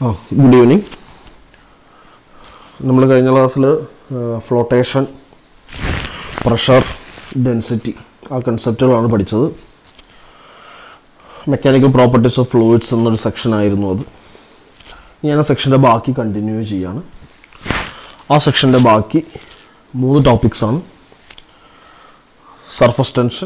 ആ good evening നമ്മൾ കഴിഞ്ഞ ക്ലാസ്സിൽ ഫ്ലോട്ടേഷൻ പ്രഷർ ഡെൻസിറ്റി ആ കൺസെപ്റ്റുകളാണ് പഠിച്ചത് മെക്കാനിക്കൽ പ്രോപ്പർട്ടീസ് ഓഫ് ഫ്ലൂയിഡ്സ് എന്നൊരു സെക്ഷൻ ആയിരുന്നു അത് ഞാൻ ആ സെക്ഷൻ്റെ ബാക്കി കണ്ടിന്യൂ ചെയ്യാണ് ആ സെക്ഷൻ്റെ ബാക്കി മൂന്ന് ടോപ്പിക്സാണ് surface tension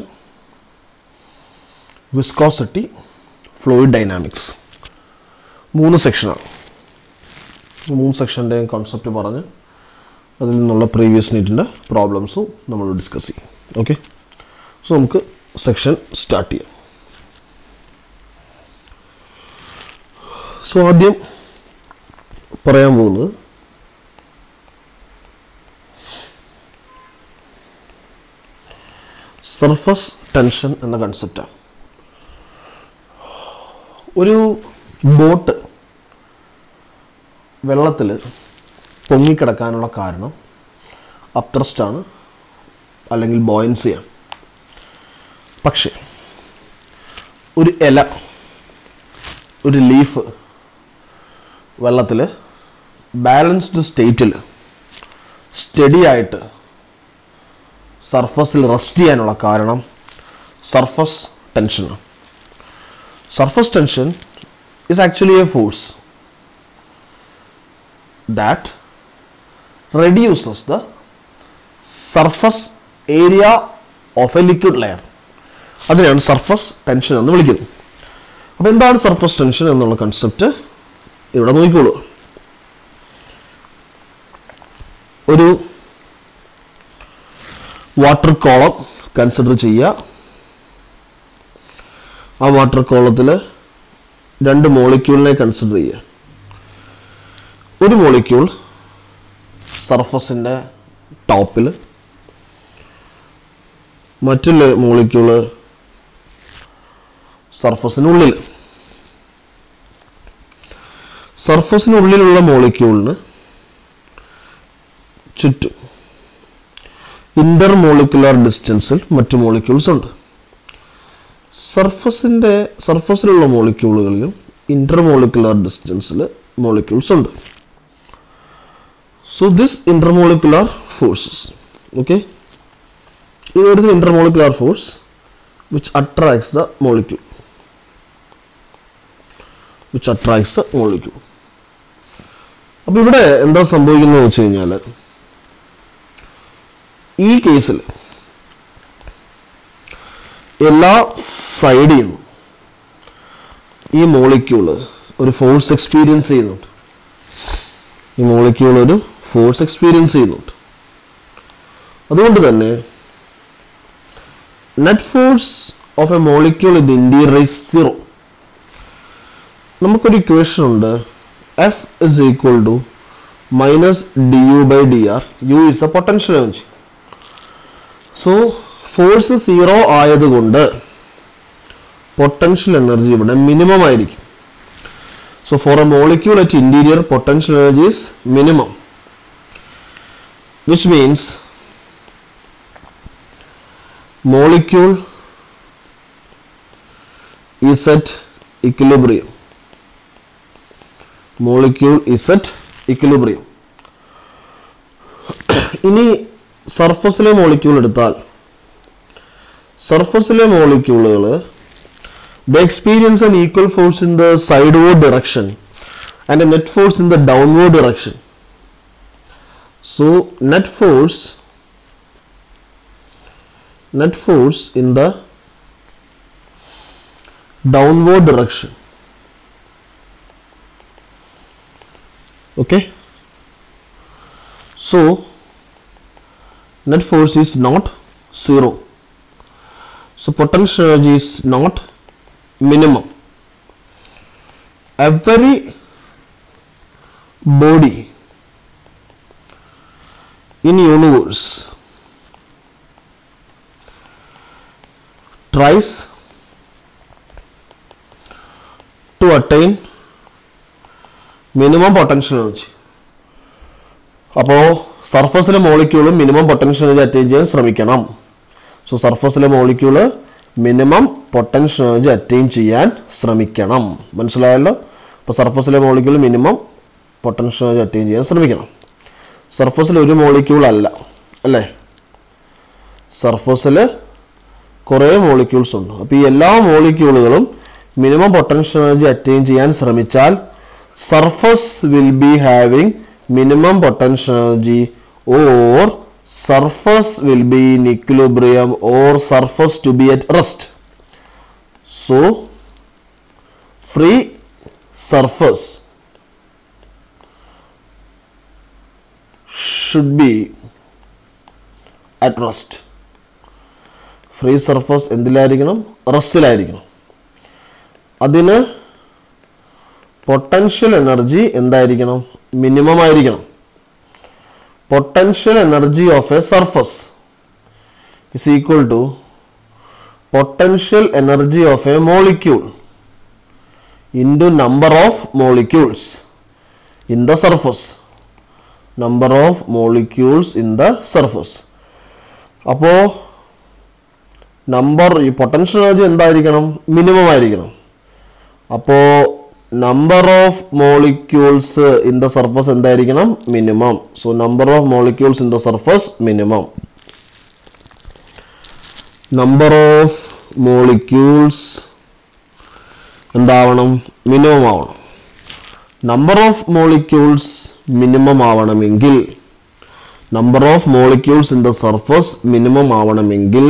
viscosity fluid dynamics മൂന്ന് സെക്ഷനാണ് മൂന്ന് സെക്ഷൻ്റെ കോൺസെപ്റ്റ് പറഞ്ഞ് അതിൽ നിന്നുള്ള പ്രീവിയസ് നീറ്റിൻ്റെ പ്രോബ്ലംസും നമ്മൾ ഡിസ്കസ് ചെയ്യും ഓക്കെ സോ നമുക്ക് സെക്ഷൻ സ്റ്റാർട്ട് ചെയ്യാം സോ ആദ്യം പറയാൻ പോകുന്നത് സർഫസ് ടെൻഷൻ എന്ന കൺസെപ്റ്റാണ് ഒരു ബോട്ട് വെള്ളത്തിൽ പൊങ്ങിക്കിടക്കാനുള്ള കാരണം അപ്ത്രസ്റ്റാണ് അല്ലെങ്കിൽ ബോയൻസിയാണ് പക്ഷേ ഒരു ഇല ഒരു ലീഫ് വെള്ളത്തിൽ ബാലൻസ്ഡ് സ്റ്റേറ്റിൽ സ്റ്റഡി ആയിട്ട് സർഫസിൽ റെസ്റ്റ് ചെയ്യാനുള്ള കാരണം സർഫസ് ടെൻഷനാണ് surface tension is actually a force that reduces the surface area of a liquid layer അതിനെയാണ് സർഫസ് ടെൻഷൻ എന്ന് വിളിക്കുന്നത് അപ്പോൾ എന്താണ് സർഫസ് ടെൻഷൻ എന്നുള്ള കൺസെപ്റ്റ് ഇവിടെ നോക്കിക്കോളൂ ഒരു വാട്ടർ കോളം കൺസിഡർ ചെയ്യുക ആ വാട്ടർ കോളത്തിൽ രണ്ട് മോളിക്യൂളിനെ കൺസിഡർ ചെയ്യുക ഒരു മോളിക്യൂൾ സർഫസിൻ്റെ ടോപ്പിൽ മറ്റുള്ള മോളിക്യൂള് സർഫസിനുള്ളിൽ സർഫസിനുള്ളിലുള്ള മോളിക്യൂളിന് ചുറ്റും ഇന്റർ മോളിക്കുലർ ഡിസ്റ്റൻസിൽ മറ്റു മോളിക്യൂൾസ് ഉണ്ട് സർഫസിൻ്റെ സർഫസിലുള്ള മോളിക്യൂളുകളിലും ഇന്റർമോളിക്കുലർ ഡിസ്റ്റൻസിൽ മോളിക്യൂൾസ് ഉണ്ട് so this intermolecular forces okay ഇത് ഒരു intermolecular force which attracts the molecule which attracts the molecule അപ്പോൾ ഇവിടെ എന്താ സംഭവിക്കുന്നത് വെച്ച് കഴിഞ്ഞാൽ ഈ കേസിൽ എല്ലാ സൈഡിൽ നിന്നും ഈ മോളിക്യൂള് ഒരു ഫോഴ്സ് എക്സ്പീരിയൻസ് ചെയ്യുന്നുണ്ട് ഈ മോളിക്യൂൾ ഒരു ഫോഴ്സ് എക്സ്പീരിയൻസ് ചെയ്യുന്നുണ്ട് അതുകൊണ്ട് തന്നെ net force of a molecule in interior is zero നമുക്കൊരു ഇക്വേഷൻ ഉണ്ട് F is equal to minus D U by D R U is a potential energy so force zero ആയതുകൊണ്ട് potential energy ഇവിടെ minimum ആയിരിക്കും so for a molecule at interior potential energy is minimum which means molecule is at equilibrium molecule is at equilibrium ഇനി സർഫസിലെ molecule എടുത്താൽ സർഫസിലെ മോളിക്യൂളുകൾ the experience an equal force in the sideward direction and a net force in the downward direction so net force net force in the downward direction okay so net force is not zero so potential energy is not minimum every body in universe tries to attain minimum potential energy അപ്പോൾ സർഫസിലെ molecule minimum potential energy attain ചെയ്യാൻ ശ്രമിക്കണം so സർഫസിലെ molecule minimum potential energy attain ചെയ്യാൻ ശ്രമിക്കണം മനസ്സിലായല്ലോ അപ്പോൾ സർഫസിലെ molecule minimum potential energy attain ചെയ്യാൻ ശ്രമിക്കണം സർഫസിൽ ഒരു മോളിക്യൂൾ അല്ല അല്ലേ സർഫസിൽ കുറേ മോളിക്യൂൾസ് ഉണ്ട് അപ്പോൾ ഈ എല്ലാ മോളിക്യൂളുകളും മിനിമം പൊട്ടൻഷ്യൽ എനർജി അറ്റൈൻ ചെയ്യാൻ ശ്രമിച്ചാൽ surface will be having minimum potential energy or surface will be in equilibrium or surface to be at rest so free surface should be at rest free surface എന്തിലായിരിക്കണം റെസ്റ്റിലായിരിക്കണം അതിന് potential energy എന്തായിരിക്കണം minimum ആയിരിക്കണം potential energy of a surface is equal to potential energy of a molecule into number of molecules in the surface number of molecules in the surface അപ്പോൾ number ഈ potential energy എന്തായിരിക്കണം minimum ആയിരിക്കണം അപ്പോൾ number of molecules in the surface എന്തായിരിക്കണം minimum so number of molecules in the surface minimum number of molecules എന്താവണം minimum ആവണം number of molecules minimum ആവണമെങ്കിൽ number of molecules in the surface minimum ആവണമെങ്കിൽ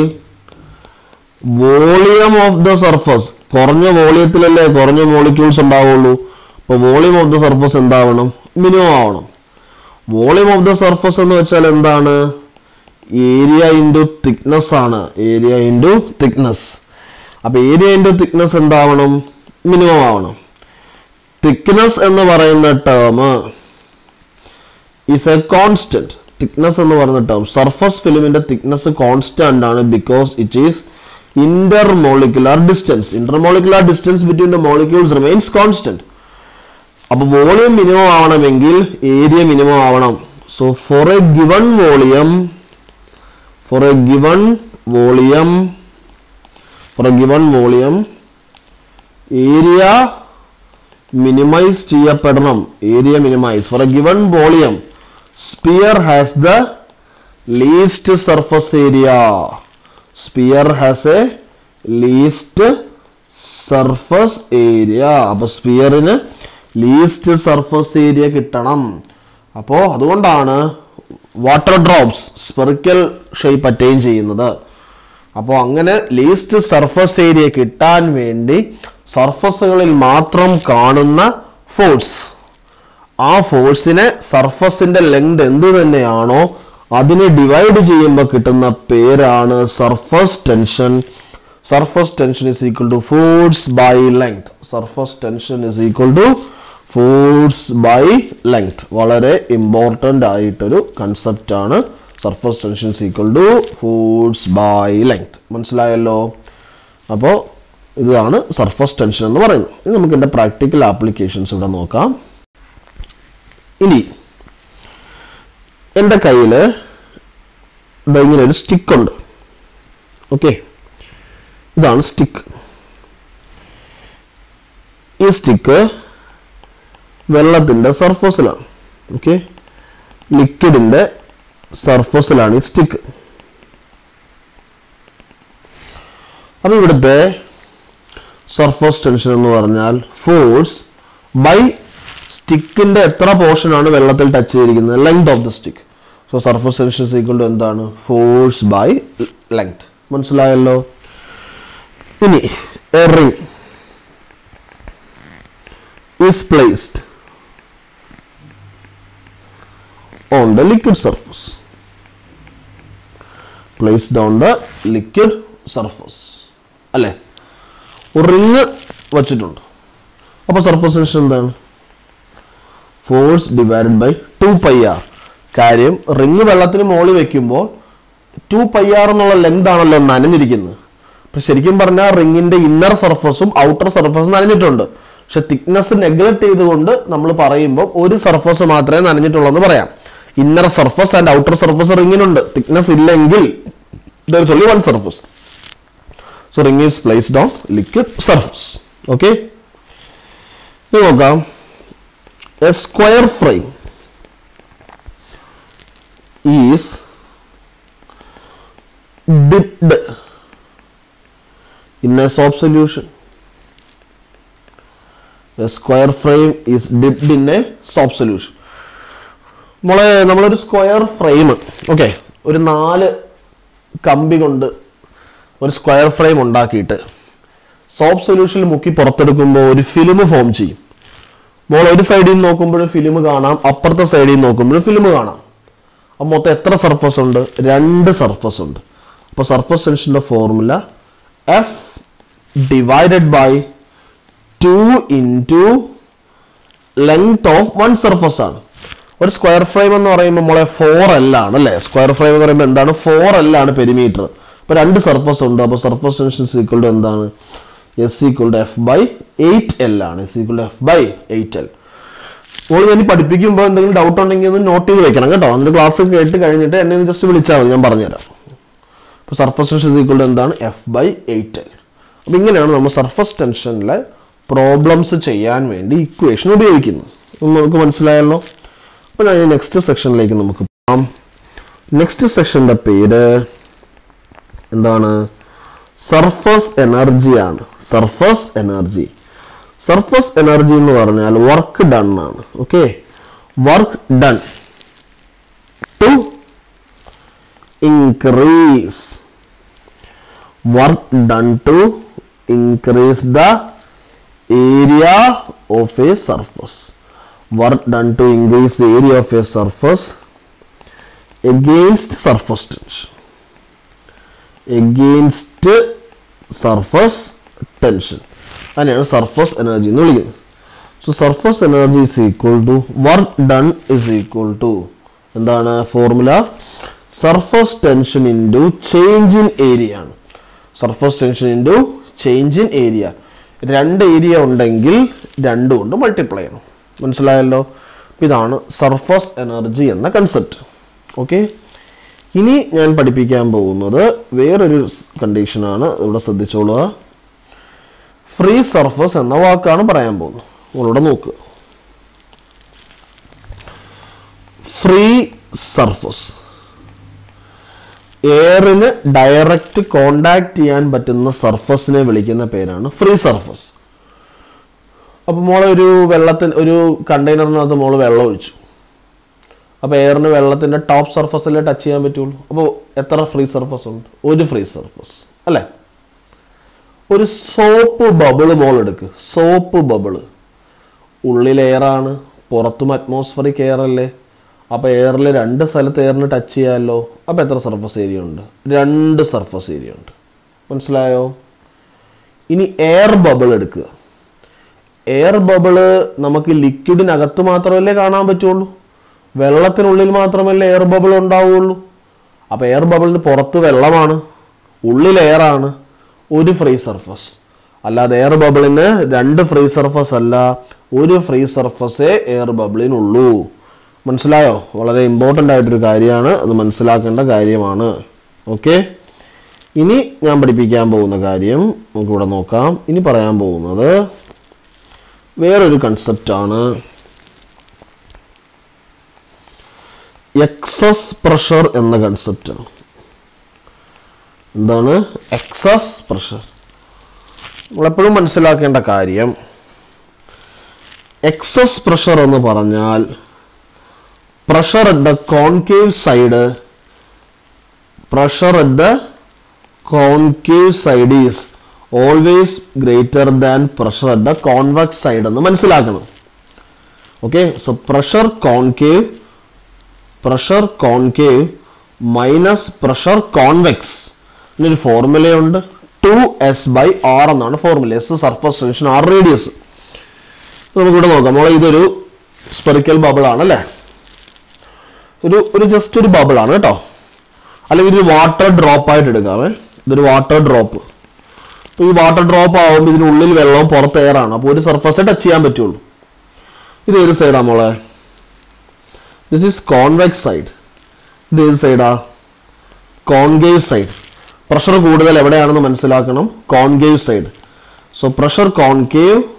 volume of the surface കുറഞ്ഞ വോളിയത്തിലല്ലേ കുറഞ്ഞ molecules ഉണ്ടാവുള്ളൂ അപ്പോൾ വോളിയം ഓഫ് ദ സർഫസ് എന്താവണം മിനിമം ആവണം വോളിയം ഓഫ് ദ സർഫസ് എന്ന് വെച്ചാൽ എന്താണ് ഏരിയ ഇൻറ്റു തിക്നെസ് ആണ് ഏരിയ ഇൻറ്റു തിക്നെസ് അപ്പോൾ ഏരിയ ഇൻറ്റു തിക്നെസ് എന്താവണം മിനിമം ആവണം തിക്നെസ് എന്ന് പറയുന്ന term is a constant thickness എന്ന് പറയുന്ന ടേം സർഫസ് ഫിലിമിന്റെ തിക്നെസ് കോൺസ്റ്റന്റ് ആണ് because it is intermolecular distance intermolecular distance between the molecules remains constant അപ്പൊ വോളിയം മിനിമം ആവണമെങ്കിൽ ഏരിയ മിനിമം ആവണം so for a given volume for a given volume for a given volume area minimise ചെയ്യപ്പെടണം area minimise four a given volume sphere has the least surface area sphere has a least surface area അപ്പോൾ സ്പിയറിന് least surface area കിട്ടണം അപ്പോൾ അതുകൊണ്ടാണ് water drops spherical shape attain ചെയ്യുന്നത് അപ്പോൾ അങ്ങനെ least surface area കിട്ടാൻ വേണ്ടി സർഫസുകളിൽ മാത്രം കാണുന്ന ഫോഴ്സ് ആ ഫോഴ്സിനെ സർഫസിന്റെ ലെങ്ത് എന്ത് തന്നെയാണോ അതിനെ ഡിവൈഡ് ചെയ്യുമ്പോൾ കിട്ടുന്ന പേരാണ് surface tension surface tension is equal to force by length surface tension is equal to force by length വളരെ ഇമ്പോർട്ടൻ്റ് ആയിട്ടൊരു കൺസെപ്റ്റ് ആണ് surface tension is equal to force by length മനസ്സിലായല്ലോ അപ്പോൾ ഇതാണ് സർഫസ് ടെൻഷൻ എന്ന് പറയുന്നത് ഇനി നമുക്ക് ഇതിൻ്റെ പ്രാക്ടിക്കൽ ആപ്ലിക്കേഷൻസ് ഇവിടെ നോക്കാം ഇനി എൻ്റെ കയ്യിൽ ഇങ്ങനെ ഒരു സ്റ്റിക്ക് ഉണ്ട് ഓക്കെ ഇതാണ് സ്റ്റിക്ക് ഈ സ്റ്റിക്ക് വെള്ളത്തിൻ്റെ സർഫസിലാണ് ഓക്കെ ലിക്വിഡിൻ്റെ സർഫസിലാണ് ഈ സ്റ്റിക്ക് അപ്പോൾ ഇവിടുത്തെ സർഫസ് ടെൻഷൻ എന്ന് പറഞ്ഞാൽ ഫോഴ്സ് ബൈ സ്റ്റിക്കിന്റെ എത്ര പോർഷൻ ആണ് വെള്ളത്തിൽ ടച്ച് ചെയ്തിരിക്കുന്നത് length of the stick so surface tension equal to എന്താണ് ഫോഴ്സ് ബൈ ലെങ്ത് മനസ്സിലായല്ലോ ഇനി a ring is placed on the liquid surface placed on the liquid surface അല്ലേ ഒരു റിങ് വച്ചിട്ടുണ്ട് അപ്പോൾ സർഫസ് ടെൻഷൻ എന്താണ് force divided by two pi R കാര്യം ring വെള്ളത്തിന് മുകളിൽ വെക്കുമ്പോൾ ടു പൈ ആർ എന്നുള്ള ലെങ്ത് ആണല്ലോ നനഞ്ഞിരിക്കുന്നത് പക്ഷെ ശരിക്കും പറഞ്ഞാൽ റിങ്ങിന്റെ ഇന്നർ സർഫസും ഔട്ടർ സർഫസും നനഞ്ഞിട്ടുണ്ട് പക്ഷെ തിക്നെസ് നെഗ്ലക്ട് ചെയ്തുകൊണ്ട് നമ്മൾ പറയുമ്പോൾ ഒരു സർഫസ് മാത്രമേ നനഞ്ഞിട്ടുള്ളൂ എന്ന് പറയാം inner surface and outer surface റിങ്ങിനുണ്ട് തിക്നെസ് ഇല്ലെങ്കിൽ there is only one surface So ring is placed on liquid surface. Okay. ഇത് നോക്കാം a square frame is dipped in a soap solution a square frame is dipped in a soap solution നമ്മളെ നമ്മളൊരു square frame okay ഒരു നാല് കമ്പി കൊണ്ട് ഒരു square frame ഉണ്ടാക്കിയിട്ട് സോപ്പ് സൊല്യൂഷനിൽ മുക്കി പുറത്തെടുക്കുമ്പോൾ ഒരു ഫിലിം ഫോം ചെയ്യും മോൾ ഒരു സൈഡിൽ നിന്ന് നോക്കുമ്പോൾ ഫിലിം കാണാം അപ്പുറത്തെ സൈഡിൽ നിന്ന് നോക്കുമ്പോൾ ഫിലിം കാണാം അപ്പം മൊത്തം എത്ര സർഫസ് ഉണ്ട് രണ്ട് സർഫസ് ഉണ്ട് അപ്പോൾ സർഫസ് ടെൻഷൻ്റെ formula F divided by two into length of one surface ആണ് ഒരു സ്ക്വയർ ഫ്രെയിം എന്ന് പറയുമ്പോൾ നമ്മളെ ഫോർ എൽ ആണ് അല്ലേ സ്ക്വയർ ഫ്രെയിം എന്ന് പറയുമ്പോൾ എന്താണ് ഫോർ എൽ ആണ് പെരിമീറ്റർ അപ്പോൾ രണ്ട് സർഫസ് ഉണ്ട് അപ്പോൾ സർഫസ് ടെൻഷൻ ഈക്വൽ ടു എന്താണ് S equal to F by eight L ആണ് S equal to F by eight L അപ്പോൾ ഞാൻ പഠിപ്പിക്കുമ്പോൾ എന്തെങ്കിലും ഡൗട്ട് ഉണ്ടെങ്കിൽ ഒന്ന് നോട്ട് ചെയ്ത് വെക്കണം കേട്ടോ എന്നിട്ട് ക്ലാസ് കേട്ട് കഴിഞ്ഞിട്ട് എന്നെ ഒന്ന് ജസ്റ്റ് വിളിച്ചാൽ മതി ഞാൻ പറഞ്ഞുതരാം അപ്പോൾ സർഫസ് ടെൻഷൻ ഈക്വൽ ടു എന്താണ് എഫ് ബൈ എയ്റ്റ് എൽ അപ്പോൾ ഇങ്ങനെയാണ് നമ്മൾ സർഫസ് ടെൻഷനിലെ പ്രോബ്ലംസ് ചെയ്യാൻ വേണ്ടി ഇക്വേഷൻ ഉപയോഗിക്കുന്നത് ഇത് നമുക്ക് മനസ്സിലായല്ലോ അപ്പോൾ ഞാൻ നെക്സ്റ്റ് സെക്ഷനിലേക്ക് നമുക്ക് പോകാം നെക്സ്റ്റ് സെക്ഷൻ്റെ പേര് എന്താണ് സർഫസ് എനർജിയാണ് സർഫസ് എനർജി സർഫസ് എനർജി എന്ന് പറഞ്ഞാൽ വർക്ക് ഡൺ ആണ് okay work done to increase work done to increase the area of a surface work done to increase the area of a surface against surface tension against surface tension അതിനെയാണ് surface energy എന്ന് വിളിക്കുന്നത് so surface energy is equal to work done is equal to എന്താണ് formula surface tension into change in area ആണ് surface tension into change in area രണ്ട് area ഉണ്ടെങ്കിൽ രണ്ടും കൊണ്ട് multiply ചെയ്യണം മനസ്സിലായല്ലോ ഇതാണ് സർഫസ് എനർജി എന്ന കൺസെപ്റ്റ് ഓക്കെ ഇനി ഞാൻ പഠിപ്പിക്കാൻ പോകുന്നത് വേറൊരു കണ്ടീഷനാണ് ഇവിടെ ശ്രദ്ധിച്ചോളുക ഫ്രീ സർഫസ് എന്ന വാക്കാണ് പറയാൻ പോകുന്നത് നിങ്ങളിവിടെ നോക്കുക ഫ്രീ സർഫസ് എയറിന് ഡയറക്റ്റ് കോണ്ടാക്ട് ചെയ്യാൻ പറ്റുന്ന സർഫസിനെ വിളിക്കുന്ന പേരാണ് ഫ്രീ സർഫസ് അപ്പോൾ മോളെ ഒരു വെള്ളത്തിന് ഒരു കണ്ടെയ്നറിനകത്ത് മോള് വെള്ളം ഒഴിച്ചു അപ്പോൾ എയറിന് വെള്ളത്തിൻ്റെ ടോപ്പ് സർഫസിലേ ടച്ച് ചെയ്യാൻ പറ്റുള്ളൂ അപ്പോൾ എത്ര ഫ്രീ സർഫസ് ഉണ്ട് ഒരു ഫ്രീ സർഫസ് അല്ലേ ഒരു സോപ്പ് ബബിള് മോൾ എടുക്ക് സോപ്പ് ബബിള് ഉള്ളിൽ എയറാണ് പുറത്തും അറ്റ്മോസ്ഫറിക് എയർ അല്ലേ അപ്പോൾ എയറിൽ രണ്ട് സ്ഥലത്ത് എയറിന് ടച്ച് ചെയ്യാമല്ലോ അപ്പോൾ എത്ര സർഫസ് ഏരിയ ഉണ്ട് രണ്ട് സർഫസ് ഏരിയ ഉണ്ട് മനസ്സിലായോ ഇനി എയർ ബബിൾ എടുക്കുക എയർ ബബിള് നമുക്ക് ലിക്വിഡിനകത്ത് മാത്രമല്ലേ കാണാൻ പറ്റുള്ളൂ വെള്ളത്തിനുള്ളിൽ മാത്രമല്ലേ എയർ ബബിൾ ഉണ്ടാവുള്ളൂ അപ്പോൾ എയർ ബബിളിന് പുറത്ത് വെള്ളമാണ് ഉള്ളിൽ എയറാണ് ഒരു ഫ്രീ സർഫസ് അല്ലാതെ എയർ ബബിളിന് രണ്ട് ഫ്രീ സർഫസ് അല്ല ഒരു ഫ്രീ സർഫസേ എയർ ബബിളിനുള്ളൂ മനസ്സിലായോ വളരെ ഇമ്പോർട്ടൻ്റ് ആയിട്ടൊരു കാര്യമാണ് അത് മനസ്സിലാക്കേണ്ട കാര്യമാണ് ഓക്കെ ഇനി ഞാൻ പഠിപ്പിക്കാൻ പോകുന്ന കാര്യം നമുക്കിവിടെ നോക്കാം ഇനി പറയാൻ പോകുന്നത് വേറൊരു കൺസെപ്റ്റാണ് എക്സസ് പ്രഷർ എന്ന കൺസെപ്റ്റാണ് എന്താണ് എക്സസ് പ്രഷർ നമ്മളെപ്പോഴും മനസ്സിലാക്കേണ്ട കാര്യം എക്സസ് പ്രഷർ എന്ന് പറഞ്ഞാൽ pressure at the concave side pressure at the concave side is always greater than pressure at the convex side എന്ന് മനസ്സിലാക്കണം okay so pressure concave pressure concave minus pressure convex ഇതിനൊരു ഫോർമുലയുണ്ട് two S by R എന്നാണ് formula S surface tension R radius നമുക്കിവിടെ നോക്കാം മോളെ ഇതൊരു spherical bubble ആണ് അല്ലേ ഒരു ഒരു ജസ്റ്റ് ഒരു ബബിൾ ആണ് കേട്ടോ അല്ലെങ്കിൽ ഇതൊരു വാട്ടർ ഡ്രോപ്പ് ആയിട്ട് എടുക്കാമേ ഇതൊരു വാട്ടർ ഡ്രോപ്പ് അപ്പോൾ ഈ വാട്ടർ ഡ്രോപ്പ് ആകുമ്പോൾ ഇതിനുള്ളിൽ വെള്ളവും പുറത്ത് എയറാണ് അപ്പോൾ ഒരു സർഫസേ ടച്ച് ചെയ്യാൻ പറ്റുള്ളൂ ഇത് ഏത് സൈഡാണ് മോളെ ദിസ് ഈസ് കോൺവെക്സ് സൈഡ് ഇത് ഏത് സൈഡാ കോൺഗേവ് സൈഡ് പ്രഷർ കൂടുതൽ എവിടെയാണെന്ന് മനസ്സിലാക്കണം concave side so pressure concave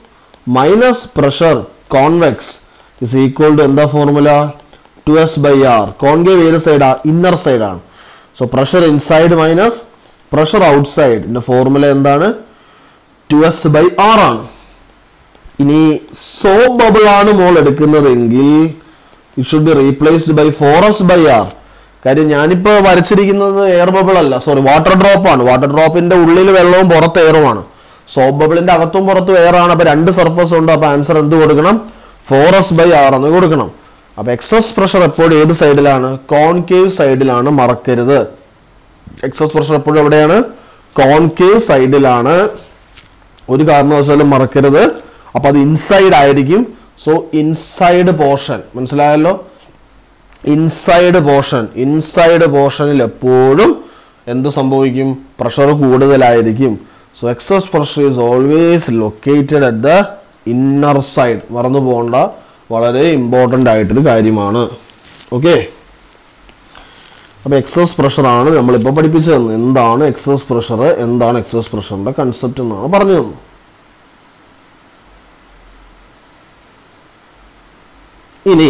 minus pressure convex is equal to എന്താ formula two S by R concave ഏത് സൈഡാ ഇന്നർ സൈഡാണ് so pressure inside minus pressure outside ഇതിന്റെ ഫോർമുല എന്താണ് ടു എസ് ബൈ ആർ ആണ് ഇനി സോ ബബിൾ ആണ് മോൾ എടുക്കുന്നതെങ്കിൽ it should be replaced by four S by R കാര്യം ഞാനിപ്പോൾ വരച്ചിരിക്കുന്നത് എയർ ബബിൾ അല്ല സോറി വാട്ടർ ഡ്രോപ്പ് ആണ് വാട്ടർ ഡ്രോപ്പിന്റെ ഉള്ളിൽ വെള്ളവും പുറത്ത് എയറുമാണ് സോപ്പ് ബബിളിന്റെ അകത്തും പുറത്തും എയർ ആണ് അപ്പൊ രണ്ട് സർഫസ് ഉണ്ട് അപ്പൊ ആൻസർ എന്ത് കൊടുക്കണം ഫോർ എസ് ബൈ ആർ എന്ന് കൊടുക്കണം അപ്പൊ എക്സസ് പ്രഷർ എപ്പോഴും ഏത് സൈഡിലാണ് കോൺകേവ് സൈഡിലാണ് മറക്കരുത് എക്സസ് പ്രഷർ എപ്പോഴും എവിടെയാണ് കോൺകേവ് സൈഡിലാണ് ഒരു കാരണവശാലും മറക്കരുത് അപ്പൊ അത് ഇൻസൈഡ് ആയിരിക്കും സോ ഇൻസൈഡ് പോർഷൻ മനസ്സിലായല്ലോ ഇൻസൈഡ് പോർഷൻ ഇൻസൈഡ് പോർഷനിൽ എപ്പോഴും എന്ത് സംഭവിക്കും പ്രഷർ കൂടുതലായിരിക്കും so excess pressure is always located at the inner side മറന്നു പോകേണ്ട വളരെ ഇമ്പോർട്ടൻ്റ് ആയിട്ടൊരു കാര്യമാണ് ഓക്കെ അപ്പോൾ എക്സസ് പ്രഷറാണ് നമ്മളിപ്പോൾ പഠിപ്പിച്ചു തന്നത് എന്താണ് എക്സസ് പ്രഷർ എന്താണ് എക്സസ് പ്രഷറിൻ്റെ കൺസെപ്റ്റ് എന്നാണ് പറഞ്ഞു തന്നത് ഇനി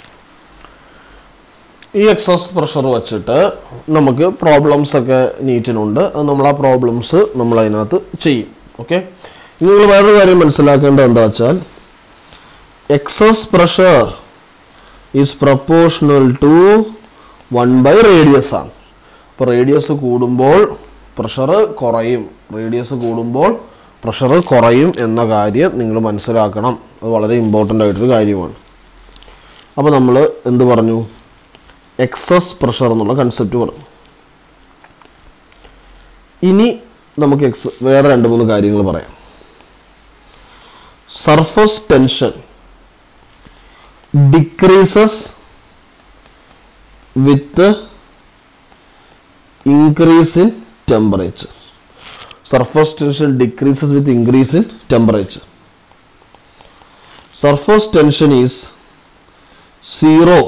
ഈ എക്സസ് പ്രഷർ വെച്ചിട്ട് നമുക്ക് പ്രോബ്ലംസ് ഒക്കെ നീറ്റിനുണ്ട് അത് നമ്മൾ ആ പ്രോബ്ലംസ് നമ്മൾ അതിനകത്ത് ചെയ്യും ഓക്കെ ഇനി നിങ്ങൾ വേറൊരു കാര്യം മനസ്സിലാക്കേണ്ടത് എന്താ വെച്ചാൽ excess pressure is proportional to one by radius ആണ് അപ്പോൾ റേഡിയസ് കൂടുമ്പോൾ പ്രഷർ കുറയും റേഡിയസ് കൂടുമ്പോൾ പ്രഷർ കുറയും എന്ന കാര്യം നിങ്ങൾ മനസ്സിലാക്കണം അത് വളരെ ഇമ്പോർട്ടൻ്റ് ആയിട്ടൊരു കാര്യമാണ് അപ്പോൾ നമ്മൾ എന്ത് പറഞ്ഞു എക്സസ് പ്രഷർ എന്നുള്ള കൺസെപ്റ്റ് പറഞ്ഞു ഇനി നമുക്ക് എക്സ് വേറെ രണ്ട് മൂന്ന് കാര്യങ്ങൾ പറയാം surface tension decreases with increase in temperature surface tension decreases with increase in temperature surface tension is zero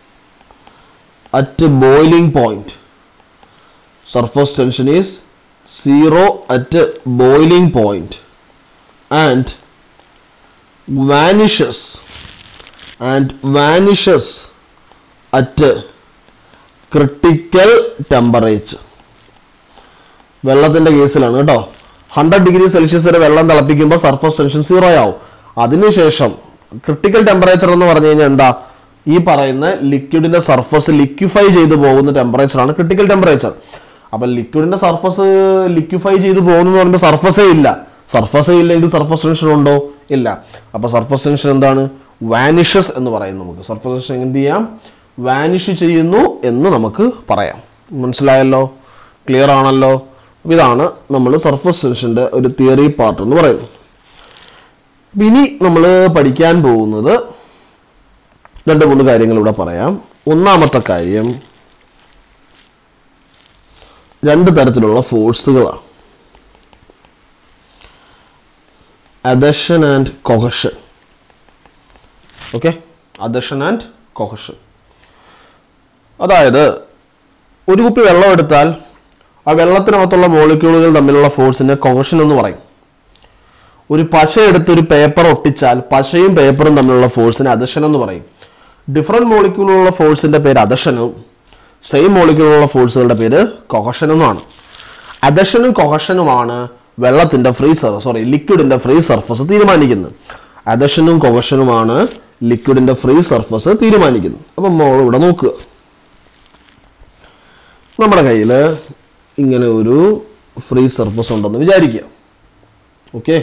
at boiling point surface tension is zero at boiling point and vanishes and vanishes at critical temperature വെള്ളത്തിന്റെ കേസിലാണ് കേട്ടോ hundred degree Celsius വരെ വെള്ളം തിളപ്പിക്കുമ്പോൾ surface tension zero ആവും അതിനുശേഷം critical temperature എന്ന് പറഞ്ഞു കഴിഞ്ഞാൽ എന്താ ഈ പറയുന്ന ലിക്വിഡിന്റെ സർഫസ് ലിക്വിഫൈ ചെയ്തു പോകുന്ന ടെമ്പറേച്ചറാണ് ക്രിട്ടിക്കൽ ടെമ്പറേച്ചർ അപ്പൊ ലിക്വിഡിന്റെ സർഫസ് ലിക്വിഫൈ ചെയ്തു പോകുന്നു പറയുമ്പോൾ സർഫസേ ഇല്ല സർഫസേ ഇല്ലെങ്കിൽ സർഫസ് ടെൻഷൻ ഉണ്ടോ ഇല്ല അപ്പൊ സർഫസ് ടെൻഷൻ എന്താണ് വാനിഷസ് എന്ന് പറയും നമുക്ക് സർഫസ് ടെൻഷൻ എന്ത് ചെയ്യാം വാനിഷ് ചെയ്യുന്നു എന്ന് നമുക്ക് പറയാം മനസ്സിലായല്ലോ ക്ലിയർ ആണല്ലോ അപ്പൊ ഇതാണ് നമ്മൾ സർഫസ് ടെൻഷന്റെ ഒരു തിയറി പാർട്ട് എന്ന് പറയുന്നത് അപ്പൊ ഇനി നമ്മൾ പഠിക്കാൻ പോകുന്നത് രണ്ട് മൂന്ന് കാര്യങ്ങൾ ഇവിടെ പറയാം ഒന്നാമത്തെ കാര്യം രണ്ട് തരത്തിലുള്ള ഫോഴ്സുകളാണ് adhesion and cohesion okay adhesion and cohesion അതായത് ഒരു കുപ്പി വെള്ളം എടുത്താൽ ആ വെള്ളത്തിനകത്തുള്ള മോളിക്യൂളുകൾ തമ്മിലുള്ള ഫോഴ്സിനെ കൊഹഷൻ എന്ന് പറയും ഒരു പശ എടുത്ത് ഒരു പേപ്പർ ഒട്ടിച്ചാൽ പശയും പേപ്പറും തമ്മിലുള്ള ഫോഴ്സിനെ അദഷൻ എന്ന് പറയും ഡിഫറെൻറ്റ് മോളിക്യൂളുള്ള ഫോഴ്സിന്റെ പേര് അദഷനും സെയിം മോളിക്യൂളുള്ള ഫോഴ്സുകളുടെ പേര് കൊഹഷൻ എന്നുമാണ് അദഷനും കൊഹഷനുമാണ് വെള്ളത്തിന്റെ ഫ്രീ സർഫസ് സോറി ലിക്വിഡിന്റെ ഫ്രീ സർഫസ് തീരുമാനിക്കുന്നത് അദഷനും കൊഹഷനുമാണ് ലിക്വിഡിന്റെ ഫ്രീ സർഫസ് തീരുമാനിക്കുന്നത് അപ്പം മോൾ ഇവിടെ നോക്കുക നമ്മുടെ കയ്യിൽ ഇങ്ങനെ ഒരു ഫ്രീ സർഫസ് ഉണ്ടെന്ന് വിചാരിക്കുക ഓക്കെ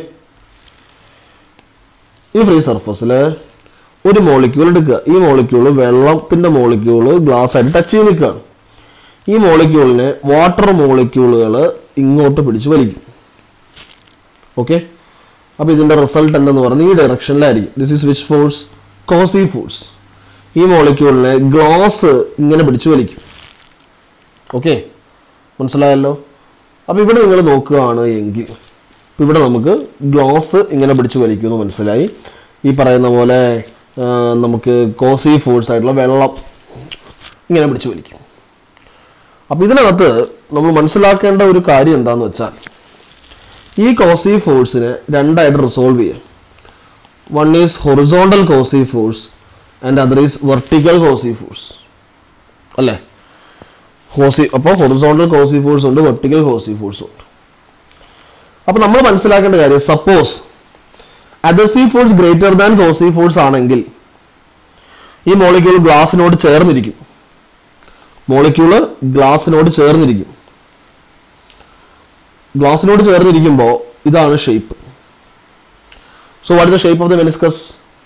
ഈ ഫ്രീ സർഫസിൽ ഒരു മോളിക്യൂൾ എടുക്കുക ഈ മോളിക്യൂൾ വെള്ളത്തിന്റെ മോളിക്യൂള് ഗ്ലാസ് ആയിട്ട് ടച്ച് ചെയ്ത് നിൽക്കുകയാണ് ഈ മോളിക്യൂളിനെ വാട്ടർ മോളിക്യൂളുകൾ ഇങ്ങോട്ട് പിടിച്ച് വലിക്കും ഓക്കെ അപ്പോൾ ഇതിന്റെ റിസൾട്ട് എന്തെന്ന് പറഞ്ഞാൽ ഈ ഡയറക്ഷനിലായിരിക്കും this is which force cohesive force ഈ മോളിക്യൂളിനെ ഗ്ലാസ് ഇങ്ങനെ പിടിച്ച് വലിക്കും ഓക്കെ മനസ്സിലായല്ലോ അപ്പോൾ ഇവിടെ നിങ്ങൾ നോക്കുകയാണ് എങ്കിൽ ഇപ്പം ഇവിടെ നമുക്ക് ഗ്ലാസ് ഇങ്ങനെ പിടിച്ച് വലിക്കുമെന്ന് മനസ്സിലായി ഈ പറയുന്ന പോലെ ആ, നമുക്ക് കോസി ഫോഴ്സ് ആയിട്ടുള്ള വെള്ളം ഇങ്ങനെ പിടിച്ച് വലിക്കും അപ്പം ഇതിനകത്ത് നമ്മൾ മനസ്സിലാക്കേണ്ട ഒരു കാര്യം എന്താണെന്ന് വെച്ചാൽ ഈ കോസി ഫോഴ്സിനെ രണ്ടായിട്ട് റിസോൾവ് ചെയ്യാം one is horizontal cohesive force and other is vertical cohesive force അല്ലേ കോസി അപ്പോൾ ഹൊറിസോണ്ടൽ കോസി ഫോഴ്സ് ഉണ്ട് വെർട്ടിക്കൽ കോസി ഫോഴ്സ് ഉണ്ട് അപ്പോൾ നമ്മൾ മനസ്സിലാക്കേണ്ട കാര്യം suppose adhesive force greater than cohesive force ആണെങ്കിൽ ഈ മോളിക്യൂൾ ഗ്ലാസിനോട് ചേർന്നിരിക്കും മോളിക്യൂള് ഗ്ലാസിനോട് ചേർന്നിരിക്കും ഗ്ലാസിനോട് ചേർന്നിരിക്കുമ്പോൾ ഇതാണ് shape so what is the shape of the meniscus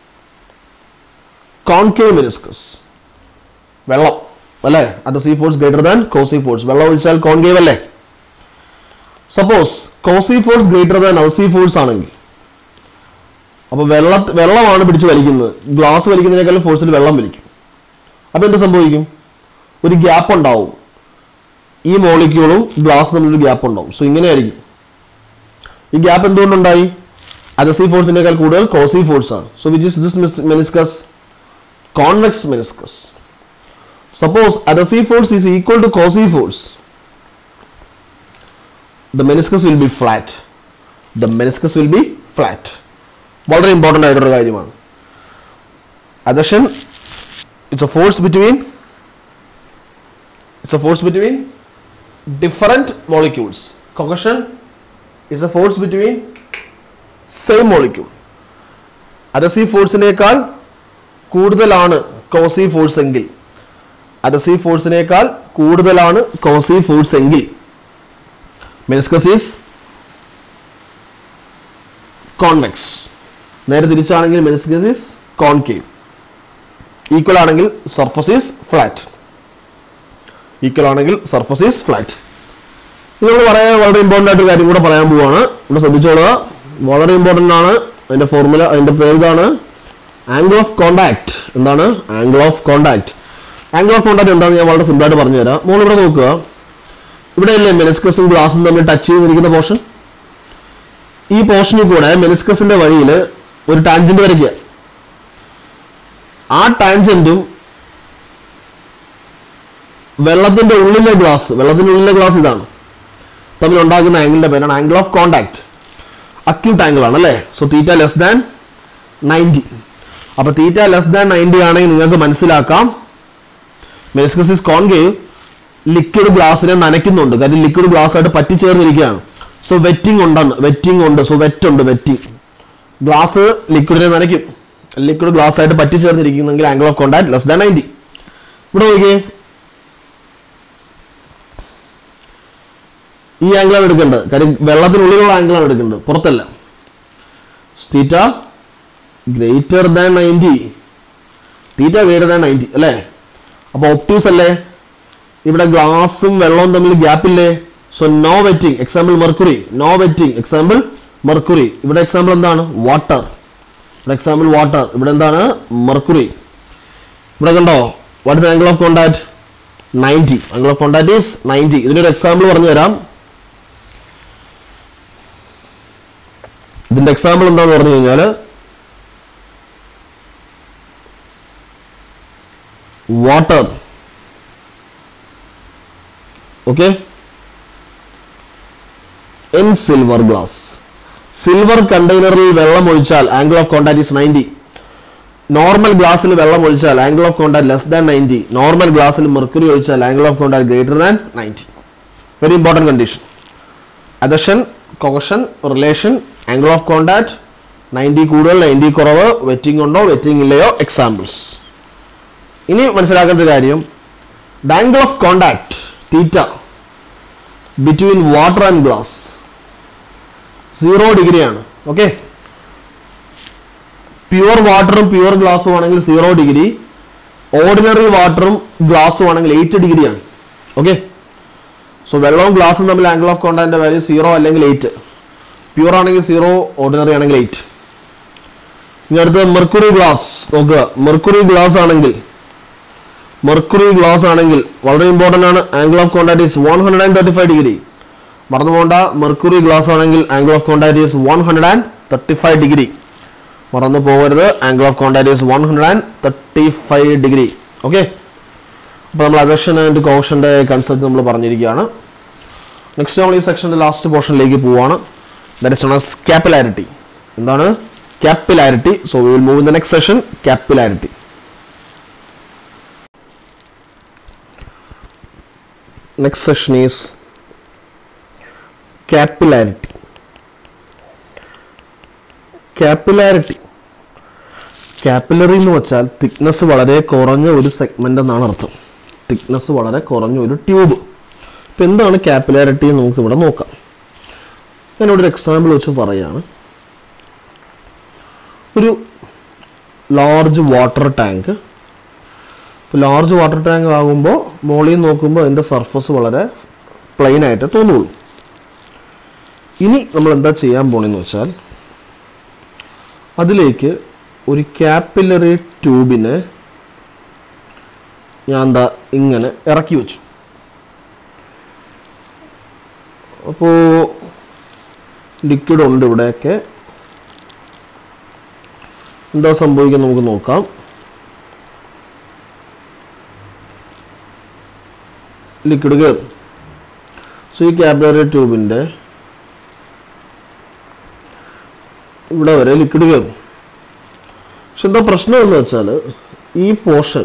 concave meniscus വെള്ളം അല്ലേ adhesive force greater than cohesive force വെള്ളം ഒഴിച്ചാൽ കോൺകേവ് അല്ലേ suppose cohesive force greater than C force ആണെങ്കിൽ അപ്പോൾ വെള്ള വെള്ളമാണ് പിടിച്ച് വലിക്കുന്നത് ഗ്ലാസ് വലിക്കുന്നതിനേക്കാളും ഫോഴ്സിൽ വെള്ളം വലിക്കും അപ്പോൾ എന്ത് സംഭവിക്കും ഒരു ഗ്യാപ്പ് ഉണ്ടാവും ഈ മോളിക്യൂളും ഗ്ലാസ് തമ്മിലൊരു ഗ്യാപ്പ് ഉണ്ടാവും സോ ഇങ്ങനെയായിരിക്കും ഈ ഗ്യാപ്പ് എന്തുകൊണ്ടുണ്ടായി അദസി ഫോഴ്സിനേക്കാൾ കൂടുതൽ കോസി ഫോഴ്സ് ആണ് so which is this meniscus convex meniscus suppose adhesive force is equal to cohesive force the meniscus will be flat the meniscus will be flat വളരെ ഇമ്പോർട്ടൻ്റ് ആയിട്ടൊരു കാര്യമാണ് adhesion it's a force between it's a force between different molecules cohesion it's a force between same molecule adhesive ഫോഴ്സിനേക്കാൾ കൂടുതലാണ് cohesive force എങ്കിൽ adhesive ഫോഴ്സിനേക്കാൾ കൂടുതലാണ് cohesive force എങ്കിൽ meniscus is convex നേരെ തിരിച്ചാണെങ്കിൽ മെനിസ്കസ് ഈസ് കോൺകേവ് ഈക്വൽ ആണെങ്കിൽ surface is flat equal ആണെങ്കിൽ സർഫസ് ഈസ് ഫ്ലാറ്റ് ഇത് നമ്മൾ പറയാൻ വളരെ ഇമ്പോർട്ടൻ്റ് ആയിട്ട് കാര്യം കൂടെ പറയാൻ പോവാണ് ഇവിടെ ശ്രദ്ധിച്ചോളുക വളരെ ഇമ്പോർട്ടൻ്റ് ആണ് അതിൻ്റെ ഫോർമുല അതിൻ്റെ പേര് ഇതാണ് ആംഗിൾ ഓഫ് കോണ്ടാക്ട് എന്താണ് angle of contact angle of contact എന്താണെന്ന് ഞാൻ വളരെ സിമ്പിളായിട്ട് പറഞ്ഞു തരാം മോൾ ഇവിടെ നോക്കുക ഇവിടെ അല്ലേ മെനിസ്കസും ഗ്ലാസും തമ്മിൽ ടച്ച് ചെയ്തിരിക്കുന്ന പോർഷൻ ഈ പോർഷനിൽ കൂടെ മെനിസ്കസിന്റെ വഴിയിൽ ഒരു ടാൻജന്റ് വരയ്ക്കുക ആ ടാൻജന്റും വെള്ളത്തിന്റെ ഉള്ളിലെ ഗ്ലാസ് വെള്ളത്തിന്റെ ഉള്ളിലെ ഗ്ലാസ് ഇതാണ് തമ്മിൽ ഉണ്ടാക്കുന്ന ആംഗിളിന്റെ പേരാണ് angle of contact acute angle ആണ് അല്ലേ so theta less than ninety അപ്പൊ തീറ്റ ലെസ് ദാൻ നയൻറ്റി ആണെങ്കിൽ നിങ്ങൾക്ക് മനസ്സിലാക്കാം മെനിസ്കസ് ഇസ് കോൺകേവ് ലിക്വിഡ് ഗ്ലാസിനെ നനയ്ക്കുന്നുണ്ട് കാര്യം ലിക്വിഡ് ഗ്ലാസ് ആയിട്ട് പറ്റിച്ചേർന്നിരിക്കുകയാണ് സോ വെറ്റിംഗ് ഉണ്ടെന്ന് വെറ്റിംഗ് ഉണ്ട് സോ വെറ്റ് ഉണ്ട് വെറ്റിംഗ് ഗ്ലാസ് ലിക്വിഡിനെ നനയ്ക്കും ലിക്വിഡ് ഗ്ലാസ് ആയിട്ട് പറ്റിച്ചേർന്നിരിക്കുന്നെങ്കിൽ angle of contact less than ninety ഇവിടെ നോക്കിയേ ഈ ആംഗിളാണ് എടുക്കേണ്ടത് കാര്യം വെള്ളത്തിനുള്ളിലുള്ള ആംഗിളാണ് എടുക്കേണ്ടത് പുറത്തല്ല theta greater than ninety theta greater than ninety അല്ലേ അപ്പോൾ ഒപ്റ്റീസ് അല്ലേ ഇവിടെ ഗ്ലാസും വെള്ളവും തമ്മിൽ ഗ്യാപ്പില്ലേ so no wetting example mercury no wetting example mercury ഇവിടെ എക്സാമ്പിൾ എന്താണ് വാട്ടർ ഇവിടെ എക്സാമ്പിൾ വാട്ടർ ഇവിടെ എന്താണ് മെർക്കുറി ഇവിടെ കണ്ടോ what is angle of contact ninety angle of contact is ninety ഇതിനൊരു എക്സാമ്പിൾ പറഞ്ഞു തരാം ഇതിന്റെ എക്സാമ്പിൾ എന്താന്ന് പറഞ്ഞു കഴിഞ്ഞാൽ water okay in silver glass silver കണ്ടെയ്നറിൽ വെള്ളം ഒഴിച്ചാൽ angle of contact is ninety normal ഗ്ലാസ്സിൽ വെള്ളം ഒഴിച്ചാൽ angle of contact less than ninety normal ഗ്ലാസ്സിൽ മെർക്കുറി ഒഴിച്ചാൽ angle of contact greater than ninety very important condition adhesion cohesion relation angle of contact ninety കൂടുതൽ ninety കുറവ് wetting ഉണ്ടോ wetting ഇല്ലയോ examples ഇനി മനസ്സിലാക്കേണ്ട ഒരു കാര്യം the angle of contact theta between water and glass zero ഡിഗ്രിയാണ് ഓക്കെ പ്യുവർ വാട്ടറും പ്യുവർ ഗ്ലാസ്സും ആണെങ്കിൽ സീറോ ഡിഗ്രി ഓർഡിനറി വാട്ടറും ഗ്ലാസ്സും ആണെങ്കിൽ എയ്റ്റ് ഡിഗ്രിയാണ് ഓക്കെ സോ വെള്ളവും ഗ്ലാസും തമ്മിൽ ആംഗിൾ ഓഫ് കോണ്ടാക്റ്റിന്റെ വാല്യൂ സീറോ അല്ലെങ്കിൽ എയ്റ്റ് പ്യുവർ ആണെങ്കിൽ സീറോ ഓർഡിനറി ആണെങ്കിൽ എയ്റ്റ് ഇനി അടുത്ത് മെർക്കുറി ഗ്ലാസ് നോക്കുക മെർക്കുറി ഗ്ലാസ് ആണെങ്കിൽ മെർക്കുറി ഗ്ലാസ് ആണെങ്കിൽ വളരെ ഇമ്പോർട്ടൻ്റ് ആണ് angle of contact is one hundred and thirty five degree മറന്നു പോകണ്ട മെർക്കുറി ഗ്ലാസ് ആണെങ്കിൽ angle of contact is one hundred and thirty five degree മറന്നു പോകരുത് angle of contact is one hundred and thirty five degree okay അപ്പോൾ നമ്മൾ അദർഷൻ and കോഷൻ്റെ concept നമ്മൾ പറഞ്ഞിരിക്കുകയാണ് next നമ്മൾ ഈ സെക്ഷൻ്റെ ലാസ്റ്റ് പോർഷനിലേക്ക് പോവാണ് ദാറ്റ് ഇസ് നോൺ സ്കാപ്പുലാരിറ്റി എന്താണ് capillarity so we will move in the next session capillarity next session is capillarity capillarity capillary എന്ന് വെച്ചാൽ തിക്നെസ് വളരെ കുറഞ്ഞ ഒരു സെഗ്മെന്റ് എന്നാണ് അർത്ഥം തിക്നെസ് വളരെ കുറഞ്ഞ ഒരു ട്യൂബ് ഇപ്പം എന്താണ് കാപ്പിലാരിറ്റി എന്ന് നമുക്ക് ഇവിടെ നോക്കാം ഞാനിവിടെ ഒരു എക്സാമ്പിൾ വെച്ച് പറയുകയാണ് ഒരു ലാർജ് വാട്ടർ ടാങ്ക് ഇപ്പോൾ ലാർജ് വാട്ടർ ടാങ്ക് ആകുമ്പോൾ മോളിൽ നോക്കുമ്പോൾ അതിൻ്റെ സർഫസ് വളരെ പ്ലെയിൻ ആയിട്ട് തോന്നുള്ളൂ ഇനി നമ്മൾ എന്താ ചെയ്യാൻ പോണെന്ന് വെച്ചാൽ അതിലേക്ക് ഒരു ക്യാപ്പിലറി ട്യൂബിനെ ഞാൻ എന്താ ഇങ്ങനെ ഇറക്കി വെച്ചു അപ്പോൾ ലിക്വിഡ് ഉണ്ട് ഇവിടെയൊക്കെ എന്താ സംഭവിക്കുന്നത് നമുക്ക് നോക്കാം ലിക്വിഡ് കയറും സോ ഈ ക്യാപിലറി ട്യൂബിൻ്റെ ഇവിടെ വരെ ലിക്വിഡ് കയറും പക്ഷെ എന്താ പ്രശ്നം എന്ന് വെച്ചാൽ ഈ പോർഷൻ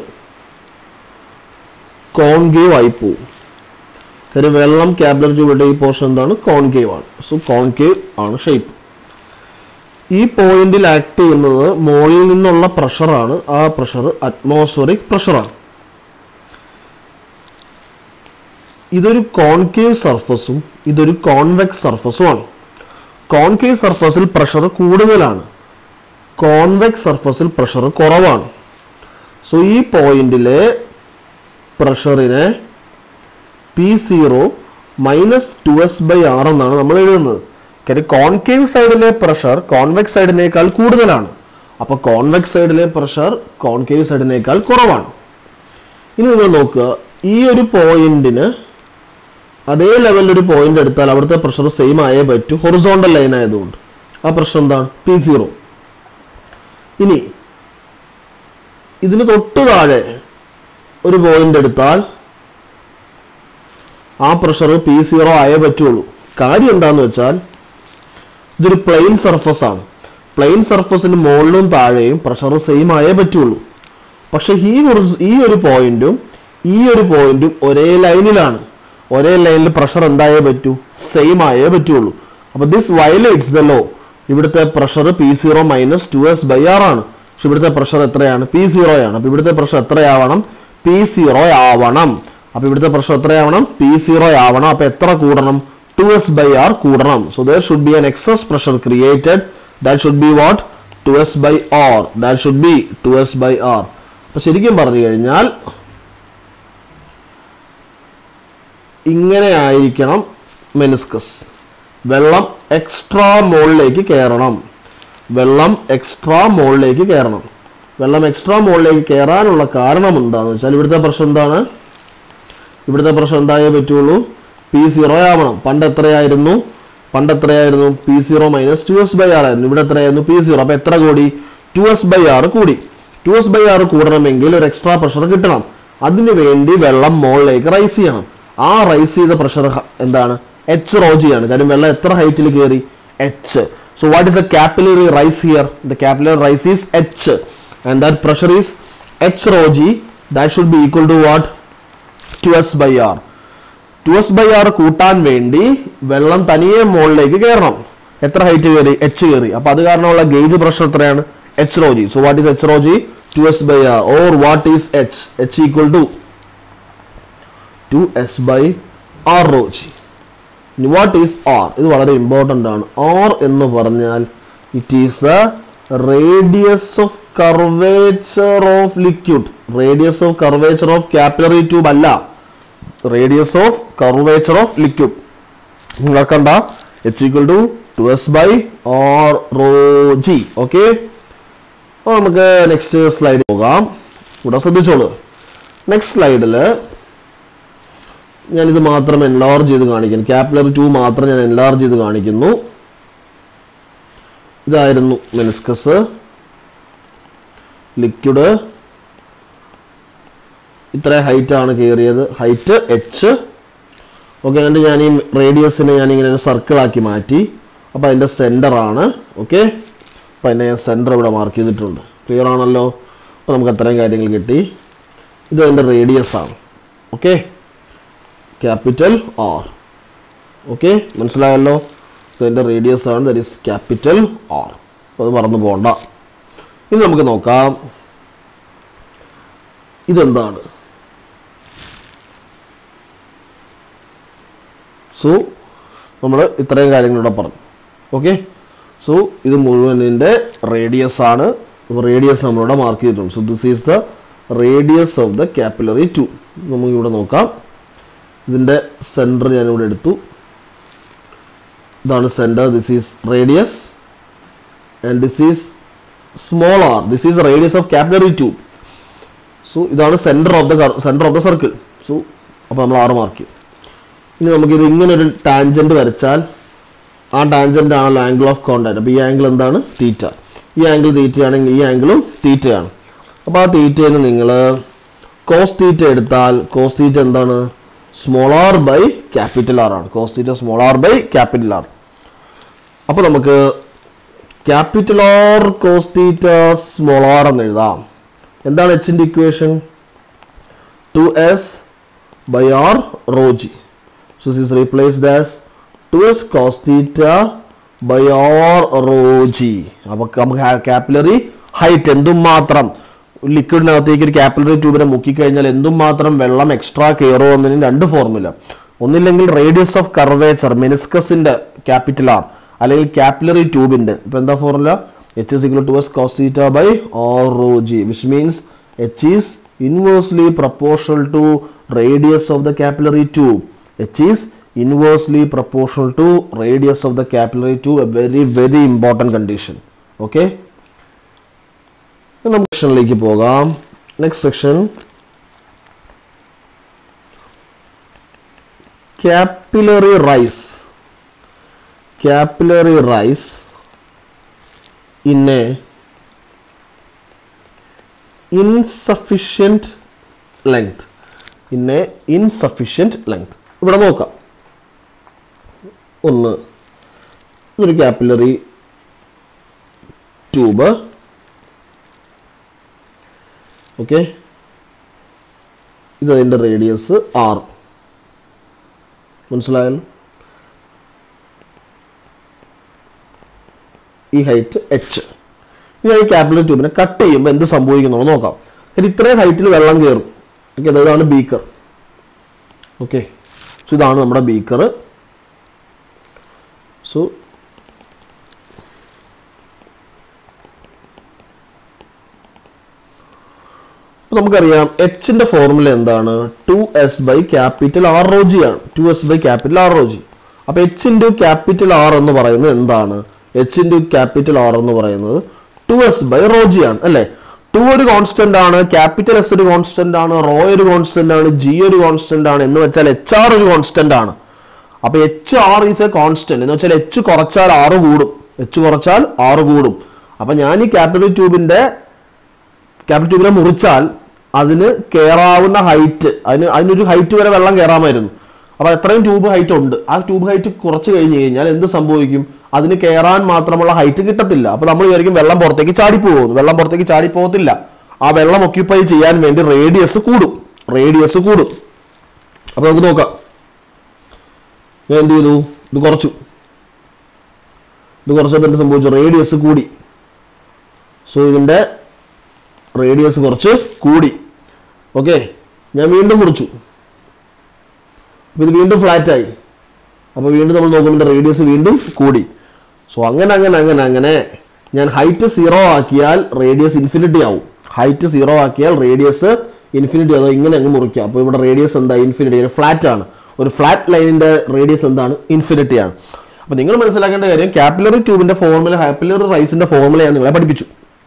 കോൺകേവ് ആയി പോവും കാര്യം വെള്ളം ക്യാബിലർ ട്യൂബിൻ്റെ ഈ പോർഷൻ എന്താണ് കോൺകേവ് ആണ് സോ കോൺകേവ് ആണ് ഷേപ്പ് ഈ പോയിന്റിൽ ആക്ട് ചെയ്യുന്നത് മോളിൽ നിന്നുള്ള പ്രഷറാണ് ആ പ്രഷർ അറ്റ്മോസ്ഫറിക് പ്രഷറാണ് ഇതൊരു കോൺകേവ് സർഫസും ഇതൊരു കോൺവെക്സ് സർഫസും ആണ് കോൺകേവ് സർഫസിൽ പ്രഷർ കൂടുതലാണ് കോൺവെക്സ് സർഫസിൽ പ്രഷർ കുറവാണ് സോ ഈ പോയിന്റിലെ പ്രഷറിനെ P zero minus two S by R എന്നാണ് നമ്മൾ എഴുതുന്നത് കാര്യം കോൺകേവ് സൈഡിലെ പ്രഷർ കോൺവെക്സ് സൈഡിനേക്കാൾ കൂടുതലാണ് അപ്പോൾ കോൺവെക്സ് സൈഡിലെ പ്രഷർ കോൺകേവ് സൈഡിനേക്കാൾ കുറവാണ് ഇനി നിങ്ങൾ നോക്കുക ഈ ഒരു പോയിന്റിന് അതേ ലെവലിൽ ഒരു പോയിന്റ് എടുത്താൽ അവിടുത്തെ പ്രഷർ സെയിം ആയേ പറ്റൂ ഹൊറിസോണ്ടൽ ലൈൻ ആയതുകൊണ്ട് ആ പ്രഷർ എന്താണ് പി സീറോ ഇനി ഇതിന് തൊട്ട് താഴെ ഒരു പോയിന്റ് എടുത്താൽ ആ പ്രഷർ പി സീറോ ആയേ പറ്റുള്ളൂ കാര്യം എന്താന്ന് വെച്ചാൽ ഇതൊരു പ്ലെയിൻ സർഫസ് ആണ് പ്ലെയിൻ സർഫസിന് മുകളിലും താഴെയും പ്രഷർ സെയിം ആയേ പറ്റുള്ളൂ പക്ഷെ ഈ ഒരു ഈ ഒരു പോയിന്റും ഈ ഒരു പോയിന്റും ഒരേ ലൈനിലാണ് ഒരേ ലൈനിൽ പ്രഷർ എന്തായേ പറ്റൂ സെയിം ആയേ പറ്റുള്ളൂ അപ്പൊ ദിസ് വയലേറ്റ്സ് ദ ലോ ഇവിടുത്തെ pressure P zero minus two S by R ആണ് പക്ഷെ ഇവിടുത്തെ പ്രഷർ എത്രയാണ് പി സീറോ ആണ് അപ്പൊ ഇവിടുത്തെ പ്രഷർ എത്രയാവണം പി സീറോ ആവണം അപ്പൊ ഇവിടുത്തെ പ്രഷർ എത്രയാവണം പി സീറോ ആവണം അപ്പൊ എത്ര കൂടണം ടു എസ് ബൈ ആർ കൂടണം so there should be an excess pressure created that should be what two S by R that should be two S by R അപ്പൊ ശരിക്കും പറഞ്ഞു കഴിഞ്ഞാൽ ഇങ്ങനെ ആയിരിക്കണം മെനിസ്കസ് വെള്ളം എക്സ്ട്രാ മുകളിലേക്ക് കയറണം വെള്ളം എക്സ്ട്രാ മുകളിലേക്ക് കയറണം വെള്ളം എക്സ്ട്രാ മുകളിലേക്ക് കയറാനുള്ള കാരണം എന്താണെന്ന് വെച്ചാൽ ഇവിടുത്തെ പ്രശ്നം എന്താണ് ഇവിടുത്തെ പ്രശ്നം എന്തായേ പറ്റുള്ളൂ പി സീറോ ആവണം പണ്ട് എത്രയായിരുന്നു പണ്ട് എത്രയായിരുന്നു P zero minus two S by R ആയിരുന്നു ഇവിടെ എത്രയായിരുന്നു പി സീറോ അപ്പൊ എത്ര കൂടി ടു എസ് ബൈ ആർ കൂടി ടു എസ് ബൈ ആർ കൂടണമെങ്കിൽ ഒരു എക്സ്ട്രാ പ്രഷർ കിട്ടണം അതിനു വേണ്ടി വെള്ളം മുകളിലേക്ക് റൈസ് ചെയ്യണം ആ റൈസ് ചെയ്ത പ്രഷർ എന്താണ് എച്ച് റോജി ആണ് കാര്യം വെള്ളം എത്ര ഹൈറ്റിൽ കയറി H so what is a capillary rise here the capillary rise is H and that pressure is H rho G that should be equal to what two S by R two S by R കൂട്ടാൻ വേണ്ടി വെള്ളം തനിയെ മുകളിലേക്ക് കയറണം എത്ര height കയറി H കയറി അപ്പൊ അത് കാരണമുള്ള ഗേജ് പ്രഷർ എത്രയാണ് H rho G so what is H rho G two S by R or what is H H equal to two S by R rho G what is R ഇത് വളരെ ഇമ്പോർട്ടൻ്റ് ആണ് R എന്ന് പറഞ്ഞാൽ it is the radius of curvature of liquid radius of curvature of capillary tube അല്ല radius of curvature of liquid നിങ്ങൾക്കണ്ട H equal to two S by R rho G okay അപ്പോൾ നമുക്ക് next slide പോകാം ഇവിടെ ശ്രദ്ധിച്ചോളൂ next സ്ലൈഡിൽ ഞാനിത് മാത്രം എൻലാർജ് ചെയ്ത് കാണിക്കുന്നു ക്യാപിലറി ടു മാത്രം ഞാൻ എൻലാർജ് ചെയ്ത് കാണിക്കുന്നു ഇതായിരുന്നു മെനിസ്കസ് ലിക്വിഡ് ഇത്ര ഹൈറ്റ് ആണ് കയറിയത് ഹൈറ്റ് എച്ച് ഓക്കെ എന്നിട്ട് ഞാൻ ഈ റേഡിയസിനെ ഞാൻ ഇങ്ങനെ ഒരു സർക്കിൾ ആക്കി മാറ്റി അപ്പോൾ അതിൻ്റെ സെൻറ്റർ ആണ് ഓക്കെ അപ്പോൾ അതിനെ ഞാൻ സെൻറ്റർ ഇവിടെ മാർക്ക് ചെയ്തിട്ടുണ്ട് ക്ലിയർ ആണല്ലോ അപ്പോൾ നമുക്ക് അത്രയും കാര്യങ്ങൾ കിട്ടി ഇത് അതിൻ്റെ റേഡിയസ് ആണ് ഓക്കെ ക്യാപിറ്റൽ ആർ ഓക്കെ മനസ്സിലായല്ലോ ഇതിൻ്റെ റേഡിയസ് ആണ് ദറ്റ് ഈസ് ക്യാപിറ്റൽ ആർ അപ്പോൾ അത് മറന്നു പോകണ്ട ഇനി നമുക്ക് നോക്കാം ഇതെന്താണ് സോ നമ്മൾ ഇത്രയും കാര്യങ്ങളിവിടെ പറഞ്ഞു ഓക്കെ സോ ഇത് മുഴുവനിൻ്റെ റേഡിയസ് ആണ് അപ്പോൾ റേഡിയസ് നമ്മളിവിടെ മാർക്ക് ചെയ്തിട്ടുണ്ട് so this is the radius of the capillary tube നമുക്ക് ഇവിടെ നോക്കാം ഇതിൻ്റെ സെൻറ്റർ ഞാനിവിടെ എടുത്തു ഇതാണ് centre this is radius and this is small R this is radius of capillary tube so ഇതാണ് centre of the centre of the circle so അപ്പോൾ നമ്മൾ ആറ് മാർക്ക് ചെയ്യും ഇനി നമുക്കിത് ഇങ്ങനെ ഒരു ടാൻജൻറ്റ് വരച്ചാൽ ആ ടാൻജൻ്റ് ആണല്ലോ ആംഗിൾ ഓഫ് കോണ്ടാക്ട് അപ്പോൾ ഈ ആംഗിൾ എന്താണ് തീറ്റ ഈ ആംഗിൾ തീറ്റ ആണെങ്കിൽ ഈ ആംഗിളും തീറ്റയാണ് അപ്പോൾ ആ തീറ്റയിൽ നിങ്ങൾ കോസ് തീറ്റ എടുത്താൽ കോസ് തീറ്റ എന്താണ് small R by capital R ആണ് cos theta small R by capital R അപ്പോൾ നമുക്ക് capital R cos theta small R എന്ന് എഴുതാം എന്താണ് എച്ചിൻ്റെ equation two S by R rho G So this is replaced as 2s cos theta by r rho g. അപ്പോൾ നമുക്ക് capillary height എന്തും മാത്രം ലിക്വിഡിനകത്തേക്ക് ഒരു കാപ്പിലറി ട്യൂബിനെ മുക്കിക്കഴിഞ്ഞാൽ എന്തും മാത്രം വെള്ളം എക്സ്ട്രാ കയറോ എന്നതിന് രണ്ട് ഫോർമുല ഒന്നില്ലെങ്കിൽ റേഡിയസ് ഓഫ് കർവേച്ചർ മെനിസ്കസിന്റെ ക്യാപിറ്റൽ ആർ അല്ലെങ്കിൽ കാപ്പിലറി ട്യൂബിന്റെ ഇപ്പൊ എന്താ formula H is equal to S cos theta by R rho G which means H is inversely proportional to radius of the capillary tube h is inversely proportional to radius of the capillary tube a very very important condition okay ഇനി നമുക്ക് സെക്ഷനിലേക്ക് പോകാം next section capillary rise capillary rise in a insufficient length in a insufficient length ഇവിടെ നോക്കാം ഒന്ന് ഇതൊരു capillary tube okay ഇതതിൻ്റെ radius R മനസ്സിലായല്ലോ ഈ ഹൈറ്റ് എച്ച് ഇനി ഈ ക്യാപ്പിലറി ട്യൂബിനെ കട്ട് ചെയ്യുമ്പോൾ എന്ത് സംഭവിക്കുന്നു നോക്കാം കാര്യം ഇത്രയും ഹൈറ്റിൽ വെള്ളം കയറും ഓക്കെ അതാണ് ബീക്കർ ഓക്കെ സോ ഇതാണ് നമ്മുടെ ബീക്കർ സോ നമുക്കറിയാം എച്ചിന്റെ ഫോർമുല എന്താണ് two S by capital R rho G ആണ് two S by capital R rho G അപ്പൊ എച്ച് ഇൻറ്റു ക്യാപിറ്റൽ ആർ എന്ന് പറയുന്നത് എന്താണ് എച്ച് ഇൻറ്റു ക്യാപിറ്റൽ ആർ എന്ന് പറയുന്നത് two S by rho G ആണ് അല്ലേ ടു ഒരു കോൺസ്റ്റന്റ് ആണ് ക്യാപിറ്റൽ എസ് ഒരു കോൺസ്റ്റന്റ് ആണ് റോ ഒരു കോൺസ്റ്റന്റ് ആണ് ജി ഒരു കോൺസ്റ്റന്റ് ആണ് എന്ന് വെച്ചാൽ എച്ച് ആർ ഒരു കോൺസ്റ്റന്റ് ആണ് അപ്പൊ H R is a constant എന്ന് വെച്ചാൽ എച്ച് കുറച്ചാൽ ആറ് കൂടും എച്ച് കുറച്ചാൽ ആറ് കൂടും അപ്പൊ ഞാൻ ഈ ക്യാപിറ്റൽ ട്യൂബിന്റെ ക്യാപിറ്റൽ ട്യൂബിനെ മുറിച്ചാൽ അതിന് കയറാവുന്ന ഹൈറ്റ് അതിന് അതിനൊരു ഹൈറ്റ് വരെ വെള്ളം കയറാമായിരുന്നു അപ്പോൾ എത്രയും ട്യൂബ് ഹൈറ്റ് ഉണ്ട് ആ ട്യൂബ് ഹൈറ്റ് കുറച്ച് കഴിഞ്ഞ് കഴിഞ്ഞാൽ എന്ത് സംഭവിക്കും അതിന് കയറാൻ മാത്രമുള്ള ഹൈറ്റ് കിട്ടത്തില്ല അപ്പോൾ നമ്മൾ വിചാരിക്കും വെള്ളം പുറത്തേക്ക് ചാടിപ്പോകുന്നു വെള്ളം പുറത്തേക്ക് ചാടിപ്പോകത്തില്ല ആ വെള്ളം ഒക്യുപ്പൈ ചെയ്യാൻ വേണ്ടി റേഡിയസ് കൂടും റേഡിയസ് കൂടും അപ്പോൾ നമുക്ക് നോക്കാം ഞാൻ എന്ത് ചെയ്തു ഇത് കുറച്ചു ഇത് കുറച്ചപ്പോൾ എന്ത് സംഭവിച്ചു റേഡിയസ് കൂടി സോ ഇതിൻ്റെ റേഡിയസ് കുറച്ച് കൂടി ഓക്കെ ഞാൻ വീണ്ടും മുറിച്ചു അപ്പോൾ ഇത് വീണ്ടും ഫ്ലാറ്റ് ആയി അപ്പോൾ വീണ്ടും നമ്മൾ നോക്കുമ്പോൾ റേഡിയസ് വീണ്ടും കൂടി സോ അങ്ങനെ അങ്ങനെ അങ്ങനെ അങ്ങനെ ഞാൻ ഹൈറ്റ് സീറോ ആക്കിയാൽ റേഡിയസ് ഇൻഫിനിറ്റി ആവും ഹൈറ്റ് സീറോ ആക്കിയാൽ റേഡിയസ് ഇൻഫിനിറ്റി അതോ ഇങ്ങനെ അങ്ങ് മുറിക്കുക അപ്പോൾ ഇവിടെ റേഡിയസ് എന്താ ഇൻഫിനിറ്റി ഒരു ഫ്ലാറ്റ് ആണ് ഒരു ഫ്ലാറ്റ് ലൈനിന്റെ റേഡിയസ് എന്താണ് ഇൻഫിനിറ്റി ആണ് അപ്പോൾ നിങ്ങൾ മനസ്സിലാക്കേണ്ട കാര്യം കാപ്പിലറി ട്യൂബിന്റെ ഫോർമുല കാപ്പിലറി റൈസിന്റെ ഫോർമുല ഞാൻ നിങ്ങളെ പഠിപ്പിച്ചു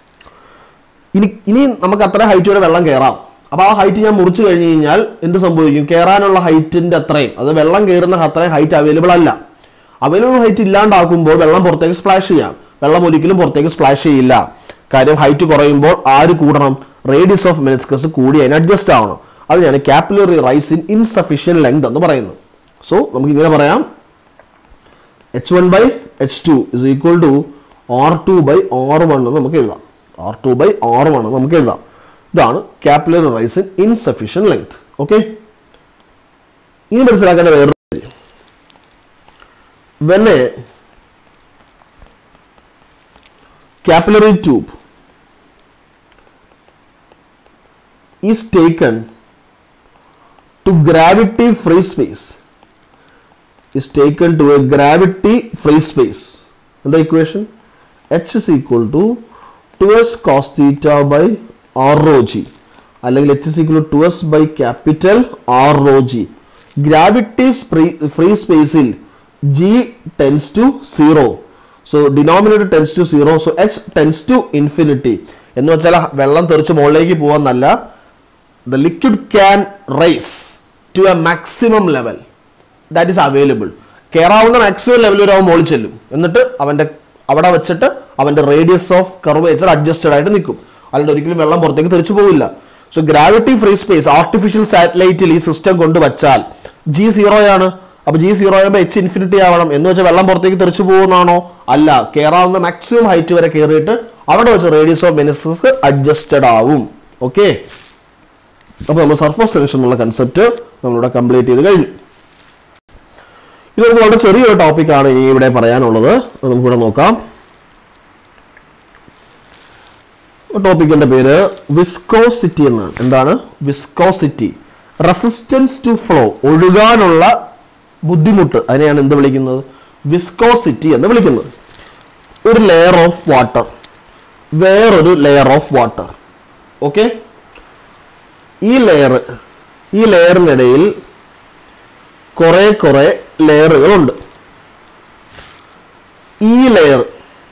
ഇനി ഇനി നമുക്ക് അത്ര ഹൈറ്റ് വരെ വെള്ളം കയറാം അപ്പോൾ ആ ഹൈറ്റ് ഞാൻ മുറിച്ച് കഴിഞ്ഞ് കഴിഞ്ഞാൽ എന്ത് സംഭവിക്കും കയറാനുള്ള ഹൈറ്റിന്റെ അത്രയും അത് വെള്ളം കയറുന്ന അത്രയും ഹൈറ്റ് അവൈലബിൾ അല്ല അവൈലബിൾ ഹൈറ്റ് ഇല്ലാണ്ടാക്കുമ്പോൾ വെള്ളം പുറത്തേക്ക് സ്പ്ലാഷ് ചെയ്യാം വെള്ളം ഒരിക്കലും പുറത്തേക്ക് സ്പ്ലാഷ് ചെയ്യില്ല കാര്യം ഹൈറ്റ് കുറയുമ്പോൾ ആര് കൂടണം റേഡിയസ് ഓഫ് മെനിസ്കസ് കൂടി അതിന് അഡ്ജസ്റ്റ് ആവണം അതിനാണ് capillary rise in insufficient length എന്ന് പറയുന്നത് സോ നമുക്ക് ഇങ്ങനെ പറയാം H one by H two is equal to R two by R one എന്ന് നമുക്ക് എഴുതാം R two by R one എന്ന് നമുക്ക് എഴുതാം ഇതാണ് capillary rise in insufficient length okay ഇനി മനസ്സിലാക്കേണ്ട വേറൊരു കാര്യം when a capillary tube is taken to gravity free space is taken to a gravity free space and the equation h is equal to 2s cos theta by r rho g അല്ലെങ്കിൽ h is equal to 2s by capital r rho g gravity free സ്പേസിൽ g tends to 0 so denominator tends to 0 so h tends to infinity എന്ന് വെച്ചാൽ വെള്ളം തെറിച്ച് മുകളിലേക്ക് പോകാന്നല്ല the liquid can rise to a maximum level that is available കയറാവുന്ന maximum level വരെ അവൻ മുകളിൽ ചെല്ലും എന്നിട്ട് അവന്റെ അവിടെ വെച്ചിട്ട് അവന്റെ റേഡിയസ് ഓഫ് കർവേച്ചർ അഡ്ജസ്റ്റഡ് ആയിട്ട് നിൽക്കും അല്ലാണ്ട് ഒരിക്കലും വെള്ളം പുറത്തേക്ക് തെറിച്ചു പോകില്ല so gravity free space artificial സാറ്റലൈറ്റിൽ ഈ സിസ്റ്റം കൊണ്ടുവച്ചാൽ ജി സീറോ ആണ് അപ്പൊ ജി സീറോ ആകുമ്പോൾ എച്ച് ഇൻഫിനിറ്റി ആവണം എന്ന് വെച്ചാൽ വെള്ളം പുറത്തേക്ക് തെറിച്ചു പോകുന്നതാണോ അല്ല കയറാവുന്ന മാക്സിമം ഹൈറ്റ് വരെ കയറിയിട്ട് അവിടെ വെച്ച് റേഡിയസ് ഓഫ് മെനിസസ് അഡ്ജസ്റ്റഡ് ആവും ഓക്കെ അപ്പോൾ നമ്മൾ സർഫസ് ടെൻഷൻ എന്നുള്ള കൺസെപ്റ്റ് നമ്മളിവിടെ കംപ്ലീറ്റ് ചെയ്ത് കഴിഞ്ഞു ഇത് നമുക്ക് വളരെ ചെറിയൊരു ടോപ്പിക്കാണ് ഇനി ഇവിടെ പറയാനുള്ളത് അത് നമുക്കിവിടെ നോക്കാം ടോപ്പിക്കിന്റെ പേര് വിസ്കോസിറ്റി എന്നാണ് എന്താണ് വിസ്കോസിറ്റി റെസിസ്റ്റൻസ് ടു ഫ്ലോ ഒഴുകാനുള്ള ബുദ്ധിമുട്ട് അതിനെയാണ് എന്ത് വിളിക്കുന്നത് വിസ്കോസിറ്റി എന്ന് വിളിക്കുന്നത് ഒരു ലെയർ ഓഫ് വാട്ടർ വേറൊരു ലെയർ ഓഫ് വാട്ടർ ഓക്കെ ഈ ലെയർ ഈ ലെയറിനിടയിൽ കുറെ കുറെ ലെയറുകളുണ്ട് ഈ ലെയർ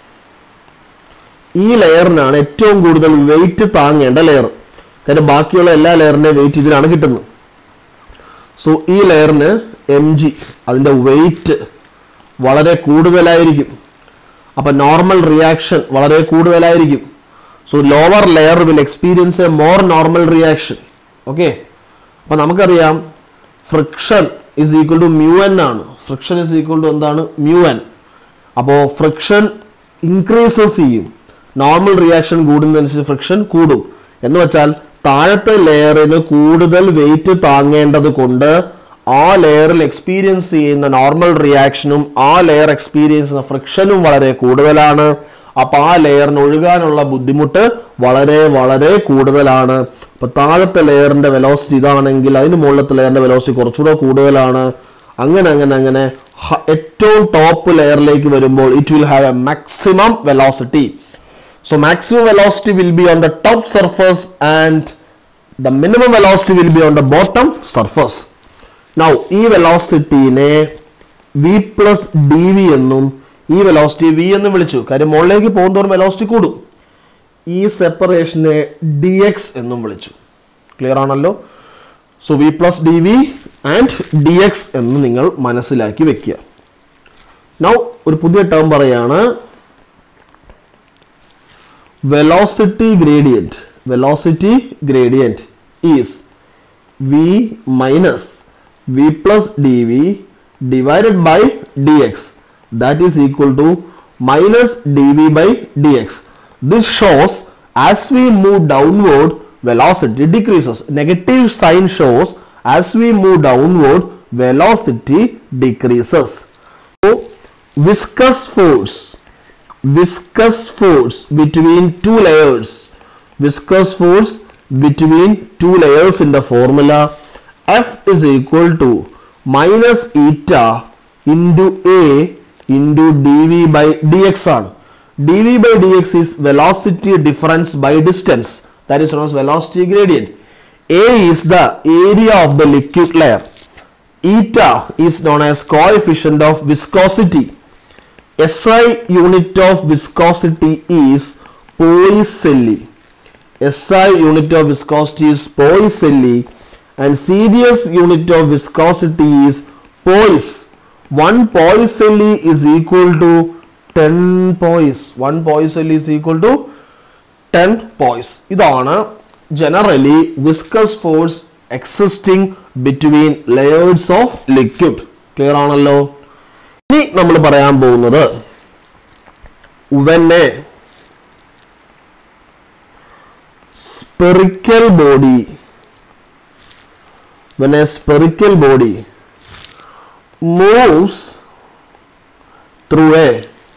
ഈ ലെയറിനാണ് ഏറ്റവും കൂടുതൽ വെയിറ്റ് താങ്ങേണ്ട ലെയർ കാര്യം ബാക്കിയുള്ള എല്ലാ ലെയറിന്റെ വെയിറ്റ് ഇതിനാണ് കിട്ടുന്നത് സോ ഈ ലെയറിന് എം ജി അതിൻ്റെ വെയിറ്റ് വളരെ കൂടുതലായിരിക്കും അപ്പം നോർമൽ റിയാക്ഷൻ വളരെ കൂടുതലായിരിക്കും so lower layer will experience a more normal reaction okay അപ്പം നമുക്കറിയാം friction is equal to mu N ആണ് ഫ്രിക്ഷൻ ഇസ് ഈക്വൽ ടു എന്താണ് മ്യൂ എൻ അപ്പോൾ ഫ്രിക്ഷൻ ഇൻക്രീസസ് ചെയ്യും നോർമൽ റിയാക്ഷൻ കൂടുന്നതനുസരിച്ച് ഫ്രിക്ഷൻ കൂടും എന്ന് വെച്ചാൽ താഴത്തെ ലെയറിന് കൂടുതൽ വെയിറ്റ് താങ്ങേണ്ടത് കൊണ്ട് ആ ലെയറിൽ എക്സ്പീരിയൻസ് ചെയ്യുന്ന നോർമൽ റിയാക്ഷനും ആ ലെയർ എക്സ്പീരിയൻസ് ചെയ്യുന്ന ഫ്രിക്ഷനും വളരെ കൂടുതലാണ് അപ്പൊ ആ ലെയറിന് ഒഴുകാനുള്ള ബുദ്ധിമുട്ട് വളരെ വളരെ കൂടുതലാണ് അപ്പൊ താഴത്തെ ലെയറിന്റെ വെലോസിറ്റി ഇതാണെങ്കിൽ അതിന് മുകളിലത്തെ ലെയറിന്റെ വെലോസിറ്റി കുറച്ചുകൂടെ കൂടുതലാണ് അങ്ങനെ അങ്ങനെ അങ്ങനെ ഹ- ഏറ്റവും ടോപ്പ് ലെയറിലേക്ക് വരുമ്പോൾ it will have a maximum velocity so maximum velocity will be on the top surface and the minimum velocity will be on the bottom surface now ഈ വെലോസിറ്റീനെ വി പ്ലസ് ഡി വി എന്നും ഈ velocity V എന്നും വിളിച്ചു കാര്യം മുകളിലേക്ക് പോകുന്നതോറും velocity കൂടും ഈ സെപ്പറേഷനെ ഡി എക്സ് എന്നും വിളിച്ചു ക്ലിയർ ആണല്ലോ so V plus D V and D X എന്ന് നിങ്ങൾ മനസ്സിലാക്കി വെക്കുക നൗ ഒരു പുതിയ ടേം പറയാണ് velocity gradient velocity gradient is V minus V plus D V divided by D X that is equal to minus D V by D X this shows as V move downward velocity decreases negative sign shows as we move downward velocity decreases so viscous force viscous force between two layers viscous force between two layers in the formula f is equal to minus eta into a into dv by dx ആണ് dv by dx is velocity difference by distance that is known as velocity gradient a is the area of the liquid layer eta is known as coefficient of viscosity SI unit of viscosity is Poiseuille. SI unit of viscosity is Poiseuille and serious unit of viscosity is Poise. 1 Poiseuille is equal to 10 Poise. 1 Poiseuille is equal to 10 Poise. ഇതാണ് generally viscous force existing between layers of liquid. Clear ആണല്ലോ ഇനി നമ്മൾ പറയാൻ പോകുന്നത് when a spherical body when a spherical body moves through a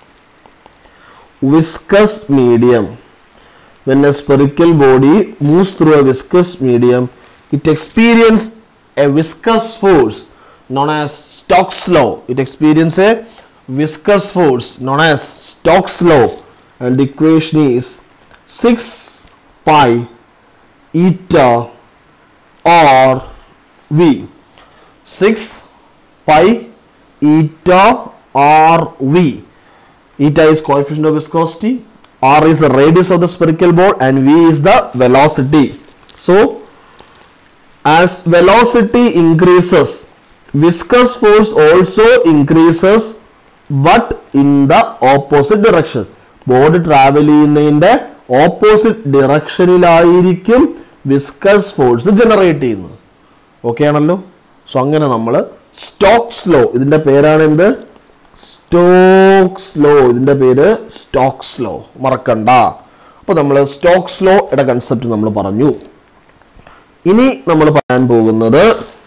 viscous medium when a spherical body moves through a viscous medium it experiences a viscous force known as Stokes law it experiences a viscous force known as Stokes law and the equation is 6 pi eta or v 6 pi eta or v eta is coefficient of viscosity r is the radius of the spherical ball and v is the velocity so as velocity increases viscous force also increases but in the opposite direction ബോർഡ് travel ചെയ്യുന്നതിന്റെ opposite ഡിറക്ഷനിലായിരിക്കും viscous force generate ചെയ്യുന്നത് okay ആണല്ലോ so അങ്ങനെ നമ്മൾ Stokes law ഇതിന്റെ പേരാണ് എന്ത് സ്റ്റോക്സ് ലോ ഇതിന്റെ പേര് സ്റ്റോക്സ് ലോ മറക്കണ്ട അപ്പോൾ നമ്മൾ സ്റ്റോക്സ് ലോയുടെ കൺസെപ്റ്റ് നമ്മൾ പറഞ്ഞു ഇനി നമ്മൾ പറയാൻ പോകുന്നത്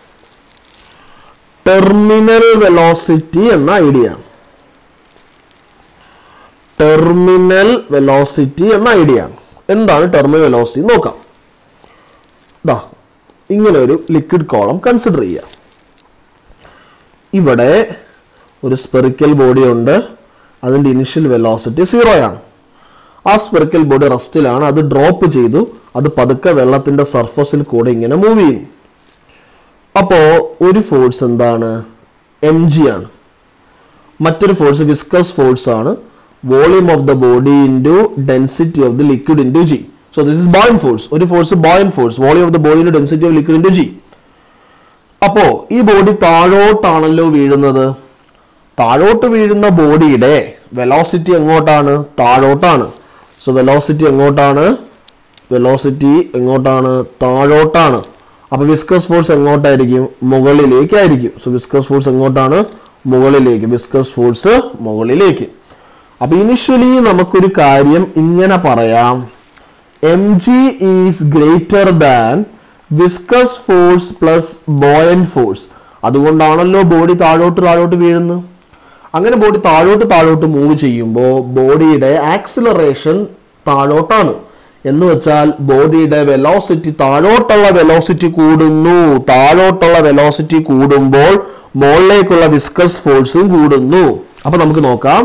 ടെർമിനൽ വെലോസിറ്റി എന്ന ഐഡിയ ആണ് ടെർമിനൽ വെലോസിറ്റി എന്ന ഐഡിയ ആണ് എന്താണ് ടെർമിനൽ വെലോസിറ്റി നോക്കാം ദാ ഇങ്ങനെ ഒരു ലിക്വിഡ് കോളം കൺസിഡർ ചെയ്യുക ഇവിടെ ഒരു സ്പെറിക്കൽ ബോഡി ഉണ്ട് അതിൻ്റെ ഇനിഷ്യൽ വെലോസിറ്റി സീറോയാണ് ആ സ്പെറിക്കൽ ബോഡി റെസ്റ്റിലാണ് അത് ഡ്രോപ്പ് ചെയ്തു അത് പതുക്കെ വെള്ളത്തിൻ്റെ സർഫസിൽ കൂടെ ഇങ്ങനെ മൂവ് ചെയ്യും അപ്പോൾ ഒരു ഫോഴ്സ് എന്താണ് എം ജി ആണ് മറ്റൊരു ഫോഴ്സ് വിസ്കസ് ഫോഴ്സ് ആണ് volume of the body into density of the liquid into G so this is buoyant force ഒരു force buoyant force volume of the body into density of liquid into G അപ്പോ ഈ body താഴോട്ടാണല്ലോ വീഴുന്നത് താഴോട്ട് വീഴുന്ന ബോഡിയുടെ velocity എങ്ങോട്ടാണ് താഴോട്ടാണ് so velocity എങ്ങോട്ടാണ് വെലോസിറ്റി എങ്ങോട്ടാണ് താഴോട്ടാണ് അപ്പൊ വിസ്കസ് ഫോഴ്സ് എങ്ങോട്ടായിരിക്കും മുകളിലേക്കായിരിക്കും സോ വിസ്കസ് ഫോഴ്സ് എങ്ങോട്ടാണ് മുകളിലേക്ക് വിസ്കസ് ഫോഴ്സ് മുകളിലേക്ക് അപ്പൊ ഇനിഷ്യലി നമുക്കൊരു കാര്യം ഇങ്ങനെ പറയാം M G is greater than viscous force plus buoyant force അതുകൊണ്ടാണല്ലോ ബോഡി താഴോട്ട് താഴോട്ട് വീഴുന്നത് അങ്ങനെ ബോഡി താഴോട്ട് താഴോട്ട് മൂവ് ചെയ്യുമ്പോൾ ബോഡിയുടെ ആക്സിലറേഷൻ താഴോട്ടാണ് എന്ന് വെച്ചാൽ ബോഡിയുടെ വെലോസിറ്റി താഴോട്ടുള്ള വെലോസിറ്റി കൂടുന്നു താഴോട്ടുള്ള വെലോസിറ്റി കൂടുമ്പോൾ മുകളിലേക്കുള്ള വിസ്കസ് ഫോഴ്സും കൂടുന്നു അപ്പൊ നമുക്ക് നോക്കാം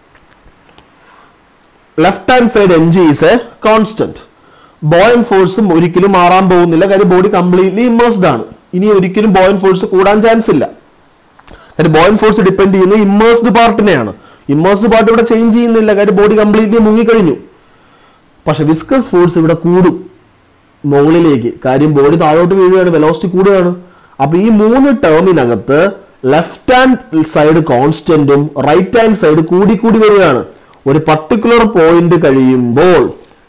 left hand side M G is a constant buoyant ഫോഴ്സും ഒരിക്കലും മാറാൻ പോകുന്നില്ല കാര്യം ബോഡി കംപ്ലീറ്റ്ലി ഇമ്മേഴ്സ്ഡ് ആണ് ഇനി ഒരിക്കലും ബോയൻ ഫോഴ്സ് കൂടാൻ ചാൻസ് ഇല്ല കാര്യം ബോയൻ ഫോഴ്സ് ഡിപ്പെൻഡ് ചെയ്യുന്നത് ഇമ്മേഴ്സ്ഡ് പാർട്ടിനെയാണ് ഇമ്മേഴ്സ്ഡ് പാർട്ട് ഇവിടെ ചേഞ്ച് ചെയ്യുന്നില്ല കാര്യം ബോഡി കംപ്ലീറ്റ്ലി മുങ്ങിക്കഴിഞ്ഞു പക്ഷെ വിസ്കസ് ഫോഴ്സ് ഇവിടെ കൂടും മുകളിലേക്ക് കാര്യം ബോഡി താഴോട്ട് വീഴുകയാണ് വെലോസിറ്റി കൂടുകയാണ് അപ്പൊ ഈ മൂന്ന് ടേമിനകത്ത് ലെഫ്റ്റ് ഹാൻഡ് സൈഡ് കോൺസ്റ്റന്റും റൈറ്റ് ഹാൻഡ് സൈഡ് കൂടി കൂടി വരികയാണ് ഒരു പർട്ടിക്കുലർ പോയിന്റ് കഴിയുമ്പോൾ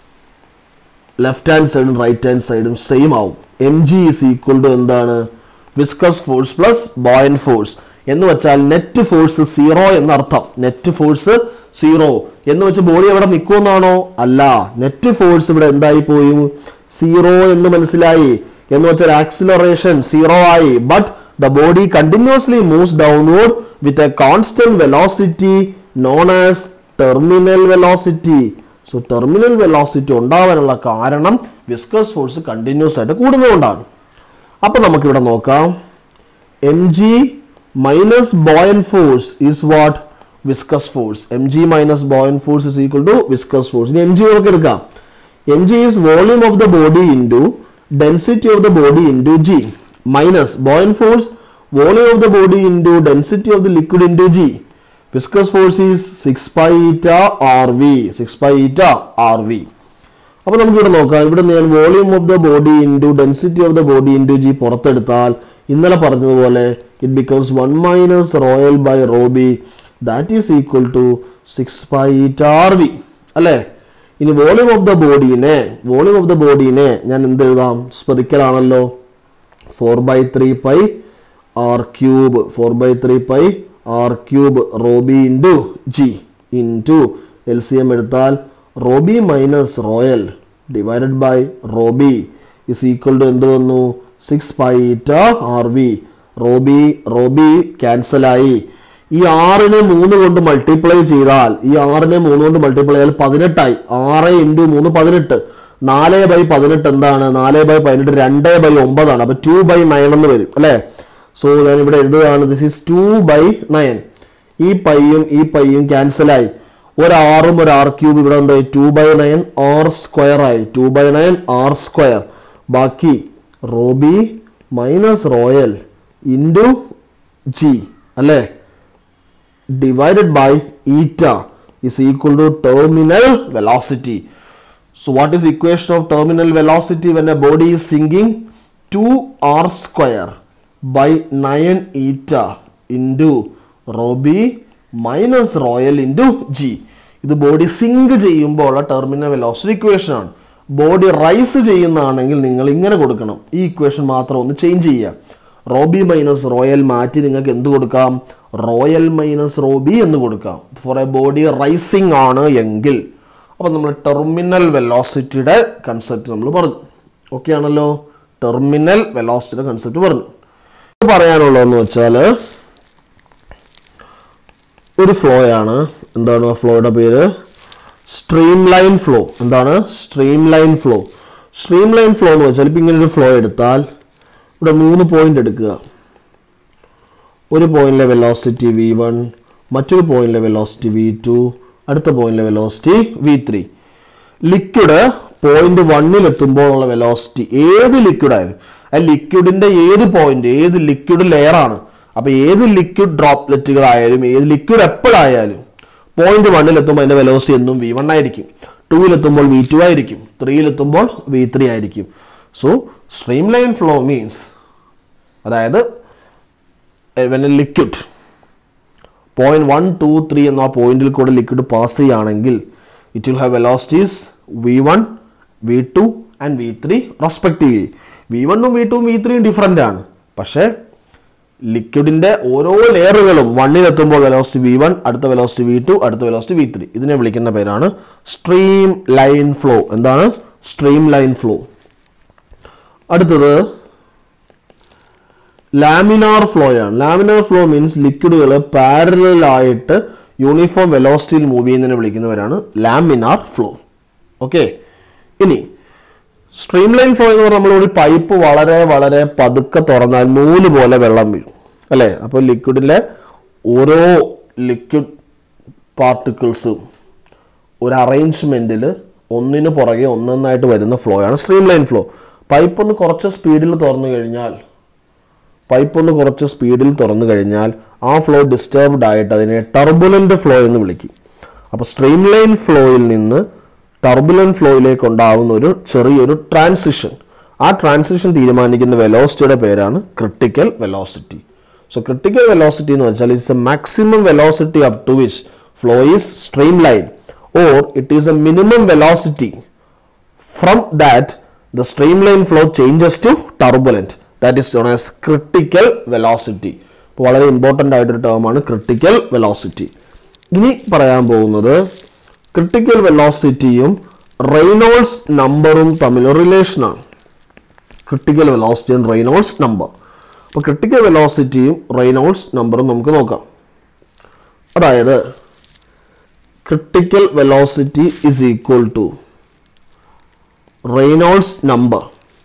ലെഫ്റ്റ് ഹാൻഡ് സൈഡും റൈറ്റ് ഹാൻഡ് സൈഡും സെയിം ആവും M G is equal to എന്താണ് viscous force plus buoyant force എന്ന് വെച്ചാൽ നെറ്റ് ഫോഴ്സ് സീറോ എന്നർത്ഥം നെറ്റ് ഫോഴ്സ് സീറോ എന്ന് വെച്ച് ബോഡി എവിടെ നിൽക്കുമെന്നാണോ അല്ല നെറ്റ് ഫോഴ്സ് ഇവിടെ എന്തായി പോയി സീറോ എന്ന് മനസ്സിലായി എന്ന് വെച്ചാൽ ആക്സിലറേഷൻ സീറോ ആയി but the body continuously moves downward with a constant velocity known as terminal velocity so terminal velocity ഉണ്ടാവാനുള്ള കാരണം വിസ്കസ് ഫോഴ്സ് കണ്ടിന്യൂസ് ആയിട്ട് കൂടുന്നതുകൊണ്ടാണ് അപ്പൊ നമുക്കിവിടെ നോക്കാം M G minus buoyant force is what viscous force M G minus buoyant force is equal to viscous force ഇനി M G നമുക്ക് എടുക്കാം M G is volume of the body into density of the body into G minus buoyant force volume of the body into density of the liquid into G viscous force is six pi eta R V six pi eta R V അപ്പൊ നമുക്ക് ഇവിടെ നോക്കാം ഇവിടെ ഞാൻ volume of the body into density of the body into G പുറത്തെടുത്താൽ ഇന്നലെ പറഞ്ഞതുപോലെ it becomes one minus rho L by rho B that is equal to six pi eta R V അല്ലേ ഇനി വോളിയം ഓഫ് ദ ബോഡീനെ വോളിയം ഓഫ് ദ ബോഡീനെ ഞാൻ എന്ത് എഴുതാം സ്പെറിക്കലാണല്ലോ four by three pi R cube four by three pi R cube rho B into G into L C M എടുത്താൽ Robbie minus rho L divided by rho B is equal to എന്ത് വന്നു six pi eta R V rho B rho B ക്യാൻസലായി ഈ ആറിനെ മൂന്ന് കൊണ്ട് multiply ചെയ്താൽ ഈ ആറിനെ മൂന്ന് കൊണ്ട് മൾട്ടിപ്ലൈ ചെയ്താൽ പതിനെട്ടായി ആറ് ഇൻറ്റു മൂന്ന് പതിനെട്ട് നാല് ബൈ പതിനെട്ട് എന്താണ് നാല് ബൈ പതിനെട്ട് രണ്ട് ബൈ ഒമ്പതാണ് അപ്പൊ ടു ബൈ നയൻ എന്ന് വരും അല്ലേ സോ ഞാൻ ഇവിടെ എഴുതുകയാണ് this is two by nine ഈ പയ്യും ഈ പയ്യും ക്യാൻസലായി ഒരു ആറും ഒരു ആർ ക്യൂബ് ഇവിടെ എന്തായി two by nine R square ആയി two by nine R square ബാക്കി rho B minus rho L into G അല്ലേ divided by eta is equal to terminal velocity. So what is the equation of terminal velocity when a body is sinking? 2r square by 9 eta into rho b minus royal into g. ഇത് body sink ചെയ്യുമ്പോൾ ഉള്ള terminal velocity equation ആണ് body rise ചെയ്യുന്നതാണെങ്കിൽ നിങ്ങൾ ഇങ്ങനെ കൊടുക്കണം ഈ equation മാത്രം ഒന്ന് ചേഞ്ച് ചെയ്യുക റോബി മൈനസ് റോയൽ മാറ്റി നിങ്ങൾക്ക് എന്ത് കൊടുക്കാം റോയൽ മൈനസ് റോബി എന്ന് കൊടുക്കാം ഫോർ എ ബോഡി റൈസിംഗ് ആണ് എങ്കിൽ അപ്പോൾ നമ്മൾ ടെർമിനൽ വെലോസിറ്റിയുടെ കൺസെപ്റ്റ് നമ്മൾ പറഞ്ഞു ഓക്കെ ആണല്ലോ ടെർമിനൽ വെലോസിറ്റിയുടെ കൺസെപ്റ്റ് പറഞ്ഞു ഇത് പറയാനുള്ളതെന്ന് വെച്ചാൽ ഒരു ഫ്ലോ ആണ് എന്താണ് ആ ഫ്ലോയുടെ പേര് സ്ട്രീം ലൈൻ ഫ്ലോ എന്താണ് streamline flow streamline flow എന്ന് വെച്ചാൽ ഇപ്പം ഇങ്ങനെ ഒരു ഫ്ലോ എടുത്താൽ ഇവിടെ മൂന്ന് പോയിന്റ് എടുക്കുക ഒരു പോയിന്റിലെ വെലോസിറ്റി വി വൺ മറ്റൊരു പോയിന്റിലെ വെലോസിറ്റി വി ടു അടുത്ത പോയിന്റിലെ velocity V three liquid point വണ്ണിൽ എത്തുമ്പോഴുള്ള വെലോസിറ്റി ഏത് ലിക്വിഡ് ആയാലും ആ ലിക്വിഡിന്റെ ഏത് പോയിന്റ് ഏത് ലിക്വിഡ് ലെയർ ആണ് അപ്പൊ ഏത് ലിക്വിഡ് ഡ്രോപ്ലെറ്റുകളായാലും ഏത് ലിക്വിഡ് എപ്പോഴായാലും പോയിന്റ് വണ്ണിൽ എത്തുമ്പോൾ അതിന്റെ വെലോസിറ്റി എന്നും വി വൺ ആയിരിക്കും ടൂവിലെത്തുമ്പോൾ വി ടു ആയിരിക്കും ത്രീയിലെത്തുമ്പോൾ വി ത്രീ ആയിരിക്കും so streamline flow means അതായത് when a liquid point one two three എന്ന ആ പോയിന്റിൽ കൂടെ ലിക്വിഡ് പാസ് ചെയ്യുകയാണെങ്കിൽ it will have velocities V one V two and V three respectively V വണ്ണും വി ടുവും വി ത്രീയും ഡിഫറൻ്റ് ആണ് പക്ഷേ ലിക്വിഡിന്റെ ഓരോ ലെയറുകളും വണ്ണിലെത്തുമ്പോൾ വെലോസിറ്റി വി വൺ അടുത്ത വെലോസിറ്റി വി ടു അടുത്ത വെലോസിറ്റി വി ത്രീ ഇതിനെ വിളിക്കുന്ന പേരാണ് സ്ട്രീം ലൈൻ ഫ്ലോ എന്താണ് സ്ട്രീം ലൈൻ ഫ്ലോ അടുത്തത് ലാമിനാർ ഫ്ലോ ആണ് ലാമിനാർ ഫ്ലോ മീൻസ് ലിക്വിഡുകൾ പാരലൽ ആയിട്ട് യൂണിഫോം വെലോസിറ്റിയിൽ മൂവ് ചെയ്യുന്നതിനെ വിളിക്കുന്നവരാണ് ലാമിനാർ ഫ്ലോ ഓക്കെ ഇനി സ്ട്രീം ലൈൻ ഫ്ലോ എന്ന് പറഞ്ഞാൽ നമ്മൾ ഒരു പൈപ്പ് വളരെ വളരെ പതുക്കെ തുറന്നാൽ നൂല് പോലെ വെള്ളം വീഴും അല്ലേ അപ്പോൾ ലിക്വിഡിലെ ഓരോ ലിക്വിഡ് പാർട്ടിക്കിൾസും ഒരു അറേഞ്ച്മെന്റിൽ ഒന്നിന് പുറകെ ഒന്നൊന്നായിട്ട് വരുന്ന ഫ്ലോ ആണ് സ്ട്രീം ലൈൻ ഫ്ലോ പൈപ്പ് ഒന്ന് കുറച്ച് സ്പീഡിൽ തുറന്നു കഴിഞ്ഞാൽ പൈപ്പ് ഒന്ന് കുറച്ച് സ്പീഡിൽ തുറന്നു കഴിഞ്ഞാൽ ആ ഫ്ലോ ഡിസ്റ്റർബ്ഡ് ആയിട്ട് അതിനെ ടർബുലന്റ് ഫ്ലോ എന്ന് വിളിക്കും അപ്പോൾ സ്ട്രീം ലൈൻ ഫ്ലോയിൽ നിന്ന് ടർബുലന്റ് ഫ്ലോയിലേക്ക് ഉണ്ടാവുന്ന ഒരു ചെറിയൊരു ട്രാൻസിഷൻ ആ ട്രാൻസിഷൻ തീരുമാനിക്കുന്ന വെലോസിറ്റിയുടെ പേരാണ് critical velocity so critical velocity എന്ന് വെച്ചാൽ it's a maximum velocity up to which flow is streamline or it is a minimum velocity from that the streamline flow changes to turbulent that is known as critical velocity അപ്പോൾ വളരെ important ആയിട്ടൊരു ടേമാണ് critical velocity ഇനി പറയാൻ പോകുന്നത് critical വെലോസിറ്റിയും Reynolds നമ്പറും തമ്മിൽ റിലേഷനാണ് critical velocity and Reynolds number അപ്പോൾ ക്രിട്ടിക്കൽ വെലോസിറ്റിയും റെയ്നോൾസ് നമ്പറും നമുക്ക് നോക്കാം അതായത് critical velocity is equal to Reynolds number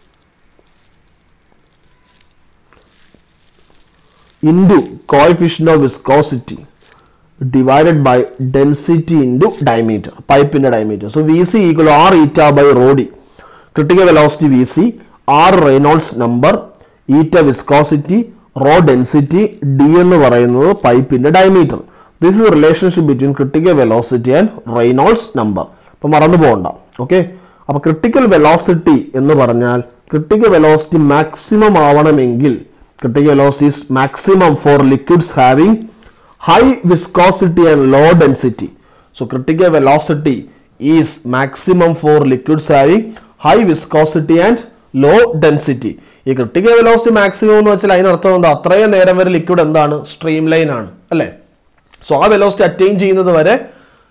into coefficient of viscosity divided by density into diameter pipe in the diameter so vc equal to r eta by rho d critical velocity vc r reynolds number eta viscosity rho density d എന്ന് പറയുന്നത് പൈപ്പിന്റെ diameter this is relationship between critical velocity and Reynolds number അപ്പോൾ മറന്നു പോകണ്ട okay അപ്പോൾ critical velocity എന്ന് പറഞ്ഞാൽ critical velocity maximum ആവണമെങ്കിൽ critical velocity is maximum for liquids having high viscosity and low density so critical velocity is maximum for liquids having high viscosity and low density ഈ critical velocity maximum എന്ന് വെച്ചാൽ അതിനർത്ഥം എന്താ അത്രയും നേരം വരെ liquid എന്താണ് സ്ട്രീം ലൈൻ ആണ് അല്ലേ സോ ആ വെലോസിറ്റി അറ്റൈൻ ചെയ്യുന്നത് വരെ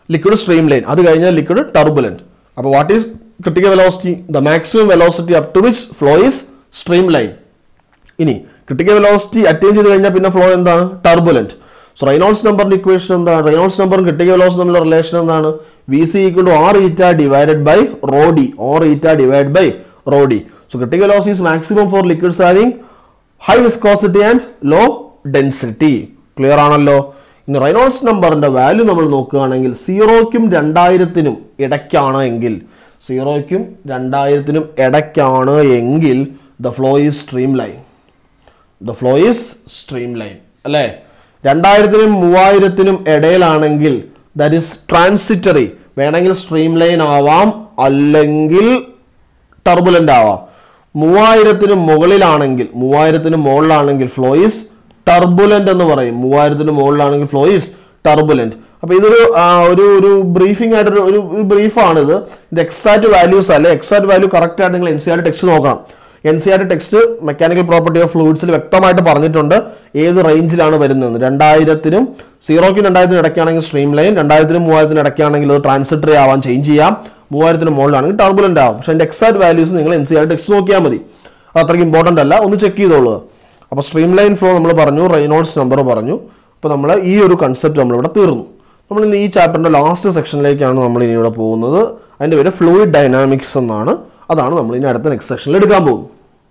ലിക്വിഡ് സ്ട്രീം ലൈൻ അത് കഴിഞ്ഞാൽ ലിക്വിഡ് ടർബുലന്റ് അപ്പോൾ what is critical velocity the maximum velocity up to which flow is streamline ഇനി ക്രിട്ടിക്കൽ വെലോസിറ്റി അറ്റൈൻ ചെയ്ത് കഴിഞ്ഞാൽ പിന്നെ ഫ്ലോ എന്താണ് ടർബുലന്റ് സോ റൈനോൾസ് നമ്പറിന്റെ ഇക്വേഷൻ എന്താണ് റൈനോൾസ് നമ്പറും ക്രിട്ടിക്കൽ വെലോസിറ്റി തമ്മിലുള്ള റിലേഷൻ എന്താണ് V C equal to R eta divided by rho D or eta divide by rho D so critical velocity is maximum for liquids having high viscosity and low density clear ആണല്ലോ ഇനി Reynolds നമ്പറിന്റെ value നമ്മൾ നോക്കുകയാണെങ്കിൽ സീറോയ്ക്കും രണ്ടായിരത്തിനും ഇടയ്ക്കാണ് എങ്കിൽ സീറോയ്ക്കും രണ്ടായിരത്തിനും ഇടയ്ക്കാണ് എങ്കിൽ the flow is streamline the flow is streamline അല്ലേ രണ്ടായിരത്തിനും മൂവായിരത്തിനും ഇടയിലാണെങ്കിൽ ദാറ്റ് ഈസ് ട്രാൻസിറ്ററി വേണമെങ്കിൽ സ്ട്രീം ലൈൻ ആവാം അല്ലെങ്കിൽ ടർബുലന്റ് ആവാം മൂവായിരത്തിന് മുകളിലാണെങ്കിൽ മൂവായിരത്തിന് മുകളിലാണെങ്കിൽ ഫ്ലോ ഈസ് ടർബുലന്റ് എന്ന് പറയും മൂവായിരത്തിന് മുകളിലാണെങ്കിൽ ഫ്ലോ ഈസ് ടർബുലന്റ് അപ്പൊ ഇതൊരു ആ, ഒരു ഒരു ബ്രീഫിംഗ് ആയിട്ട് ഒരു ഒരു ബ്രീഫാണ് ഇത് ഇത് എക്സാക്ട് വാല്യൂസ് അല്ലെ എക്സാക്ട് വാല്യൂ കറക്റ്റ് ആയിട്ട് നിങ്ങൾ എൻ സി ആർ ടെക്സ്റ്റ് നോക്കണം N C R text mechanical property of ഫ്ലൂയിഡ്സിൽ വ്യക്തമായിട്ട് പറഞ്ഞിട്ടുണ്ട് ഏത് റേഞ്ചിലാണ് വരുന്നത് രണ്ടായിരത്തിനും സീറോയ്ക്കും രണ്ടായിരത്തിനും ഇടയ്ക്കാണെങ്കിൽ സ്ട്രീം ലൈൻ രണ്ടായിരത്തിനും മൂവായിരത്തിനും ഇടയ്ക്കാണെങ്കിൽ അത് ട്രാൻസിറ്ററി ആവാൻ ചേഞ്ച് ചെയ്യാം മൂവായിരത്തിന് മുകളിലാണെങ്കിൽ ടർബുലന്റ് ആവും പക്ഷെ അതിന്റെ എക്സാക്ട് വാല്യൂസ് നിങ്ങൾ എൻ സി ആർ ടെക്സ്റ്റ് നോക്കിയാൽ മതി അത് അത്രയ്ക്ക് ഇമ്പോർട്ടന്റ് അല്ല ഒന്ന് ചെക്ക് ചെയ്തോളൂ അപ്പോൾ സ്ട്രീം ലൈൻ ഫ്ലോ നമ്മൾ പറഞ്ഞു റെയ്നോൾഡ്സ് നമ്പർ പറഞ്ഞു അപ്പോൾ നമ്മൾ ഈ ഒരു കൺസെപ്റ്റ് നമ്മളിവിടെ തീർന്നു നമ്മൾ ഇന്ന് ഈ ചാപ്റ്ററിന്റെ ലാസ്റ്റ് സെക്ഷനിലേക്കാണ് നമ്മൾ ഇനി ഇവിടെ പോകുന്നത് അതിന്റെ പേര് ഫ്ലൂയിഡ് ഡൈനാമിക്സ് എന്നാണ് അതാണ് നമ്മൾ ഇനി അടുത്ത നെക്സ്റ്റ് സെക്ഷനിൽ എടുക്കാൻ പോകുന്നത്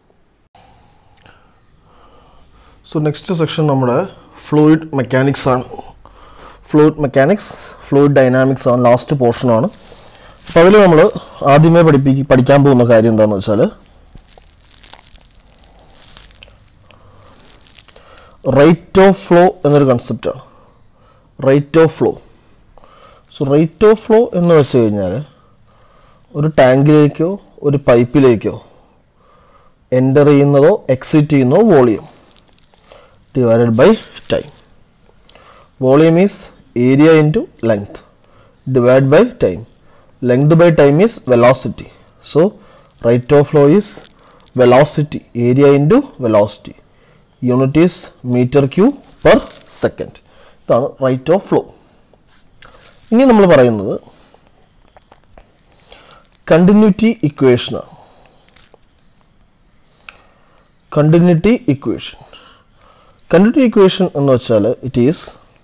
സോ നെക്സ്റ്റ് സെക്ഷൻ നമ്മുടെ ഫ്ലൂയിഡ് മെക്കാനിക്സ് ആണ് ഫ്ലൂയിഡ് മെക്കാനിക്സ് ഫ്ലൂയിഡ് ഡൈനാമിക്സ് ആണ് ലാസ്റ്റ് പോർഷനാണ് അപ്പോൾ അതിൽ നമ്മൾ ആദ്യമേ പഠിപ്പിക്ക പഠിക്കാൻ പോകുന്ന കാര്യം എന്താണെന്ന് വെച്ചാൽ റേറ്റ് ഓഫ് ഫ്ലോ എന്നൊരു കൺസെപ്റ്റാണ് rate of flow so rate of flow എന്ന് വെച്ച് കഴിഞ്ഞാൽ ഒരു ടാങ്കിലേക്കോ ഒരു പൈപ്പിലേക്കോ എൻ്റർ ചെയ്യുന്നതോ എക്സിറ്റ് ചെയ്യുന്നതോ volume divided by time. Volume is area into length divided by time. Length by time is velocity. So, rate of flow is velocity, area into velocity. Unit is meter cube per second. ഇതാണ് rate of flow ഇനി നമ്മൾ പറയുന്നത് continuity ഇക്വേഷനാണ് continuity equation continuity equation എന്ന് വെച്ചാൽ it is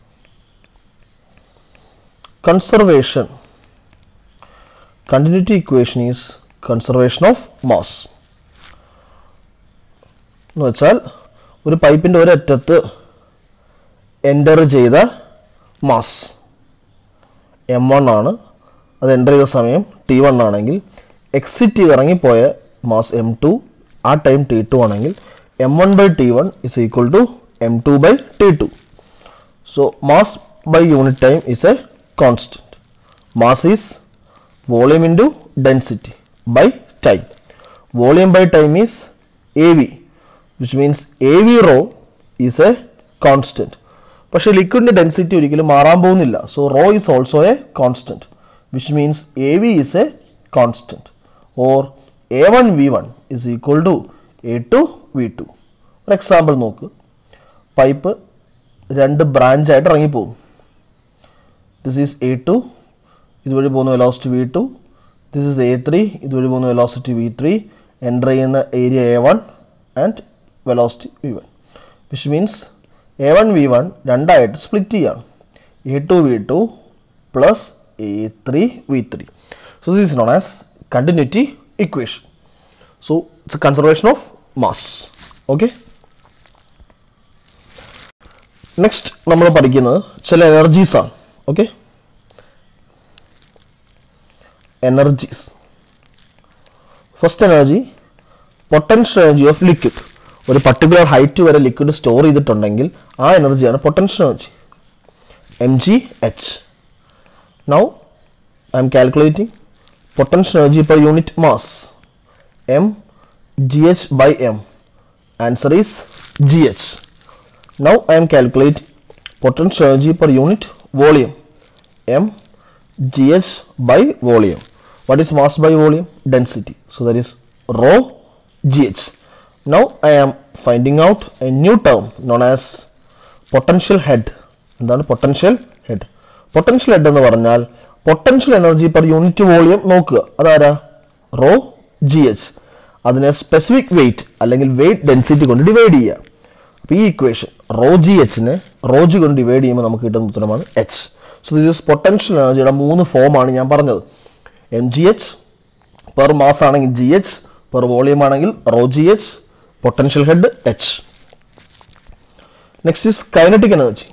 conservation continuity equation is conservation of mass എന്ന് വെച്ചാൽ ഒരു പൈപ്പിൻ്റെ ഒരറ്റത്ത് എൻ്റർ ചെയ്ത മാസ് എം വൺ ആണ് അത് എൻ്റർ ചെയ്ത സമയം ടി വൺ ആണെങ്കിൽ എക്സിറ്റ് ചെയ്ത് ഇറങ്ങിപ്പോയ മാസ് എം ടു ആ ടൈം ടി ടു ആണെങ്കിൽ M one by T one is equal to M two by T two so mass by unit time is a constant mass is volume into density by time volume by time is A V which means A V rho is a constant പക്ഷേ ലിക്വിഡിൻ്റെ density ഒരിക്കലും മാറാൻ പോകുന്നില്ല so rho is also a constant which means A V is a constant or A one V one is equal to A two V two ഒരു example നോക്ക് pipe രണ്ട് ബ്രാഞ്ചായിട്ട് ഇറങ്ങിപ്പോകും ദിസ് ഈസ് എ ടു ഇതുവഴി പോകുന്ന velocity V two this is A three ഇതുവഴി പോകുന്ന velocity V three enter ചെയ്യുന്ന area A one and velocity V one which means A one V one രണ്ടായിട്ട് സ്പ്ലിറ്റ് ചെയ്യാം A two V two plus A three V three so this is known as continuity equation so it's a conservation of mass okay next നമ്മൾ പഠിക്കുന്നത് ചില energies ആണ് okay energies first energy potential energy of liquid ഒരു particular height വരെ liquid store ചെയ്തിട്ടുണ്ടെങ്കിൽ ആ എനർജിയാണ് potential energy M G H now I'm calculating potential energy per unit mass M G H by M answer is G H Now I am calculating potential energy per unit volume m gh by volume. What is mass by volume? Density. So that is rho gh. Now I am finding out a new term known as potential head. എന്താണ് potential head potential head എന്ന് പറഞ്ഞാൽ potential energy per unit volume നോക്കുക അതാരാ rho G H അതിനെ specific weight അല്ലെങ്കിൽ weight density കൊണ്ട് divide ചെയ്യുക അപ്പോൾ ഈ ഇക്വേഷൻ റോ ജി എച്ചിനെ റോ ജി കൊണ്ട് ഡിവൈഡ് ചെയ്യുമ്പോൾ നമുക്ക് കിട്ടുന്ന ഉത്തരമാണ് H so this is potential എനർജിയുടെ മൂന്ന് ഫോമാണ് ഞാൻ പറഞ്ഞത് M G H per mass ആണെങ്കിൽ ജി എച്ച് പെർ വോളിയം ആണെങ്കിൽ rho G H potential head H next is kinetic energy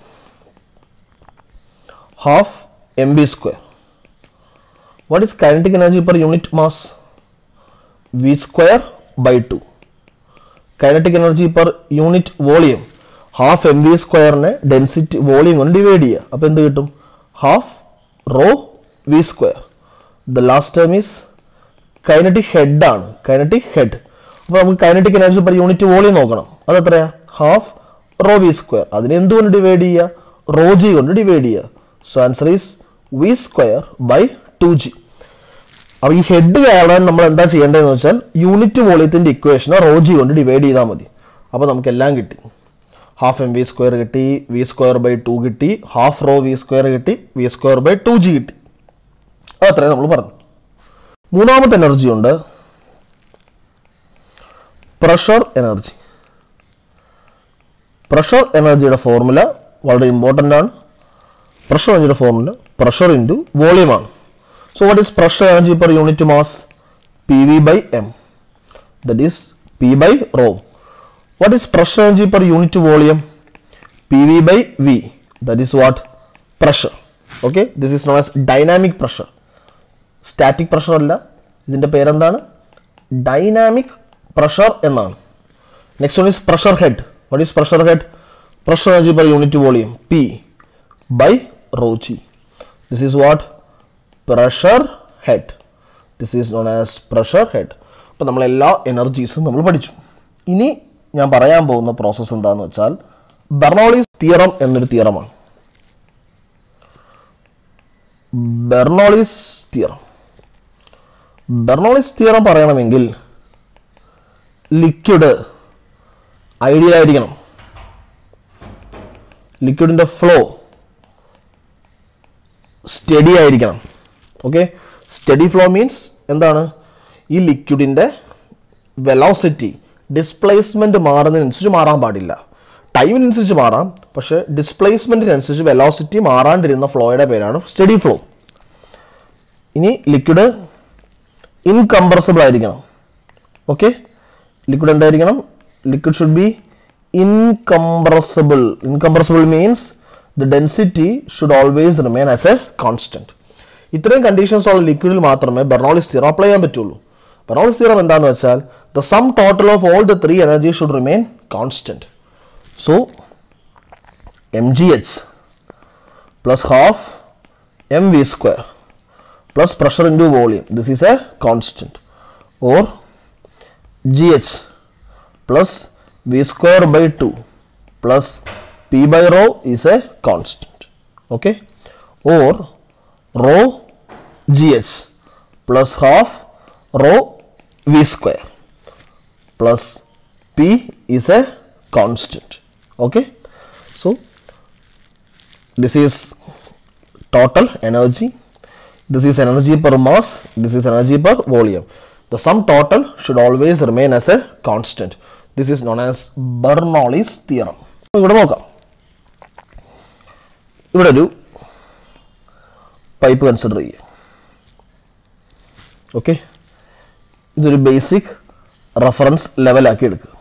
half M V square what is kinetic energy per unit mass V square by two kinetic energy per unit volume half M V സ്ക്വയറിനെ density volume കൊണ്ട് divide ചെയ്യുക അപ്പോൾ എന്ത് കിട്ടും half rho V square the last term is kinetic head ആണ് kinetic head അപ്പോൾ നമുക്ക് kinetic energy per unit volume നോക്കണം അത് എത്രയാ ഹാഫ് റോ വി സ്ക്വയർ അതിനെ എന്തുകൊണ്ട് ഡിവൈഡ് ചെയ്യുക റോ ജി കൊണ്ട് ഡിവൈഡ് ചെയ്യുക so answer is V square by two G അപ്പോൾ ഈ ഹെഡ് കാണാൻ നമ്മൾ എന്താ ചെയ്യേണ്ടതെന്ന് വെച്ചാൽ യൂണിറ്റ് വോളിയത്തിൻ്റെ ഇക്വേഷനെ റോ ജി കൊണ്ട് ഡിവൈഡ് ചെയ്താൽ മതി അപ്പോൾ നമുക്ക് എല്ലാം കിട്ടി ഹാഫ് എം വി സ്ക്വയർ കിട്ടി വി സ്ക്വയർ ബൈ ടു കിട്ടി ഹാഫ് റോ വി സ്ക്വയർ കിട്ടി V square by two G കിട്ടി അതത്രയും നമ്മൾ പറഞ്ഞു മൂന്നാമത്തെ എനർജി ഉണ്ട് പ്രഷർ എനർജി പ്രഷർ എനർജിയുടെ ഫോർമുല വളരെ ഇമ്പോർട്ടൻ്റ് ആണ് പ്രഷർ എനർജിയുടെ ഫോർമുല പ്രഷർ ഇൻറ്റു വോളിയം ആണ് so what is pressure energy per unit mass P V by M that is P by rho what is pressure energy per unit volume P V by V that is what pressure okay this is known as dynamic pressure static pressure അല്ല ഇതിൻ്റെ പേരെന്താണ് dynamic pressure എന്നാണ് next one is pressure head what is pressure head pressure energy per unit volume P by rho G this is what pressure head this is known as pressure head അപ്പോൾ നമ്മൾ എല്ലാ എനർജീസും നമ്മൾ പഠിച്ചു ഇനി ഞാൻ പറയാൻ പോകുന്ന പ്രോസസ്സ് എന്താണെന്ന് വെച്ചാൽ ബെർണോളീസ് തിയറം എന്നൊരു തിയറമാണ് ബെർണോളീസ് തിയറം ബെർണോളിസ് തിയറം പറയണമെങ്കിൽ ലിക്വിഡ് ഐഡിയൽ ആയിരിക്കണം ലിക്വിഡിൻ്റെ ഫ്ലോ സ്റ്റഡി ആയിരിക്കണം ഓക്കെ സ്റ്റഡി ഫ്ലോ മീൻസ് എന്താണ് ഈ ലിക്വിഡിൻ്റെ വെലോസിറ്റി ഡിസ്പ്ലേസ്മെൻറ്റ് മാറുന്നതിനനുസരിച്ച് മാറാൻ പാടില്ല ടൈമിനനുസരിച്ച് മാറാം പക്ഷേ ഡിസ്പ്ലേസ്മെൻറ്റിനനുസരിച്ച് വെലോസിറ്റി മാറാണ്ടിരുന്ന ഫ്ലോയുടെ പേരാണ് സ്റ്റഡി ഫ്ലോ ഇനി ലിക്വിഡ് ഇൻകംപ്രസിബിൾ ആയിരിക്കണം ഓക്കെ ലിക്വിഡ് എന്തായിരിക്കണം liquid should be incompressible incompressible means the density should always remain as a constant ഇത്രയും കണ്ടീഷൻസ് ഉള്ള ലിക്വിഡിൽ മാത്രമേ ബെർണോളിസ് തിയറം അപ്ലൈ ചെയ്യാൻ പറ്റുള്ളൂ ബെർണോളിസ് തിയറം എന്താണെന്ന് വെച്ചാൽ the sum total of all the three energy should remain constant so M G H plus half M V square plus pressure into volume this is a constant or gh plus v square by 2 plus p by rho is a constant okay or rho gh plus half rho v square plus p is a constant okay so this is total energy this is energy per mass this is energy per volume the sum total should always remain as a constant this is known as Bernoulli's theorem ഇവിടെ നോക്കാം ഇവിടെ ഒരു pipe consider ചെയ്യുക okay ഇതൊരു basic reference ലെവലാക്കി എടുക്കുക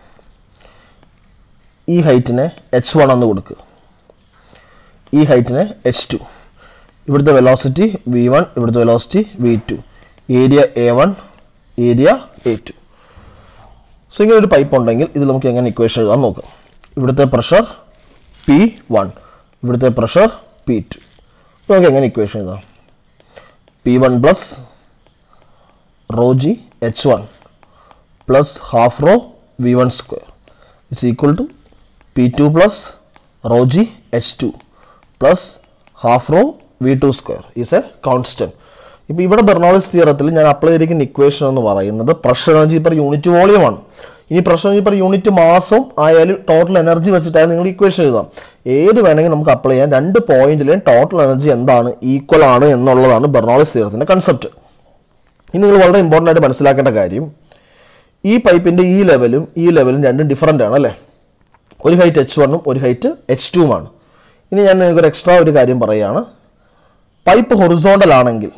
ഈ ഹൈറ്റിനെ എച്ച് വൺ എന്ന് കൊടുക്കുക ഈ ഹൈറ്റിനെ എച്ച് ടു ഇവിടുത്തെ വെലോസിറ്റി വി വൺ ഇവിടുത്തെ velocity V two area A one area A two so ഇങ്ങനെ ഒരു പൈപ്പ് ഉണ്ടെങ്കിൽ ഇത് നമുക്ക് എങ്ങനെ ഇക്വേഷൻ എഴുതാൻ നോക്കാം ഇവിടുത്തെ പ്രഷർ പി വൺ ഇവിടുത്തെ പ്രഷർ പി ടു നമുക്ക് എങ്ങനെ ഇക്വേഷൻ എഴുതാം P one plus rho G H one plus half rho V one square it's equal to P two plus rho G H two plus half rho V two square is a constant ഇപ്പോൾ ഇവിടെ Bernoulli's തിയറത്തിൽ ഞാൻ apply ചെയ്തിരിക്കുന്ന equation എന്ന് പറയുന്നത് pressure energy per unit വോളിയമാണ് ഇനി pressure energy per unit മാസം ആയാലും ടോട്ടൽ എനർജി വെച്ചിട്ടായാലും നിങ്ങൾ ഇക്വേഷൻ എഴുതാം ഏത് വേണമെങ്കിൽ നമുക്ക് അപ്ലൈ ചെയ്യാം രണ്ട് പോയിന്റിലെയും ടോട്ടൽ എനർജി എന്താണ് ഈക്വൽ ആണ് എന്നുള്ളതാണ് ബെർണോളിസ് തിയറത്തിൻ്റെ കൺസെപ്റ്റ് ഇനി നിങ്ങൾ വളരെ ഇമ്പോർട്ടൻ്റ് ആയിട്ട് മനസ്സിലാക്കേണ്ട കാര്യം ഈ പൈപ്പിൻ്റെ ഈ ലെവലും ഈ ലെവലും രണ്ടും ഡിഫറൻ്റ് ആണ് അല്ലേ ഒരു ഹൈറ്റ് എച്ച് വണ്ണും ഒരു ഹൈറ്റ് എച്ച് ടുവുമാണ് ഇനി ഞാൻ നിങ്ങൾക്ക് ഒരു എക്സ്ട്രാ ഒരു കാര്യം പറയുകയാണ് പൈപ്പ് ഹൊറിസോണ്ടൽ ആണെങ്കിൽ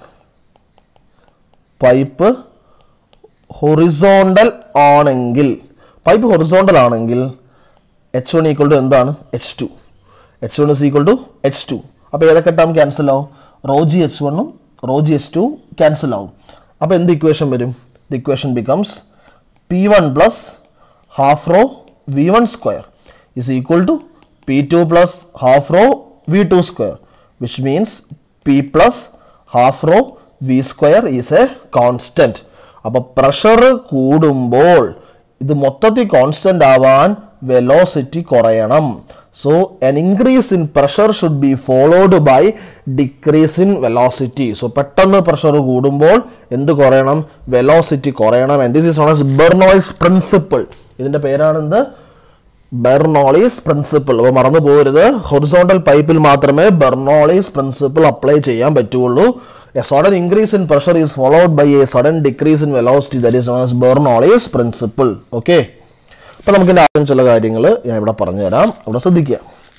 പൈപ്പ് ഹൊറിസോണ്ടൽ ആണെങ്കിൽ പൈപ്പ് ഹൊറിസോണ്ടൽ ആണെങ്കിൽ എച്ച് വൺ ഈക്വൾ ടു എന്താണ് H two H one is equal to H two അപ്പോൾ ഏതൊക്കെ ടേം ക്യാൻസൽ ആവും റോജി എച്ച് വണ്ണും റോജി എച്ച് ടു ക്യാൻസൽ ആവും അപ്പോൾ എന്ത് ഇക്വേഷൻ വരും the equation becomes P one plus half rho V one square is equal to P two plus half rho V two square which means P plus half rho V square is a constant അപ്പോൾ pressure കൂടുമ്പോൾ ഇത് മൊത്തത്തിൽ constant ആവാൻ velocity കുറയണം so an increase in pressure should be followed by decrease in velocity so പെട്ടെന്ന് pressure കൂടുമ്പോൾ എന്ത് കുറയണം വെലോസിറ്റി കുറയണം and this is known as Bernoulli's principle ഇതിന്റെ പേരാണെന്ത് ബെർണോളീസ് പ്രിൻസിപ്പിൾ അപ്പോൾ മറന്നു പോകരുത് ഹൊറിസോണ്ടൽ പൈപ്പിൽ മാത്രമേ ബെർണോളീസ് പ്രിൻസിപ്പിൾ അപ്ലൈ ചെയ്യാൻ പറ്റുള്ളൂ a sudden increase in pressure is followed by a sudden decrease in velocity that is known as Bernoulli's principle okay അപ്പോൾ നമുക്കിൻ്റെ ആദ്യം ചില കാര്യങ്ങൾ ഞാൻ ഇവിടെ പറഞ്ഞു തരാം ഇവിടെ ശ്രദ്ധിക്കുക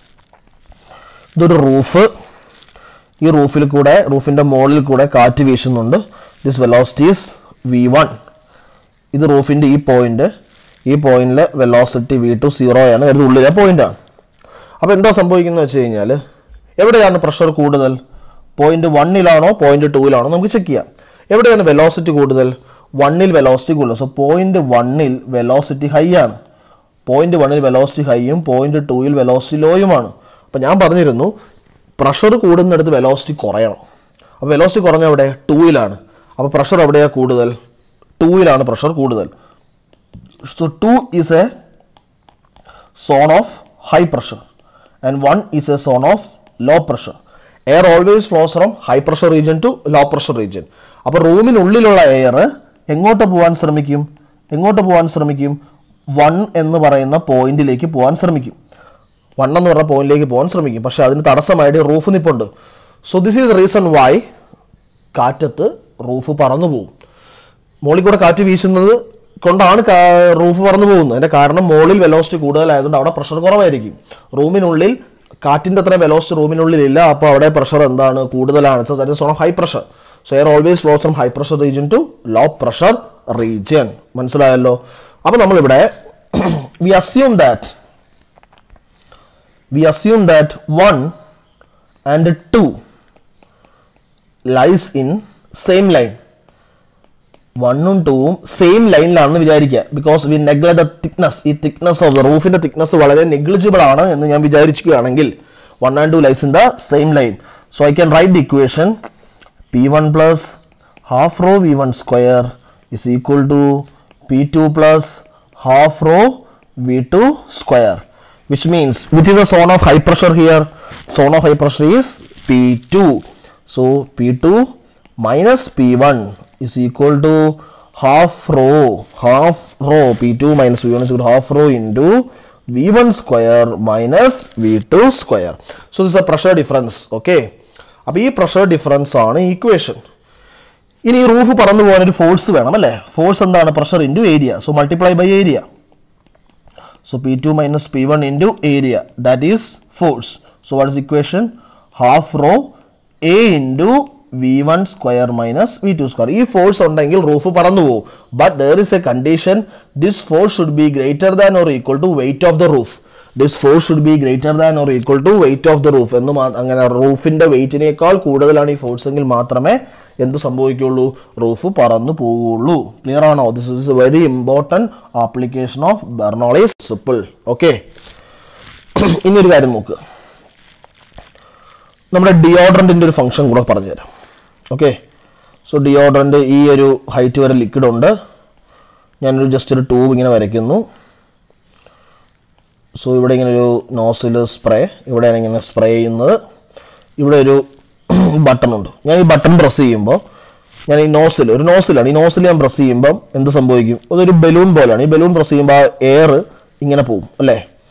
ഇതൊരു റൂഫ് ഈ റൂഫിൽ കൂടെ റൂഫിൻ്റെ മുകളിൽ കൂടെ കാറ്റ് വീശുന്നുണ്ട് ദിസ് വെലോസിറ്റീസ് വി വൺ ഇത് റൂഫിൻ്റെ ഈ പോയിന്റ് ഈ പോയിന്റിലെ വെലോസിറ്റി വി ടു സീറോ ആണ് വരുന്നത് ഉള്ളിലെ പോയിന്റാണ് അപ്പോൾ എന്താ സംഭവിക്കുന്നത് വെച്ച് കഴിഞ്ഞാൽ എവിടെയാണ് പ്രഷർ കൂടുതൽ പോയിന്റ് വണ്ണിലാണോ പോയിന്റ് ടൂവിലാണോ നമുക്ക് ചെക്ക് ചെയ്യാം എവിടെയാണ് വെലോസിറ്റി കൂടുതൽ വണ്ണിൽ വെലോസിറ്റി കൂടുതൽ സോ പോയിന്റ് വണ്ണിൽ വെലോസിറ്റി ഹൈ ആണ് പോയിന്റ് വണ്ണിൽ വെലോസിറ്റി ഹൈയും പോയിന്റ് ടൂയിൽ വെലോസിറ്റി ലോയുമാണ് അപ്പോൾ ഞാൻ പറഞ്ഞിരുന്നു പ്രഷർ കൂടുന്നിടത്ത് വെലോസിറ്റി കുറയണം അപ്പോൾ വെലോസിറ്റി കുറഞ്ഞ എവിടെ ടൂയിലാണ് അപ്പോൾ പ്രഷർ എവിടെയാണ് കൂടുതൽ ടൂയിലാണ് പ്രഷർ കൂടുതൽ so 2 is a zone of high pressure and 1 is a zone of low pressure air always flows from high pressure region to low pressure region അപ്പോൾ റൂമിനുള്ളിലുള്ള എയർ എങ്ങോട്ട് പോകാൻ ശ്രമിക്കും എങ്ങോട്ട് പോകാൻ ശ്രമിക്കും വൺ എന്ന് പറയുന്ന പോയിന്റിലേക്ക് പോകാൻ ശ്രമിക്കും വൺ എന്ന് പറഞ്ഞ പോയിന്റിലേക്ക് പോകാൻ ശ്രമിക്കും പക്ഷേ അതിന് തടസ്സമായിട്ട് റൂഫ് നിപ്പുണ്ട് so this is reason why കാറ്റത്ത് റൂഫ് പറന്നു പോകും മുകളിൽ കൂടെ കാറ്റ് വീശുന്നത് കൊണ്ടാണ് കാ- റൂഫ് പറന്നു പോകുന്നത് അതിന്റെ കാരണം മുകളിൽ വെലോസിറ്റി കൂടുതലായതുകൊണ്ട് അവിടെ പ്രഷർ കുറവായിരിക്കും റൂമിനുള്ളിൽ കാറ്റിന്റെ അത്ര വെലോസിറ്റി റൂമിനുള്ളിൽ ഇല്ല അപ്പോൾ അവിടെ പ്രഷർ എന്താണ് കൂടുതലാണ് so that is on high pressure so air always flows from high pressure region to low pressure region മനസ്സിലായല്ലോ അപ്പോൾ നമ്മളിവിടെ we assume that we assume that one and two lies in same line വണ്ണും ടൂവും same ലൈനിലാണെന്ന് വിചാരിക്കുക because we neglect the thickness ഈ thickness of the റൂഫിന്റെ thickness വളരെ നെഗ്ലിജിബിൾ ആണ് എന്ന് ഞാൻ വിചാരിക്കുകയാണെങ്കിൽ one and two lies in the same line so I can write the equation P one plus half rho V one square is equal to P two plus half rho V two square which means which is the zone of high pressure here zone of high pressure is p2 so p2 minus p1 is equal to half rho half rho p2 minus v1 is equal to half rho into v1 square minus v2 square so this is a pressure difference okay അപ്പോൾ ഈ pressure difference ആണ് equation ഇനി ഈ roof പറന്നു പോകാൻ ഒരു force വേണം അല്ലേ ഫോഴ്സ് എന്താണ് pressure into area so multiply by area So P2 minus P1 into area that is force. So what is the equation? Half rho A into V1 square minus V2 square. ഈ force ഉണ്ടെങ്കിൽ roof പറന്നു പോകും but there is a condition this force should be greater than or equal to weight of the roof this force should be greater than or equal to weight of the roof എന്ന് മാ- അങ്ങനെ റൂഫിന്റെ വെയിറ്റിനേക്കാൾ കൂടുതലാണ് ഈ force എങ്കിൽ മാത്രമേ എന്ത് സംഭവിക്കുള്ളൂ roof പറന്നു പോവുള്ളൂ ക്ലിയർ ആണോ this is a very important application of Bernoulli's principle okay ഇനി ഒരു കാര്യം നോക്കുക നമ്മുടെ ഡിയോഡ്രൻറ്റിൻ്റെ ഒരു ഫംഗ്ഷൻ കൂടെ പറഞ്ഞുതരാം ഓക്കെ സോ ഡിയോഡ്രൻറ്റ് ഈ ഒരു ഹൈറ്റ് വരെ ലിക്വിഡ് ഉണ്ട് ഞാനൊരു ജസ്റ്റ് ഒരു ട്യൂബ് ഇങ്ങനെ വരയ്ക്കുന്നു സോ ഇവിടെ ഇങ്ങനെ ഒരു നോസിൽ സ്പ്രേ ഇവിടെയാണ് ഇങ്ങനെ സ്പ്രേ ചെയ്യുന്നത് ഇവിടെ ഒരു ബട്ടൺ ഉണ്ട് ഞാൻ ഈ ബട്ടൺ പ്രസ് ചെയ്യുമ്പോൾ ഞാൻ ഈ നോസിൽ ഒരു നോസിലാണ് ഈ നോസിൽ ഞാൻ പ്രസ് ചെയ്യുമ്പം എന്ത് സംഭവിക്കും അതൊരു ബലൂൺ പോലെയാണ് ഈ ബലൂൺ പ്രസ് ചെയ്യുമ്പോൾ ആ എയർ ഇങ്ങനെ പോകും അല്ലേ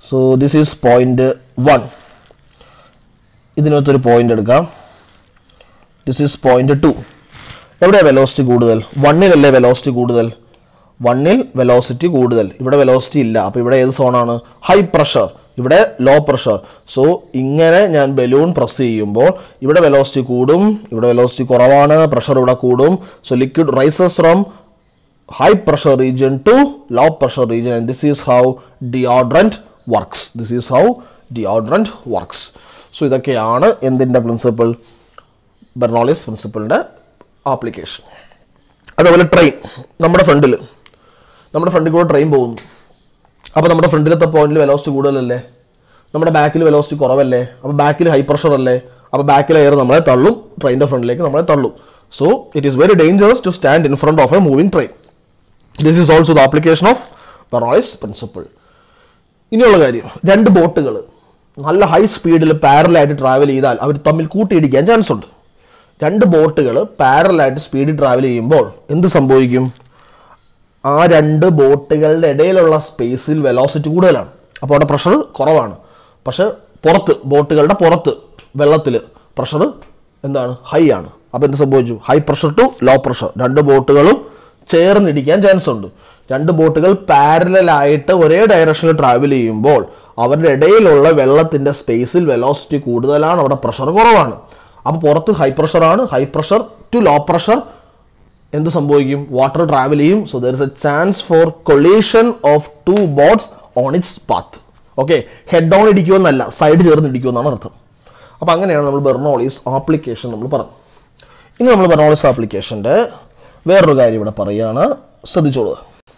so this is point one ഇതിനകത്തൊരു പോയിന്റ് എടുക്കാം ദിസ് ഈസ് പോയിന്റ് ടു എവിടെയാണ് വെലോസിറ്റി കൂടുതൽ വണ്ണിലല്ലേ വെലോസിറ്റി കൂടുതൽ വണ്ണിൽ വെലോസിറ്റി കൂടുതൽ ഇവിടെ വെലോസിറ്റി ഇല്ല അപ്പോൾ ഇവിടെ ഏത് സോണാണ് ഹൈ പ്രഷർ ഇവിടെ ലോ പ്രഷർ സോ ഇങ്ങനെ ഞാൻ ബലൂൺ പ്രസ് ചെയ്യുമ്പോൾ ഇവിടെ വെലോസിറ്റി കൂടും ഇവിടെ വെലോസിറ്റി കുറവാണ് പ്രഷർ ഇവിടെ കൂടും so liquid rises from high pressure region to low pressure region and this is how deodorant works this is how deodorant works so ഇതൊക്കെയാണ് എന്തിൻ്റെ പ്രിൻസിപ്പിൾ ബെർണോളിസ് പ്രിൻസിപ്പിളിൻ്റെ ആപ്ലിക്കേഷൻ അതേപോലെ ട്രെയിൻ നമ്മുടെ ഫ്രണ്ടിൽ നമ്മുടെ ഫ്രണ്ടിൽ കൂടെ ട്രെയിൻ പോകുന്നു അപ്പോൾ നമ്മുടെ ഫ്രണ്ടിലത്തെ പോയിന്റിൽ വെലോസിറ്റി കൂടുതലല്ലേ നമ്മുടെ ബാക്കിൽ വെലോസിറ്റി കുറവല്ലേ അപ്പോൾ ബാക്കിൽ ഹൈ പ്രഷർ അല്ലേ അപ്പോൾ ബാക്കിൽ എയർ നമ്മളെ തള്ളും ട്രെയിനിൻ്റെ ഫ്രണ്ടിലേക്ക് നമ്മളെ തള്ളും so it is very dangerous to stand in front of a moving train this is also the application of Bernoulli's principle ഇനിയുള്ള കാര്യം രണ്ട് ബോട്ടുകൾ നല്ല ഹൈ സ്പീഡിൽ പാരലായിട്ട് ട്രാവൽ ചെയ്താൽ അവർ തമ്മിൽ കൂട്ടിയിടിക്കാൻ ചാൻസ് ഉണ്ട് രണ്ട് ബോട്ടുകൾ പാരലായിട്ട് സ്പീഡിൽ ട്രാവൽ ചെയ്യുമ്പോൾ എന്ത് സംഭവിക്കും ആ രണ്ട് ബോട്ടുകളുടെ ഇടയിലുള്ള സ്പേസിൽ വെലോസിറ്റി കൂടുതലാണ് അപ്പോൾ അവിടെ പ്രഷർ കുറവാണ് പക്ഷെ പുറത്ത് ബോട്ടുകളുടെ പുറത്ത് വെള്ളത്തിൽ പ്രഷർ എന്താണ് ഹൈ ആണ് അപ്പോൾ എന്ത് സംഭവിച്ചു high pressure to low pressure രണ്ട് ബോട്ടുകളും ചേർന്നിടിക്കാൻ ചാൻസ് ഉണ്ട് രണ്ട് ബോട്ടുകൾ പാരലായിട്ട് ഒരേ ഡയറക്ഷനിൽ ട്രാവൽ ചെയ്യുമ്പോൾ അവരുടെ ഇടയിലുള്ള വെള്ളത്തിൻ്റെ സ്പേസിൽ വെലോസിറ്റി കൂടുതലാണ് അവിടെ പ്രഷർ കുറവാണ് അപ്പോൾ പുറത്ത് ഹൈ പ്രഷറാണ് high pressure to low pressure എന്ത് സംഭവിക്കും വാട്ടർ ട്രാവൽ ചെയ്യും so there is a chance for collision of two boats on its path okay head on ഇടിക്കുമെന്നല്ല സൈഡ് ചേർന്ന് ഇടിക്കുമെന്നാണ് അർത്ഥം അപ്പോൾ അങ്ങനെയാണ് നമ്മൾ ബെർണോളീസ് ആപ്ലിക്കേഷൻ നമ്മൾ പറഞ്ഞു ഇനി നമ്മൾ ബെർണോളീസ് ആപ്ലിക്കേഷൻ്റെ വേറൊരു കാര്യം ഇവിടെ പറയുകയാണ് ശ്രദ്ധിച്ചോളുക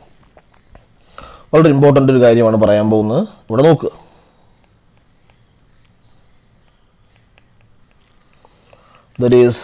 വളരെ ഇമ്പോർട്ടൻ്റ് ഒരു കാര്യമാണ് പറയാൻ പോകുന്നത് ഇവിടെ നോക്കുക ദറ്റ് ഈസ്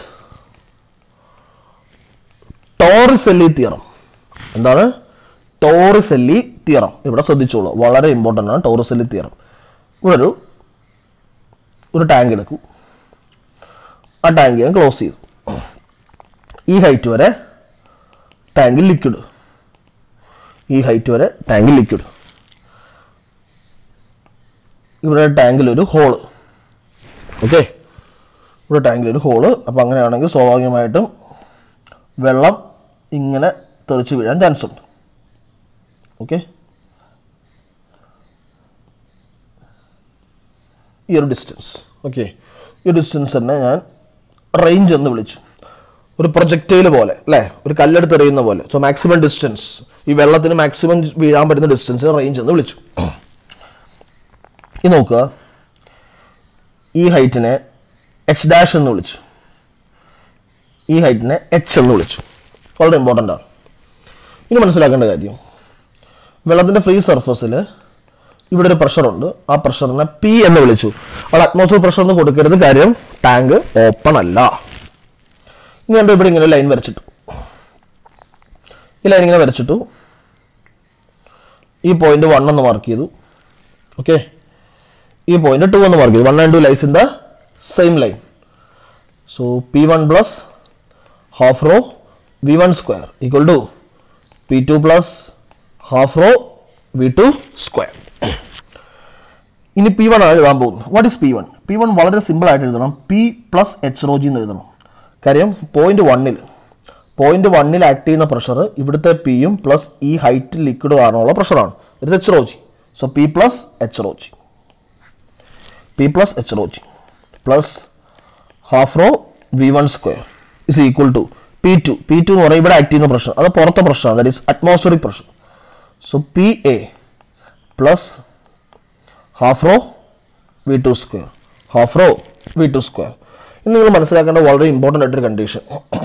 ടോറിസെല്ലി തിയറം എന്താണ് ടോറിസെല്ലി തിയറം ഇവിടെ ശ്രദ്ധിച്ചോളൂ വളരെ ഇമ്പോർട്ടൻ്റ് ആണ് ടോറിസെല്ലി തിയറം ഇവിടെ ഒരു ഒരു ടാങ്ക് എടുക്കൂ ആ ടാങ്ക് ഞാൻ ക്ലോസ് ചെയ്തു ഈ ഹൈറ്റ് വരെ ടാങ്കിൽ ലിക്വിഡ് ഈ ഹൈറ്റ് വരെ ടാങ്കിൽ ലിക്വിഡ് ഇവിടെ ടാങ്കിൽ ഒരു ഹോള് ഓക്കെ ഇവിടെ ടാങ്കിൽ ഒരു ഹോള് അപ്പോൾ അങ്ങനെയാണെങ്കിൽ സ്വാഭാവികമായിട്ടും വെള്ളം ഇങ്ങനെ തെറിച്ച് വീഴാൻ ചാൻസ് ഉണ്ട് ഓക്കെ ഈ ഒരു ഡിസ്റ്റൻസ് ഓക്കെ ഈ ഡിസ്റ്റൻസ് തന്നെ ഞാൻ റേഞ്ച് എന്ന് വിളിച്ചു ഒരു പ്രൊജക്റ്റൈൽ പോലെ അല്ലേ ഒരു കല്ലെടുത്ത് എറിയുന്ന പോലെ സോ മാക്സിമം ഡിസ്റ്റൻസ് ഈ വെള്ളത്തിന് മാക്സിമം വീഴാൻ പറ്റുന്ന ഡിസ്റ്റൻസ് റേഞ്ച് എന്ന് വിളിച്ചു ഈ നോക്കുക ഈ ഹൈറ്റിനെ എച്ച് ഡാഷ് എന്ന് വിളിച്ചു ഈ ഹൈറ്റിനെ എച്ച് എന്ന് വിളിച്ചു വളരെ ഇമ്പോർട്ടൻ്റ് ആണ് ഇനി മനസ്സിലാക്കേണ്ട കാര്യം വെള്ളത്തിൻ്റെ ഫ്രീ സർഫസിൽ ഇവിടെ ഒരു പ്രഷറുണ്ട് ആ പ്രഷറിനെ പി എന്ന് വിളിച്ചു അവിടെ അറ്റ്മോസ്ഫിയർ പ്രഷർ എന്ന് കൊടുക്കരുത് കാര്യം ടാങ്ക് ഓപ്പൺ അല്ല ഇനി എന്താ ഇവിടെ ഇങ്ങനെ ലൈൻ വരച്ചിട്ടു ഈ ലൈൻ ഇങ്ങനെ വരച്ചിട്ടു ഈ പോയിന്റ് വൺ എന്ന് മാർക്ക് ചെയ്തു ഓക്കെ ഈ പോയിന്റ് ടു എന്ന് മാർക്ക് ചെയ്തു one and two lies in the same line so P one plus half rho V one square equal to P two plus half rho V two square ഇനി P one ആണ് എഴുതാൻ പോകുന്നത് what is P one P one വളരെ simple ആയിട്ട് എഴുതണം P plus H rho G എന്ന് എഴുതണം കാര്യം പോയിന്റ് വണ്ണിൽ പോയിന്റ് വണ്ണിൽ ആക്ട് ചെയ്യുന്ന പ്രഷർ ഇവിടുത്തെ പിയും പ്ലസ് ഈ ഹൈറ്റ് ലിക്വിഡ് കാരണമുള്ള പ്രഷറാണ് ഇത് H rho G so P plus H rho G P plus H rho G plus half rho V one square is equal to P two P two എന്ന് പറയുമ്പോൾ ഇവിടെ act ചെയ്യുന്ന pressure അത് പുറത്തെ പ്രഷറാണ് that is atmospheric pressure so P A plus half rho V two square half rho V two square ഇന്ന് നിങ്ങൾ മനസ്സിലാക്കേണ്ട വളരെ ഇമ്പോർട്ടൻ്റ് ആയിട്ടൊരു കണ്ടീഷൻ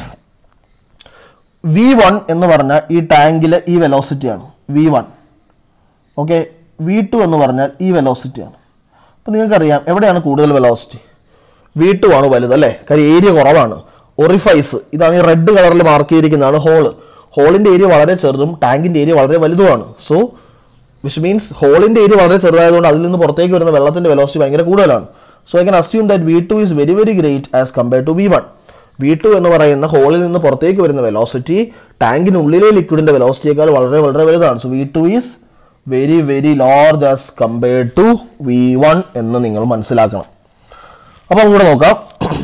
വി വൺ എന്ന് പറഞ്ഞാൽ ഈ ടാങ്കിലെ ഈ വെലോസിറ്റിയാണ് V one okay V two എന്ന് പറഞ്ഞാൽ ഈ വെലോസിറ്റിയാണ് അപ്പോൾ നിങ്ങൾക്കറിയാം എവിടെയാണ് കൂടുതൽ വെലോസിറ്റി വി ടു ആണ് വലുത് അല്ലേ കാര്യം ഏരിയ കുറവാണ് ഒറിഫൈസ് ഇതാണ് ഈ റെഡ് കളറിൽ മാർക്ക് ചെയ്തിരിക്കുന്നതാണ് ഹോള് ഹോളിൻ്റെ ഏരിയ വളരെ ചെറുതും ടാങ്കിൻ്റെ ഏരിയ വളരെ വലുതുമാണ് സോ വിച്ച് മീൻസ് ഹോളിൻ്റെ ഏരിയ വളരെ ചെറുതായതുകൊണ്ട് അതിൽ നിന്ന് പുറത്തേക്ക് വരുന്ന വെള്ളത്തിൻ്റെ വെലോസിറ്റി ഭയങ്കര കൂടുതലാണ് so I can assume that V two is very very great as compare to V one V two എന്ന് പറയുന്ന ഹോളിൽ നിന്ന് പുറത്തേക്ക് വരുന്ന വെലോസിറ്റി ടാങ്കിനുള്ളിലെ ലിക്വിഡിൻ്റെ വെലോസിറ്റിയേക്കാൾ വളരെ വളരെ വലുതാണ് so V two is very very large as compared to V one എന്ന് നിങ്ങൾ മനസ്സിലാക്കണം അപ്പോൾ നമുക്കിവിടെ നോക്കാം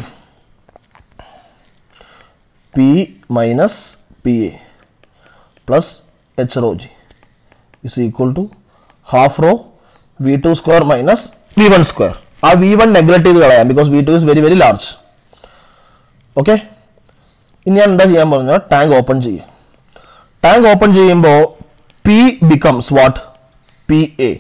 P minus P A plus H rho G is equal to half rho V two square minus V one square ആ V one neglect ചെയ്ത് കളയാം because V two is very very large okay ഇനി ഞാൻ എന്താ ചെയ്യാൻ പറഞ്ഞാൽ tank open ചെയ്യും tank open ചെയ്യുമ്പോൾ P becomes what P A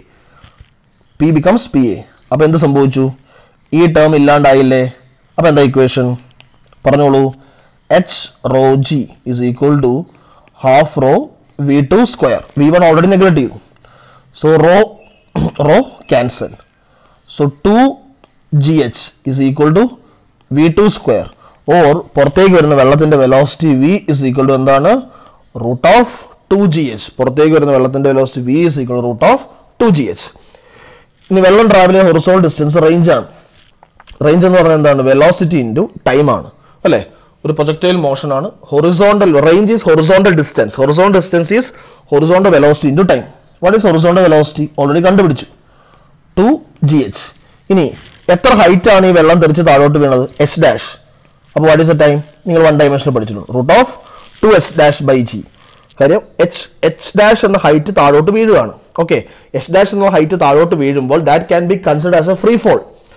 P becomes P A അപ്പോൾ എന്ത് സംഭവിച്ചു ഈ ടേം ഇല്ലാണ്ടായില്ലേ അപ്പോൾ എന്താ ഇക്വേഷൻ പറഞ്ഞോളൂ H rho G is equal to half rho V two square V one already neglect ചെയ്തു so rho rho cancel so two G H is equal to V two square or പുറത്തേക്ക് വരുന്ന വെള്ളത്തിൻ്റെ velocity V is equal to എന്താണ് root of two G H പുറത്തേക്ക് വരുന്ന വെള്ളത്തിൻ്റെ velocity V is equal root of two G H ഇനി വെള്ളം travel ചെയ്യുന്ന ഹൊറിസോൺ ഡിസ്റ്റൻസ് റേഞ്ച് ആണ് റേഞ്ച് എന്ന് പറഞ്ഞാൽ എന്താണ് വെലോസിറ്റി ഇൻറ്റു ടൈം ആണ് അല്ലേ ഒരു പ്രൊജക്ടൈൽ മോഷൻ ആണ് horizontal range is horizontal distance horizon distance is horizontal velocity into time what is horizontal velocity already കണ്ടുപിടിച്ചു ടു ജി എച്ച് ഇനി എത്ര ഹൈറ്റ് ആണ് ഈ വെള്ളം തെറിച്ച് താഴോട്ട് വീണത് എച്ച് ഡാഷ് അപ്പോൾ വാട്ട് ഈസ് എ ടൈം നിങ്ങൾ വൺ ഡയമെൻഷനിൽ പഠിച്ചിട്ടുണ്ട് root of two h dash by g കാര്യം എച്ച് എച്ച് ഡാഷ് എന്ന ഹൈറ്റ് താഴോട്ട് വീഴുകയാണ് ഓക്കെ എച്ച് ഡാഷ് എന്ന ഹൈറ്റ് താഴോട്ട് വീഴുമ്പോൾ that can be consider as a free fall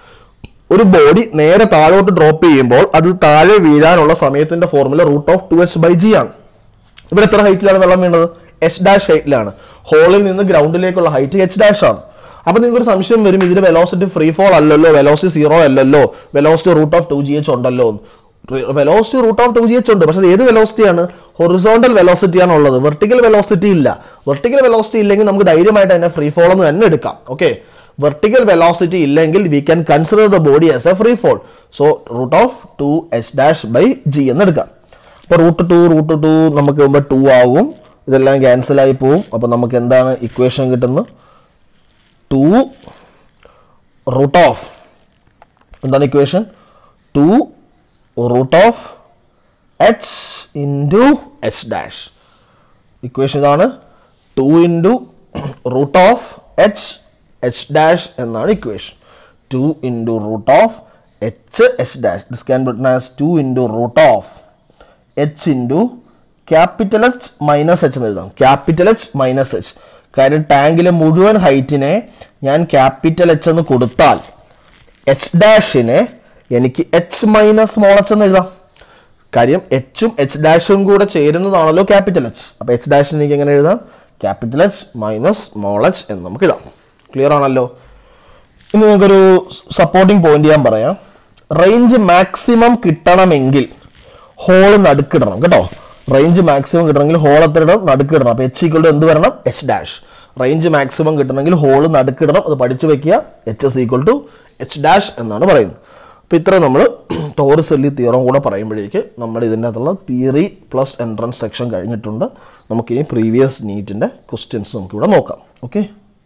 ഒരു ബോഡി നേരെ താഴോട്ട് ഡ്രോപ്പ് ചെയ്യുമ്പോൾ അത് താഴെ വീഴാനുള്ള സമയത്തിന്റെ formula root of two h by g ആണ് ഇവിടെ എത്ര ഹൈറ്റിലാണ് വെള്ളം വീണത് എച്ച് ഡാഷ് ഹൈറ്റിലാണ് ഹോളിൽ നിന്ന് ഗ്രൗണ്ടിലേക്കുള്ള ഹൈറ്റ് എച്ച് ഡാഷ് ആണ് അപ്പൊ നിങ്ങൾക്ക് ഒരു സംശയം വരും ഇതിന് വെലോസിറ്റി ഫ്രീ ഫോൾ അല്ലല്ലോ വെലോസിറ്റി സീറോ അല്ലല്ലോ velocity root of two G h ഉണ്ടല്ലോ velocity root of two G h ഉണ്ട് പക്ഷേ അത് ഏത് വെലോസിറ്റിയാണ് ഹൊറിസോണ്ടൽ വെലോസിറ്റി ആണ് ഉള്ളത് വെർട്ടിക്കൽ വെലോസിറ്റി ഇല്ല വെർട്ടിക്കൽ വെലോസിറ്റി ഇല്ലെങ്കിൽ നമുക്ക് ധൈര്യമായിട്ട് തന്നെ ഫ്രീ ഫോൾ എന്ന് തന്നെ എടുക്കാം ഓക്കെ വെർട്ടിക്കൽ വെലോസിറ്റി ഇല്ലെങ്കിൽ we can consider the body as a free fall so root of two h dash by g എന്ന് എടുക്കാം അപ്പോൾ റൂട്ട് ടു റൂട്ട് ടു നമുക്ക് മുമ്പ് ടു ആവും ഇതെല്ലാം ക്യാൻസൽ ആയി പോവും അപ്പോൾ നമുക്ക് എന്താണ് ഇക്വേഷൻ കിട്ടുന്നത് ടു റൂട്ട് ഓഫ് എന്താണ് equation two root of h into h dash equation ഇതാണ് two into root of h h dash എന്നാണ് equation two into root of h h dash this can be written as two into root of h into capital H minus h എന്ന് എഴുതാം capital H minus H കാര്യം ടാങ്കിലെ മുഴുവൻ ഹൈറ്റിനെ ഞാൻ capital H എന്ന് കൊടുത്താൽ H ഡാഷിനെ എനിക്ക് H minus small h എന്ന് എഴുതാം കാര്യം എച്ചും എച്ച് ഡാഷും കൂടെ ചേരുന്നതാണല്ലോ ക്യാപിറ്റൽ എച്ച് അപ്പോൾ എച്ച് ഡാഷിന് എനിക്ക് എങ്ങനെ എഴുതാം capital H minus small h എന്ന് നമുക്ക് എഴുതാം ക്ലിയർ ആണല്ലോ ഇനി നമുക്കൊരു സപ്പോർട്ടിംഗ് പോയിന്റ് ഞാൻ പറയാം റേഞ്ച് മാക്സിമം കിട്ടണമെങ്കിൽ ഹോള് നടുക്കിടണം കേട്ടോ റേഞ്ച് മാക്സിമം കിട്ടണമെങ്കിൽ ഹോൾ എത്ര ഇടണം നടുക്കിടണം അപ്പോൾ എച്ച് ഈക്വൾ എന്ത് വരണം എച്ച് ഡാഷ് റേഞ്ച് മാക്സിമം കിട്ടണമെങ്കിൽ ഹോള് നടുക്കിടണം അത് പഠിച്ചു വെക്കുക h is equal to h dash എന്നാണ് പറയുന്നത് അപ്പോൾ ഇത്ര നമ്മൾ ടോറിസെല്ലി തിയറം കൂടെ പറയുമ്പോഴേക്ക് നമ്മുടെ ഇതിൻ്റെ അകത്തുള്ള തിയറി പ്ലസ് എൻട്രൻസ് സെക്ഷൻ കഴിഞ്ഞിട്ടുണ്ട് നമുക്കിനി പ്രീവിയസ് നീറ്റിൻ്റെ ക്വസ്റ്റ്യൻസ് നമുക്കിവിടെ നോക്കാം ഓക്കെ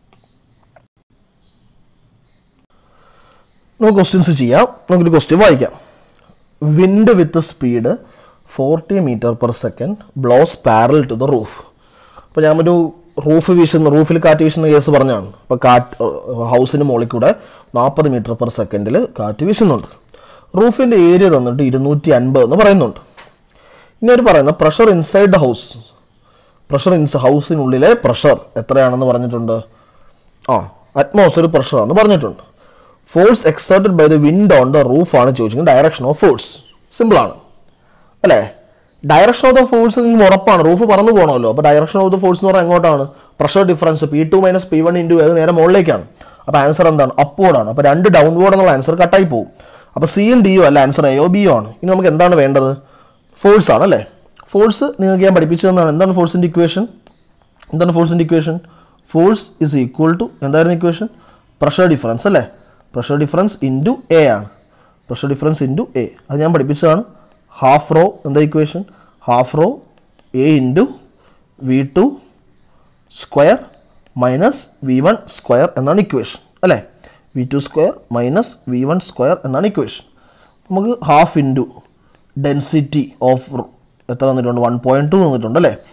നമുക്ക് ക്വസ്റ്റ്യൻസ് ചെയ്യാം നമുക്കൊരു ക്വസ്റ്റ്യൻ വായിക്കാം wind with speed forty metre per second blows parallel to the roof അപ്പോൾ ഞാൻ ഒരു റൂഫ് വീശുന്ന റൂഫിൽ കാറ്റ് വീശുന്ന കേസ് പറഞ്ഞാണ് അപ്പോൾ കാറ്റ് ഹൗസിന് മുകളിൽ കൂടെ നാൽപ്പത് മീറ്റർ പെർ സെക്കൻഡിൽ കാറ്റ് വീശുന്നുണ്ട് റൂഫിൻ്റെ ഏരിയ തന്നിട്ട് ഇരുന്നൂറ്റി അൻപത് എന്ന് പറയുന്നുണ്ട് ഇനി അവർ പറയുന്ന pressure inside the house pressure ഇൻസ് ഹൗസിനുള്ളിലെ പ്രഷർ എത്രയാണെന്ന് പറഞ്ഞിട്ടുണ്ട് ആ അറ്റ്മോസ്ഫിയർ പ്രഷറാണെന്ന് പറഞ്ഞിട്ടുണ്ട് force exerted by the wind on the roof ആണ് ചോദിച്ചത് ഡയറക്ഷൻ ഓഫ് ഫോഴ്സ് സിമ്പിളാണ് അല്ലേ ഡയറക്ഷൻ ഓഫ് ദ ഫോഴ്സ് നിങ്ങൾക്ക് ഉറപ്പാണ് റൂഫ് പറന്നു പോകണമല്ലോ അപ്പോൾ ഡയറക്ഷൻ ഓഫ് ദ ഫോഴ്സ് എന്ന് പറഞ്ഞാൽ എങ്ങോട്ടാണ് pressure difference p two minus p one into അത് നേരെ മുകളിലേക്കാണ് അപ്പോൾ ആൻസർ എന്താണ് അപ്വേർഡാണ് അപ്പോൾ രണ്ട് ഡൗൺവേർഡ് എന്നുള്ള ആൻസർ കട്ടായി പോകും അപ്പോൾ സിയും ഡിയോ അല്ല ആൻസർ എയോ ബിയോ ആണ് ഇനി നമുക്ക് എന്താണ് വേണ്ടത് ഫോഴ്സ് ആണ് അല്ലേ ഫോഴ്സ് നിങ്ങൾക്ക് ഞാൻ പഠിപ്പിച്ചു തന്നാണ് എന്താണ് ഫോഴ്സിൻ്റെ ഇക്വേഷൻ എന്താണ് ഫോഴ്സിൻ്റെ equation force is equal to എന്തായിരുന്നു ഇക്വേഷൻ പ്രഷർ ഡിഫറൻസ് അല്ലേ പ്രഷർ ഡിഫറൻസ് ഇൻറ്റു എ ആണ് പ്രഷർ ഡിഫറൻസ് ഇൻറ്റു എ അത് ഞാൻ പഠിപ്പിച്ചതാണ് ഹാഫ് റോ എന്താ equation half rho a into v two square minus V one square എന്നാണ് ഇക്വേഷൻ അല്ലേ v two square minus V one square എന്നാണ് equation നമുക്ക് half into density of എത്ര തന്നിട്ടുണ്ട് വൺ പോയിൻറ്റ് ടു തന്നിട്ടുണ്ട് അല്ലേ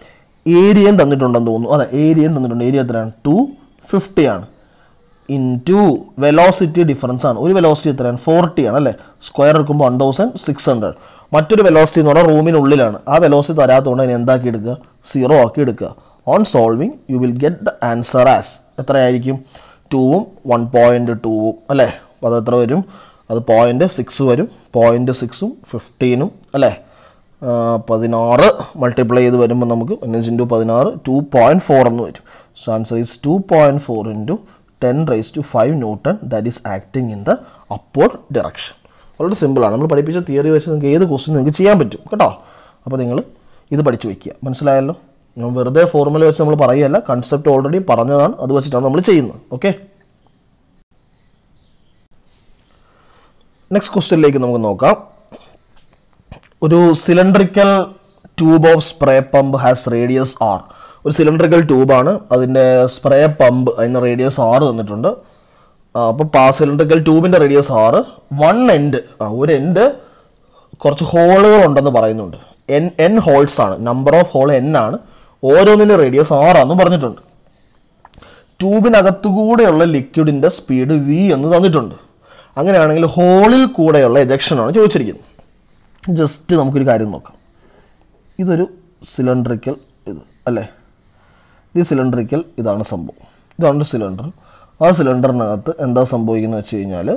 ഏരിയയും തന്നിട്ടുണ്ടെന്ന് തോന്നുന്നു അതെ ഏരിയയും തന്നിട്ടുണ്ട് ഏരിയ എത്രയാണ് ടു ഫിഫ്റ്റി ആണ് ഇൻ ടു വെലോസിറ്റി ഡിഫറൻസ് ആണ് ഒരു വെലോസിറ്റി എത്രയാണ് ഫോർട്ടി ആണ് അല്ലേ സ്ക്വയർ എടുക്കുമ്പോൾ വൺ തൗസൻഡ് സിക്സ് ഹൺഡ്രഡ് മറ്റൊരു വെലോസിറ്റി എന്ന് പറഞ്ഞാൽ റൂമിനുള്ളിലാണ് ആ വെലോസിറ്റി തരാത്തതുകൊണ്ട് അതിനെ എന്താക്കി എടുക്കുക സീറോ ആക്കി എടുക്കുക on solving you will get the answer as എത്രയായിരിക്കും ടൂവും വൺ പോയിൻറ്റ് ടൂവും അല്ലേ അപ്പോൾ അത് എത്ര വരും അത് പോയിൻറ്റ് സിക്സ് വരും പോയിൻറ്റ് സിക്സും ഫിഫ്റ്റീനും അല്ലേ ആ, പതിനാറ് മൾട്ടിപ്ലൈ ചെയ്ത് വരുമ്പോൾ നമുക്ക് പതിനഞ്ച് ഇൻറ്റു പതിനാറ് ടു പോയിൻറ്റ് ഫോർ എന്ന് വരും so answer is two point four into ten raise to five newton that is acting in the upward direction വളരെ സിമ്പിളാണ് നമ്മൾ പഠിപ്പിച്ച തിയറി വെച്ച് നിങ്ങൾക്ക് ഏത് ക്വസ്റ്റ്യൻ നിങ്ങൾക്ക് ചെയ്യാൻ പറ്റും കേട്ടോ അപ്പോൾ നിങ്ങൾ ഇത് പഠിച്ചു വയ്ക്കുക മനസ്സിലായല്ലോ ഞാൻ വെറുതെ ഫോർമുല വെച്ച് നമ്മൾ പറയുകയല്ല കൺസെപ്റ്റ് ഓൾറെഡി പറഞ്ഞതാണ് അത് വെച്ചിട്ടാണ് നമ്മൾ ചെയ്യുന്നത് ഓക്കെ നെക്സ്റ്റ് ക്വസ്റ്റ്യനിലേക്ക് നമുക്ക് നോക്കാം ഒരു cylindrical tube of spray pump has radius r ഒരു സിലിണ്ടറിക്കൽ ട്യൂബാണ് അതിൻ്റെ സ്പ്രേ പമ്പ് അതിന് റേഡിയസ് ആറ് തന്നിട്ടുണ്ട് അപ്പോൾ ആ സിലിണ്ടറിക്കൽ ട്യൂബിൻ്റെ റേഡിയസ് ആറ് വൺ എൻഡ് ഒരു എൻഡ് കുറച്ച് ഹോളുകൾ ഉണ്ടെന്ന് പറയുന്നുണ്ട് എൻ എൻ ഹോൾസ് ആണ് നമ്പർ ഓഫ് ഹോൾ എൻ ആണ് ഓരോന്നിൻ്റെ റേഡിയസ് ആറാന്ന് പറഞ്ഞിട്ടുണ്ട് ട്യൂബിനകത്തുകൂടെയുള്ള ലിക്വിഡിൻ്റെ സ്പീഡ് വി എന്ന് തന്നിട്ടുണ്ട് അങ്ങനെയാണെങ്കിൽ ഹോളിൽ കൂടെയുള്ള എജക്ഷനാണ് ചോദിച്ചിരിക്കുന്നത് ജസ്റ്റ് നമുക്കൊരു കാര്യം നോക്കാം ഇതൊരു സിലിണ്ടറിക്കൽ ഇത് അല്ലേ ഇത് സിലിണ്ടറിക്കൽ ഇതാണ് സംഭവം ഇതാണ് സിലിണ്ടർ ആ സിലിണ്ടറിനകത്ത് എന്താ സംഭവിക്കുന്നത് വെച്ച് കഴിഞ്ഞാൽ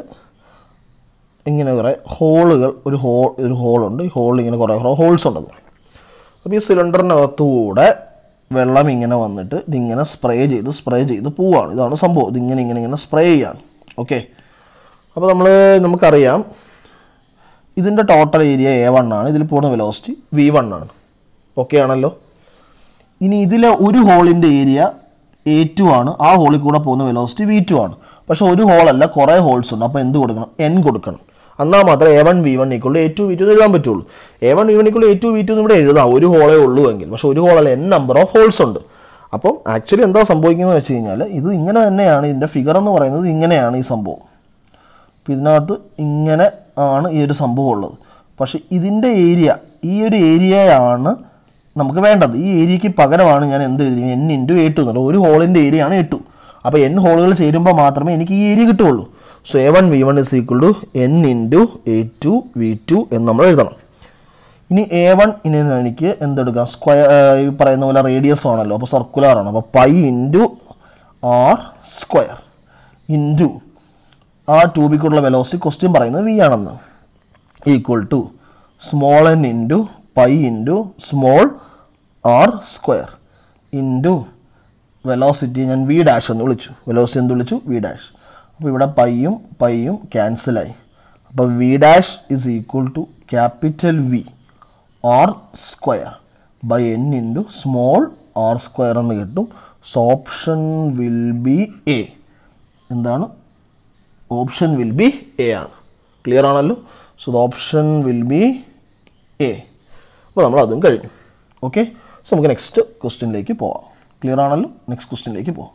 ഇങ്ങനെ കുറേ ഹോളുകൾ ഒരു ഹോൾ ഒരു ഹോളുണ്ട് ഈ ഹോളിൽ ഇങ്ങനെ കുറേ ഹോൾസ് ഉണ്ടെന്ന് അപ്പോൾ ഈ സിലിണ്ടറിനകത്തുകൂടെ വെള്ളം ഇങ്ങനെ വന്നിട്ട് ഇതിങ്ങനെ സ്പ്രേ ചെയ്ത് സ്പ്രേ ചെയ്ത് പോവാണ് ഇതാണ് സംഭവം ഇതിങ്ങനെ ഇങ്ങനെ ഇങ്ങനെ സ്പ്രേ ചെയ്യാണ് ഓക്കെ അപ്പോൾ നമ്മൾ നമുക്കറിയാം ഇതിൻ്റെ ടോട്ടൽ ഏരിയ എ വൺ ആണ് ഇതിൽ പോകുന്ന വെലോസിറ്റി വി വൺ ആണ് ഓക്കെ ആണല്ലോ ഇനി ഇതിലെ ഒരു ഹോളിൻ്റെ ഏരിയ എ ടു ആണ് ആ ഹോളിൽ കൂടെ പോകുന്ന വെലോസിറ്റി വി ടു ആണ് പക്ഷെ ഒരു ഹോളല്ല കുറേ ഹോൾസ് ഉണ്ട് അപ്പോൾ എന്ത് കൊടുക്കണം എൻ കൊടുക്കണം എന്നാൽ മാത്രമേ a one V one equal a two V two എഴുതാൻ പറ്റുള്ളൂ a one V one equal a two V two ഇവിടെ എഴുതാം ഒരു ഹോളേ ഉള്ളൂ എങ്കിൽ പക്ഷെ ഒരു ഹോളല്ല എൻ നമ്പർ ഓഫ് ഹോൾസ് ഉണ്ട് അപ്പം ആക്ച്വലി എന്താ സംഭവിക്കുന്നത് വെച്ച് കഴിഞ്ഞാൽ ഇത് ഇങ്ങനെ തന്നെയാണ് ഇതിൻ്റെ ഫിഗർ എന്ന് പറയുന്നത് ഇങ്ങനെയാണ് ഈ സംഭവം അപ്പോൾ ഇതിനകത്ത് ഇങ്ങനെ ആണ് ഈ ഒരു സംഭവം ഉള്ളത് പക്ഷേ ഇതിൻ്റെ ഏരിയ ഈ ഒരു ഏരിയയാണ് നമുക്ക് വേണ്ടത് ഈ ഏരിയയ്ക്ക് പകരമാണ് ഞാൻ എന്ത് എഴുതി എൻ ഇൻറ്റു എ ടു എന്നുള്ളത് ഒരു ഹോളിൻ്റെ ഏരിയ ആണ് എ ടു അപ്പോൾ എൻ ഹോളുകൾ ചേരുമ്പോൾ മാത്രമേ എനിക്ക് ഈ ഏരിയ കിട്ടുള്ളൂ so A one V one is equal to N into a two V two എന്ന് നമ്മൾ എഴുതണം ഇനി എ വൺ ഇനി എനിക്ക് എന്തെടുക്കാം സ്ക്വയർ ഈ പറയുന്ന പോലെ റേഡിയസ് ആണല്ലോ അപ്പോൾ സർക്കുലർ ആണ് അപ്പോൾ pi into R square into ആ ട്യൂബിക്കുള്ള വെലോസിറ്റി ക്വസ്റ്റ്യൻ പറയുന്നത് വി ആണെന്ന് equal to small n into pi into small R square into velocity ഞാൻ വി ഡാഷ് എന്ന് വിളിച്ചു വെലോസിറ്റി എന്ത് വിളിച്ചു വി ഡാഷ് അപ്പോൾ ഇവിടെ പൈയും പൈയും ക്യാൻസലായി അപ്പോൾ v dash is equal to capital V r square by n into small R square എന്ന് കിട്ടും so option will be A എന്താണ് ഓപ്ഷൻ വിൽ ബി എ ആണ് ക്ലിയർ ആണല്ലോ so the option will be A അപ്പോൾ നമ്മൾ അതും കഴിഞ്ഞു okay so നമുക്ക് നെക്സ്റ്റ് ക്വസ്റ്റ്യനിലേക്ക് പോവാം ക്ലിയർ ആണല്ലോ നെക്സ്റ്റ് ക്വസ്റ്റ്യനിലേക്ക് പോവാം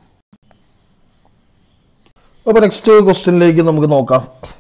അപ്പോൾ നെക്സ്റ്റ് ക്വസ്റ്റ്യനിലേക്ക് നമുക്ക് നോക്കാം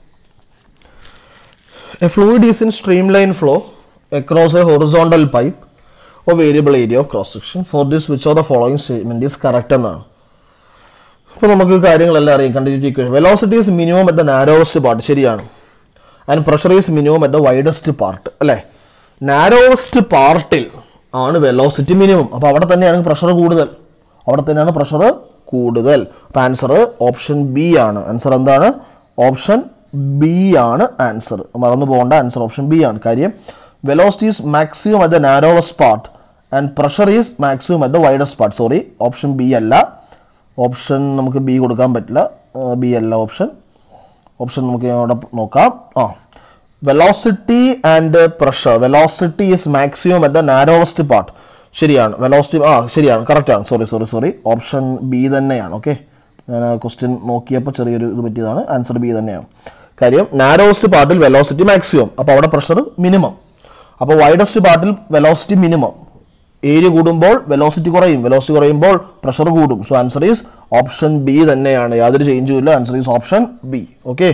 a fluid is in streamline flow across a horizontal pipe of variable area of cross section for this which of the following statement is correct എന്നാണ് അപ്പോൾ നമുക്ക് കാര്യങ്ങളെല്ലാം അറിയാം continuity equation velocity is minimum at the narrowest part ശരിയാണ് and pressure is minimum at the widest part അല്ലേ narrowest പാർട്ടിൽ ആണ് velocity minimum അപ്പോൾ അവിടെ തന്നെയാണ് പ്രഷർ കൂടുതൽ അവിടെ തന്നെയാണ് പ്രഷർ കൂടുതൽ അപ്പോൾ ആൻസർ ഓപ്ഷൻ ബി ആണ് ആൻസർ എന്താണ് ഓപ്ഷൻ ബി ആണ് ആൻസർ മറന്നു പോകേണ്ട ആൻസർ ഓപ്ഷൻ ബി ആണ് കാര്യം velocity is maximum at the narrowest part and pressure is maximum at the widest part sorry option B അല്ല ഓപ്ഷൻ നമുക്ക് ബി കൊടുക്കാൻ പറ്റില്ല ബി അല്ല ഓപ്ഷൻ ഓപ്ഷൻ നമുക്ക് അവിടെ നോക്കാം ആ velocity and pressure velocity is maximum at the narrowest part ശരിയാണ് വെലോസിറ്റി ആ ശരിയാണ് കറക്റ്റാണ് sorry sorry sorry option B തന്നെയാണ് ഓക്കെ ഞാൻ ക്വസ്റ്റ്യൻ നോക്കിയപ്പോൾ ചെറിയൊരു ഇത് പറ്റിയതാണ് ആൻസർ ബി തന്നെയാണ് കാര്യം നാരോവസ്റ്റ് പാർട്ടിൽ വെലോസിറ്റി മാക്സിമം അപ്പോൾ അവിടെ പ്രഷർ മിനിമം അപ്പോൾ വൈഡസ്റ്റ് പാർട്ടിൽ വെലോസിറ്റി മിനിമം ഏരിയ കൂടുമ്പോൾ വെലോസിറ്റി കുറയും വെലോസിറ്റി കുറയുമ്പോൾ പ്രഷർ കൂടും so answer is option B തന്നെയാണ് യാതൊരു ചേഞ്ചും ഇല്ല answer is option B okay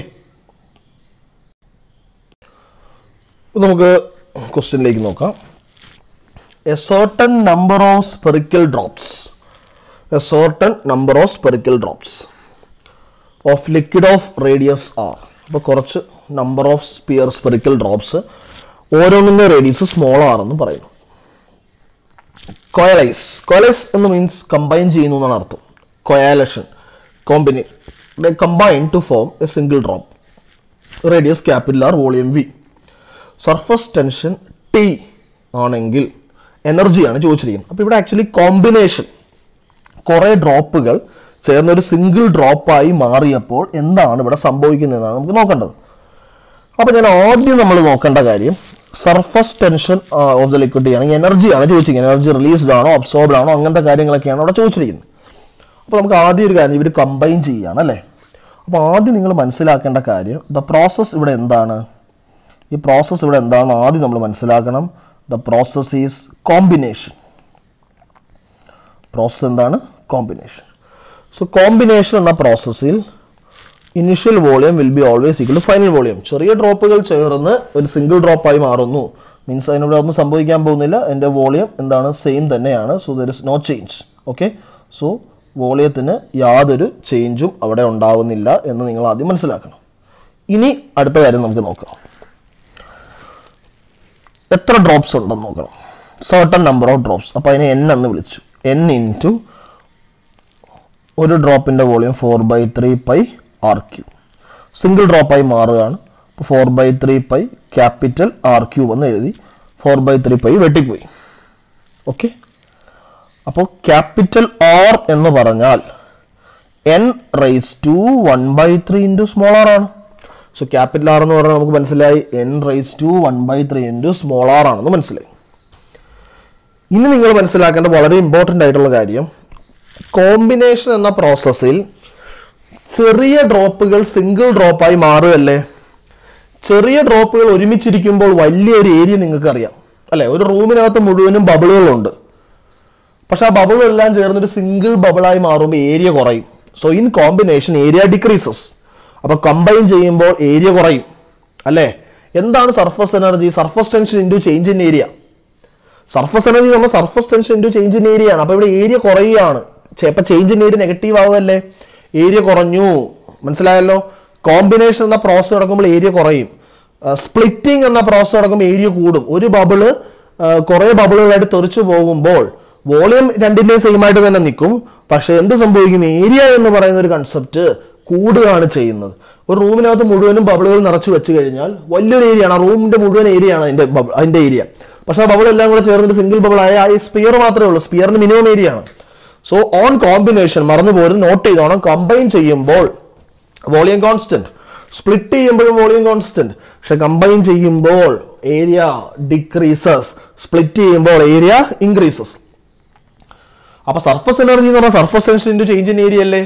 നമുക്ക് ക്വസ്റ്റ്യനിലേക്ക് നോക്കാം a certain number of spherical drops a certain number of spherical drops of liquid of radius r അപ്പോൾ കുറച്ച് number of sphere spherical drops ഓരോന്നിൻ്റെ റേഡിയസ് സ്മോൾ ആർ എന്ന് പറയുന്നു കൊയലൈസ് കൊയലൈസ് എന്ന് മീൻസ് കമ്പൈൻ ചെയ്യുന്നു എന്നാണ് അർത്ഥം കൊയാലഷൻ കോമ്പിനി combine to form a single drop radius capital R volume V surface tension T ആണെങ്കിൽ എനർജിയാണ് ചോദിച്ചിരിക്കുന്നത് അപ്പോൾ ഇവിടെ ആക്ച്വലി കോമ്പിനേഷൻ കുറേ ഡ്രോപ്പുകൾ ചേർന്ന് ഒരു സിംഗിൾ ഡ്രോപ്പായി മാറിയപ്പോൾ എന്താണ് ഇവിടെ സംഭവിക്കുന്നതെന്നാണ് നമുക്ക് നോക്കേണ്ടത് അപ്പോൾ ഞാൻ ആദ്യം നമ്മൾ നോക്കേണ്ട കാര്യം surface tension of the liquidity ആണ് എനർജിയാണ് ചോദിച്ചിരിക്കുന്നത് എനർജി റിലീസ്ഡ് ആണോ അബ്സോർബ്ഡ് ആണോ അങ്ങനത്തെ കാര്യങ്ങളൊക്കെയാണ് അവിടെ ചോദിച്ചിരിക്കുന്നത് അപ്പോൾ നമുക്ക് ആദ്യം ഒരു കാര്യം ഇവർ കമ്പൈൻ ചെയ്യുകയാണ് അല്ലേ അപ്പോൾ ആദ്യം നിങ്ങൾ മനസ്സിലാക്കേണ്ട കാര്യം ദ പ്രോസസ്സ് ഇവിടെ എന്താണ് ഈ പ്രോസസ്സ് ഇവിടെ എന്താണെന്ന് ആദ്യം നമ്മൾ മനസ്സിലാക്കണം the process is combination process എന്താണ് കോമ്പിനേഷൻ സോ കോമ്പിനേഷൻ എന്ന പ്രോസസ്സിൽ initial volume will be always equal to final volume ചെറിയ ഡ്രോപ്പുകൾ ചേർന്ന് ഒരു സിംഗിൾ ഡ്രോപ്പായി മാറുന്നു മീൻസ് അതിനിവിടെ ഒന്നും സംഭവിക്കാൻ പോകുന്നില്ല എൻ്റെ വോളിയം എന്താണ് സെയിം തന്നെയാണ് so there is no change okay so വോളിയത്തിന് യാതൊരു ചേഞ്ചും അവിടെ ഉണ്ടാവുന്നില്ല എന്ന് നിങ്ങൾ ആദ്യം മനസ്സിലാക്കണം ഇനി അടുത്ത കാര്യം നമുക്ക് നോക്കാം എത്ര ഡ്രോപ്സ് ഉണ്ടെന്ന് നോക്കണം സർട്ടൺ നമ്പർ ഓഫ് ഡ്രോപ്സ് അപ്പോൾ അതിനെ എൻ എന്ന് വിളിച്ചു എൻ ഇൻറ്റു ഒരു ഡ്രോപ്പിൻ്റെ volume four by three pi r cube single ഡ്രോപ്പായി മാറുകയാണ് അപ്പോൾ four by three pi capital R cube എന്ന് എഴുതി ഫോർ ബൈ ത്രീ പൈ വെട്ടിപ്പോയി ഓക്കെ അപ്പോൾ ക്യാപിറ്റൽ ആർ എന്ന് പറഞ്ഞാൽ n raise to one by three into small r ആണ് സോ ക്യാപിറ്റൽ ആർ എന്ന് പറഞ്ഞാൽ നമുക്ക് മനസ്സിലായി n raise to one by three into small r ആണെന്ന് മനസ്സിലായി ഇനി നിങ്ങൾ മനസ്സിലാക്കേണ്ട വളരെ ഇമ്പോർട്ടൻ്റ് ആയിട്ടുള്ള കാര്യം കോമ്പിനേഷൻ എന്ന പ്രോസസ്സിൽ ചെറിയ ഡ്രോപ്പുകൾ സിംഗിൾ ഡ്രോപ്പായി മാറുമല്ലേ ചെറിയ ഡ്രോപ്പുകൾ ഒരുമിച്ചിരിക്കുമ്പോൾ വലിയൊരു ഏരിയ നിങ്ങൾക്ക് അറിയാം അല്ലെ ഒരു റൂമിനകത്ത് മുഴുവനും ബബിളുകളുണ്ട് പക്ഷെ ആ ബബിളെല്ലാം ചേർന്നൊരു സിംഗിൾ ബബിളായി മാറുമ്പോൾ ഏരിയ കുറയും so in combination area decreases അപ്പോൾ കമ്പൈൻ ചെയ്യുമ്പോൾ ഏരിയ കുറയും അല്ലേ എന്താണ് surface energy surface tension into change in area surface energy നമ്മൾ surface tension into change in area ആണ് അപ്പോൾ ഇവിടെ ഏരിയ കുറയുകയാണ് ചിലപ്പോൾ ചേഞ്ച് ഇൻ ഏരിയ നെഗറ്റീവ് ആവുമല്ലേ ഏരിയ കുറഞ്ഞു മനസ്സിലായല്ലോ കോമ്പിനേഷൻ എന്ന പ്രോസസ് നടക്കുമ്പോൾ ഏരിയ കുറയും സ്പ്ലിറ്റിംഗ് എന്ന പ്രോസസ് നടക്കുമ്പോൾ ഏരിയ കൂടും ഒരു ബബിള് കുറേ ബബിളുകളായിട്ട് തെറിച്ചു പോകുമ്പോൾ വോളിയം രണ്ടിൻ്റെയും സെയിം ആയിട്ട് തന്നെ നിൽക്കും പക്ഷേ എന്ത് സംഭവിക്കും ഏരിയ എന്ന് പറയുന്ന ഒരു കൺസെപ്റ്റ് കൂടുകയാണ് ചെയ്യുന്നത് ഒരു റൂമിനകത്ത് മുഴുവനും ബബിളുകൾ നിറച്ചു വെച്ച് കഴിഞ്ഞാൽ വലിയൊരു ഏരിയ ആണ് ആ റൂമിന്റെ മുഴുവൻ ഏരിയ ആണ് അതിന്റെ ബബിൾ അതിന്റെ ഏരിയ പക്ഷേ ആ ബബിൾ എല്ലാം കൂടെ ചേർന്നിട്ട് സിംഗിൾ ബബിൾ ആയ ആ സ്പിയർ മാത്രമേ ഉള്ളൂ സ്പിയറിന് മിനിമം ഏരിയ ആണ് സോ ഓൺ കോമ്പിനേഷൻ മറന്നു പോരുത് നോട്ട് ചെയ്തോണം കമ്പൈൻ ചെയ്യുമ്പോൾ വോളിയം കോൺസ്റ്റന്റ് സ്പ്ലിറ്റ് ചെയ്യുമ്പോഴും വോളിയം കോൺസ്റ്റന്റ് പക്ഷെ കമ്പൈൻ ചെയ്യുമ്പോൾ ഏരിയ ഡിക്രീസസ് സ്പ്ലിറ്റ് ചെയ്യുമ്പോൾ ഏരിയ ഇൻക്രീസസ് അപ്പൊ സർഫസ് എനർജി എന്ന് പറഞ്ഞാൽ surface tension into change in area അല്ലേ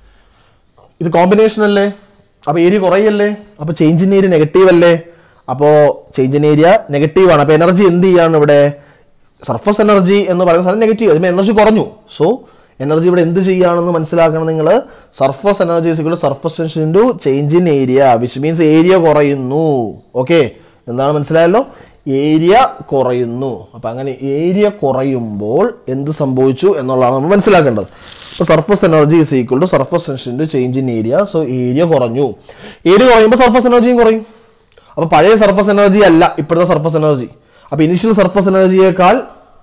ഇത് കോമ്പിനേഷൻ അല്ലേ അപ്പൊ ഏരിയ കുറയല്ലേ അപ്പൊ ചേഞ്ച് ഇൻ ഏരിയ നെഗറ്റീവ് അല്ലേ അപ്പോ ചേഞ്ച് ഇൻ ഏരിയ നെഗറ്റീവ് ആണ് അപ്പൊ എനർജി എന്ത് ചെയ്യാണ് ഇവിടെ സർഫസ് എനർജി എന്ന് പറയുന്ന സാധനം നെഗറ്റീവ് അതിന് എനർജി കുറഞ്ഞു സോ എനർജി ഇവിടെ എന്ത് ചെയ്യുകയാണെന്ന് മനസ്സിലാക്കണം നിങ്ങൾ surface energy is equal surface tension into change in area which means area കുറയുന്നു ഓക്കെ എന്താണ് മനസ്സിലായല്ലോ ഏരിയ കുറയുന്നു അപ്പം അങ്ങനെ ഏരിയ കുറയുമ്പോൾ എന്ത് സംഭവിച്ചു എന്നുള്ളതാണ് നമ്മൾ മനസ്സിലാക്കേണ്ടത് അപ്പോൾ surface energy is equal to surface tension into change in area so area കുറഞ്ഞു ഏരിയ കുറയുമ്പോൾ സർഫസ് എനർജിയും കുറയും അപ്പോൾ പഴയ സർഫസ് എനർജി അല്ല ഇപ്പോഴത്തെ സർഫസ് എനർജി അപ്പോൾ ഇനിഷ്യൽ സർഫസ് എനർജിയേക്കാൾ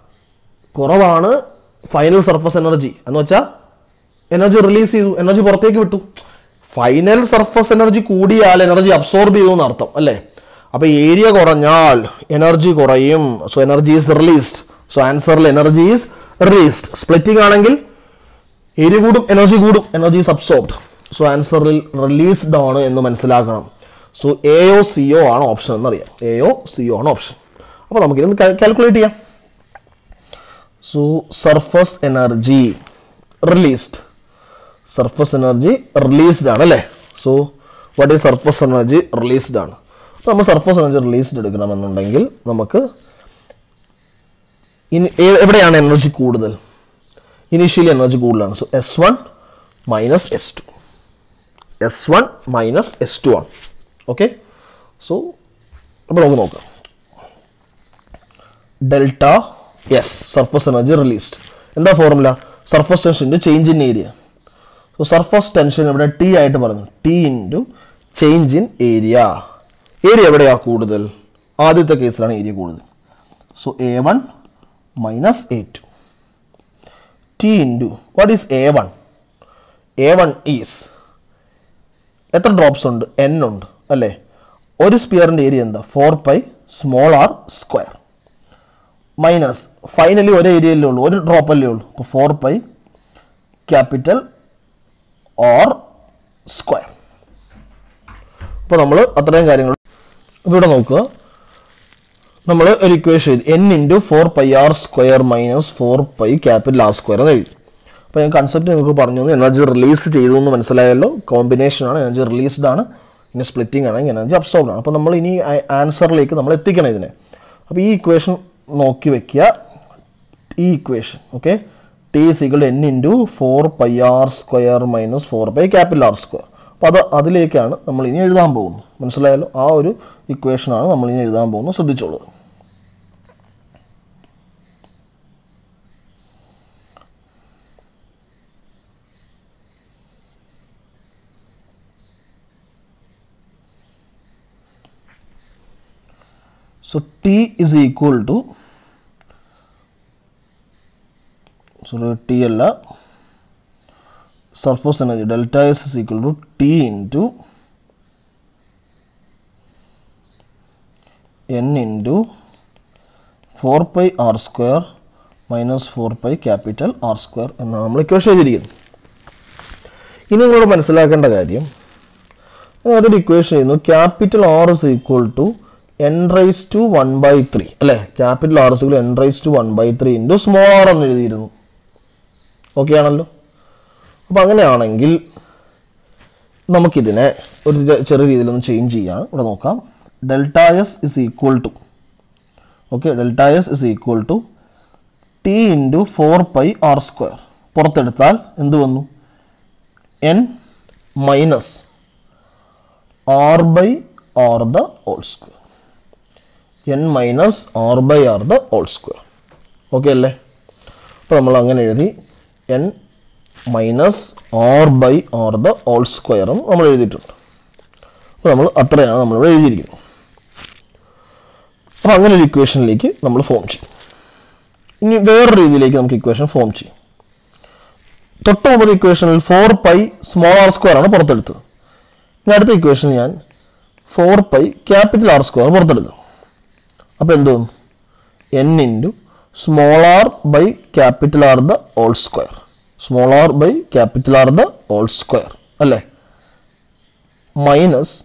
കുറവാണ് ഫൈനൽ സർഫസ് എനർജി എന്ന് വെച്ചാൽ എനർജി റിലീസ് ചെയ്തു എനർജി പുറത്തേക്ക് വിട്ടു ഫൈനൽ സർഫസ് എനർജി കൂടിയാൽ എനർജി അബ്സോർബ് ചെയ്തു എന്ന് അർത്ഥം അല്ലേ അപ്പൊ ഏരിയ കുറഞ്ഞാൽ എനർജി കുറയും സോ എനർജി ഈസ് റിലീസ്ഡ് സോ ആൻസറിൽ എനർജി ഈസ് റിലീസ്ഡ് സ്പ്ലിറ്റിംഗ് ആണെങ്കിൽ ഏരിയ കൂടും എനർജി കൂടും എനർജി ഈസ് അബ്സോർബ്ഡ് സോ ആൻസറിൽ റിലീസ്ഡ് ആണ് എന്ന് മനസ്സിലാക്കണം സോ എയോ സിഒ ആണ് ഓപ്ഷൻ എന്നറിയാം എയോ സിഒ ആണ് ഓപ്ഷൻ അപ്പോൾ നമുക്കിതൊന്ന് കാൽക്കുലേറ്റ് ചെയ്യാം so surface energy released surface energy released ആണ് അല്ലേ so what is surface energy released ആണ് അപ്പോൾ നമ്മൾ സർഫസ് എനർജി റിലീസ്ഡ് എടുക്കണമെന്നുണ്ടെങ്കിൽ നമുക്ക് ഇനി ഏ- എവിടെയാണ് എനർജി കൂടുതൽ ഇനീഷ്യലി എനർജി കൂടുതലാണ് so S one minus S two S one minus S two ആണ് ഓക്കെ സോ അപ്പോൾ നമുക്ക് നോക്കാം delta S surface energy released എന്താ formula surface tension into change in area so surface tension ഇവിടെ T ആയിട്ട് പറഞ്ഞു T into change in area area എവിടെയാ കൂടുതൽ ആദ്യത്തെ കേസിലാണ് ഏരിയ കൂടുതൽ so A one minus A two T into what is A one A one is എത്ര drops ഉണ്ട് എൻ ഉണ്ട് അല്ലേ ഒരു സ്പിയറിൻ്റെ ഏരിയ എന്താ four pi small R square minus finally ഒരേ ഏരിയയിലേ ഉള്ളൂ ഒരു ഡ്രോപ്പ് അല്ലേ ഉള്ളൂ അപ്പോൾ four pi capital R square അപ്പോൾ നമ്മൾ അത്രയും കാര്യങ്ങൾ അപ്പോൾ ഇവിടെ നോക്കുക നമ്മൾ ഒരു ഇക്വേഷൻ എഴുതി N into four pi R square minus four pi capital R square എന്ന് എഴുതി അപ്പോൾ ഞാൻ കൺസെപ്റ്റ് നിങ്ങൾക്ക് പറഞ്ഞു തന്നു എനർജി റിലീസ് ചെയ്തു എന്ന് മനസ്സിലായല്ലോ കോമ്പിനേഷൻ ആണ് എനർജി റിലീസ്ഡ് ആണ് ഇനി സ്പ്ലിറ്റിംഗ് ആണെങ്കിൽ എനർജി അബ്സോർബ്ഡ് ആണ് അപ്പോൾ നമ്മൾ ഇനി ആൻസറിലേക്ക് നമ്മൾ എത്തിക്കണം ഇതിനെ അപ്പോൾ ഈ ഇക്വേഷൻ നോക്കി വെക്കുക ഈ ഇക്വേഷൻ ഓക്കെ ടി സികൾ N into four pi R square minus four pi capital R square അപ്പോൾ അത് അതിലേക്കാണ് നമ്മൾ ഇനി എഴുതാൻ പോകുന്നത് മനസ്സിലായല്ലോ ആ ഒരു ഇക്വേഷനാണ് നമ്മൾ ഇനി എഴുതാൻ പോകുന്നത് ശ്രദ്ധിച്ചോളൂ So T is equal to sorry T അല്ല surface energy delta S is equal to T into N into four pi R square minus four pi capital R square എന്നാണ് നമ്മൾ ഇക്വേഷൻ എഴുതിയിരിക്കുന്നത് ഇനി നിങ്ങളോട് മനസ്സിലാക്കേണ്ട കാര്യം അതൊരു ഇക്വേഷൻ ചെയ്യുന്നു capital R is equal to N raise to one by three അല്ലേ capital R is N raise to one by three into small R എന്ന് എഴുതിയിരുന്നു ഓക്കെ ആണല്ലോ അപ്പോൾ അങ്ങനെയാണെങ്കിൽ നമുക്കിതിനെ ഒരു ര- ചെറിയ രീതിയിലൊന്ന് ചേഞ്ച് ചെയ്യാം ഇവിടെ നോക്കാം delta S is equal to okay delta S is equal to T into four pi R square പുറത്തെടുത്താൽ എന്ത് വന്നു N minus R by R the whole square N minus R by R the whole square okay അല്ലേ അപ്പോൾ നമ്മൾ അങ്ങനെ എഴുതി N minus R by R the whole സ്ക്വയറും നമ്മൾ എഴുതിയിട്ടുണ്ട് അപ്പോൾ നമ്മൾ അത്രയാണ് നമ്മളിവിടെ എഴുതിയിരിക്കുന്നത് അപ്പോൾ അങ്ങനെ ഒരു ഇക്വേഷനിലേക്ക് നമ്മൾ ഫോം ചെയ്യും ഇനി വേറൊരു രീതിയിലേക്ക് നമുക്ക് ഇക്വേഷൻ ഫോം ചെയ്യും തൊട്ട് മുമ്പത്തെ ഇക്വേഷനിൽ four pi small R square ആണ് പുറത്തെടുത്തത് ഇനി അടുത്ത ഇക്വേഷൻ ഞാൻ four pi capital R square പുറത്തെടുക്കും അപ്പോൾ എന്ത് വന്നു N into small R by capital R the whole square small R by capital R the whole square അല്ലേ മൈനസ്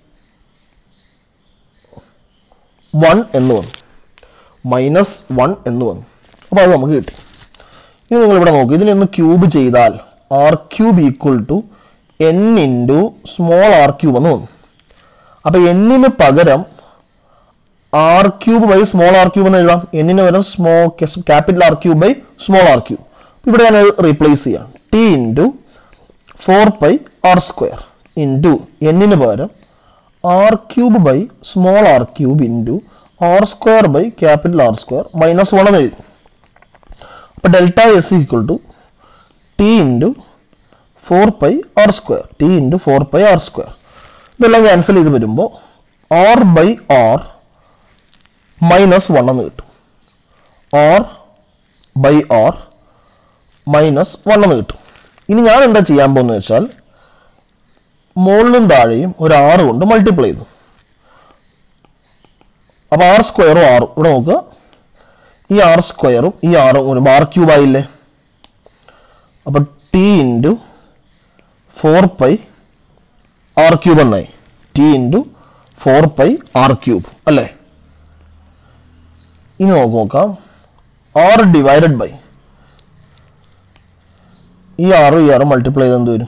വൺ എന്ന് വന്നു മൈനസ് വൺ എന്ന് വന്നു അപ്പോൾ അത് നമുക്ക് കിട്ടി ഇനി നിങ്ങളിവിടെ നോക്കൂ ഇതിനെ ഒന്ന് ക്യൂബ് ചെയ്താൽ R cube equal to N into small R cube എന്ന് വന്നു അപ്പോൾ എന്നിന് പകരം R cube by small R cube എന്ന് എഴുതാം എന്നിന് പകരം small capital R cube by small R cube ഇവിടെ ഞാൻ റീപ്ലേസ് ചെയ്യാം T into four pi R square into എന്നിന് പകരം R cube by small R cube into R square by capital R square minus one എന്ന് എഴുതി അപ്പോൾ delta S equal to T into four pi R square T into four pi R square ഇതെല്ലാം cancel ചെയ്ത് വരുമ്പോൾ R by R minus one എന്ന് കിട്ടും R by R minus one എന്ന് കിട്ടും ഇനി ഞാൻ എന്താ ചെയ്യാൻ പോകുന്നത് വെച്ചാൽ മുകളിലും താഴെയും ഒരു ആറ് കൊണ്ട് മൾട്ടിപ്ലൈ ചെയ്തു അപ്പോൾ ആർ സ്ക്വയറും ആറും ഇവിടെ നോക്കുക ഈ ആർ സ്ക്വയറും ഈ ആറും ഒരു ആർ ക്യൂബ് ആയില്ലേ അപ്പോൾ T into four pi R cube എന്നായി T into four pi R cube അല്ലേ ഇനി നമുക്ക് നോക്കാം ആർ ഡിവൈഡഡ് ബൈ ഈ ആറും ഈ ആറും മൾട്ടിപ്ലൈ ചെയ്ത് എന്ത് വരും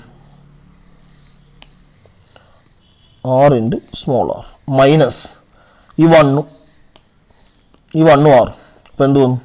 R into small R minus ഈ വണ്ണും ഈ വണ്ണും ആറും അപ്പോൾ എന്ത് വന്നു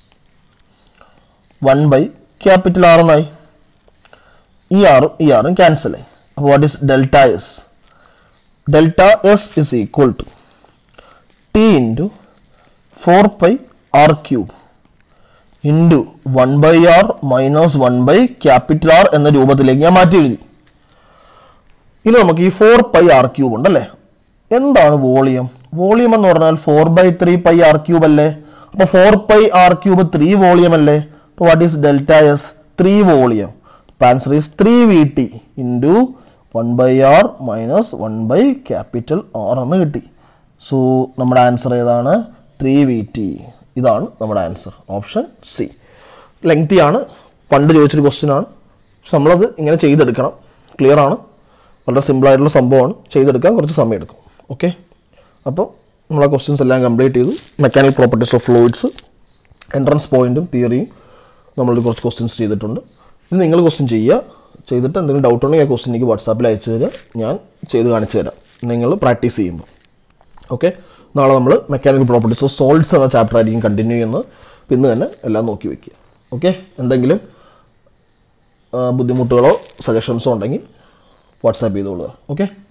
വൺ ബൈ ക്യാപിറ്റൽ ആർ എന്നായി ഈ ആറും ഈ ആറും ക്യാൻസൽ ആയി അപ്പോൾ what is delta S delta S is equal to T into four pi R cube into one by R minus one by capital R എന്ന രൂപത്തിലേക്ക് ഞാൻ മാറ്റി എഴുതി ഇനി നമുക്ക് ഈ ഫോർ പൈ ആർ ക്യൂബ് ഉണ്ട് അല്ലേ എന്താണ് വോളിയം വോളിയം എന്ന് പറഞ്ഞാൽ four by three pi R cube അല്ലേ അപ്പോൾ four pi R cube three volume അല്ലേ അപ്പോൾ what is delta S three volume answer is three V T into one by R minus one by capital R എന്ന് കിട്ടി so നമ്മുടെ answer ഏതാണ് three V T ഇതാണ് നമ്മുടെ answer option C lengthy ആണ് പണ്ട് ചോദിച്ചൊരു ക്വസ്റ്റ്യൻ ആണ് പക്ഷെ നമ്മളത് ഇങ്ങനെ ചെയ്തെടുക്കണം ക്ലിയർ ആണ് വളരെ സിമ്പിളായിട്ടുള്ള സംഭവമാണ് ചെയ്തെടുക്കാൻ കുറച്ച് സമയം എടുക്കും ഓക്കെ അപ്പോൾ നമ്മൾ ആ ക്വസ്റ്റ്യൻസ് എല്ലാം കംപ്ലീറ്റ് ചെയ്തു mechanical properties of fluids entrance പോയിന്റും തിയറിയും നമ്മൾ കുറച്ച് ക്വസ്റ്റ്യൻസ് ചെയ്തിട്ടുണ്ട് ഇനി നിങ്ങൾ ക്വസ്റ്റ്യൻ ചെയ്യുക ചെയ്തിട്ട് എന്തെങ്കിലും ഡൗട്ട് ഉണ്ടെങ്കിൽ ആ ക്വസ്റ്റ്യൻ എനിക്ക് വാട്സാപ്പിൽ അയച്ചു തരിക ഞാൻ ചെയ്ത് കാണിച്ചു തരാം നിങ്ങൾ പ്രാക്ടീസ് ചെയ്യുമ്പോൾ ഓക്കെ നാളെ നമ്മൾ മെക്കാനിക്കൽ പ്രോപ്പർട്ടീസ് ഓഫ് സോൾട്സ് എന്ന ചാപ്റ്റർ ആയിരിക്കും കണ്ടിന്യൂ ചെയ്യുന്നത് അപ്പോൾ ഇന്ന് തന്നെ എല്ലാം നോക്കി വയ്ക്കുക ഓക്കെ എന്തെങ്കിലും ആ, ബുദ്ധിമുട്ടുകളോ സജഷൻസോ ഉണ്ടെങ്കിൽ വാട്സാപ്പ് ചെയ്തോളുക ഓക്കെ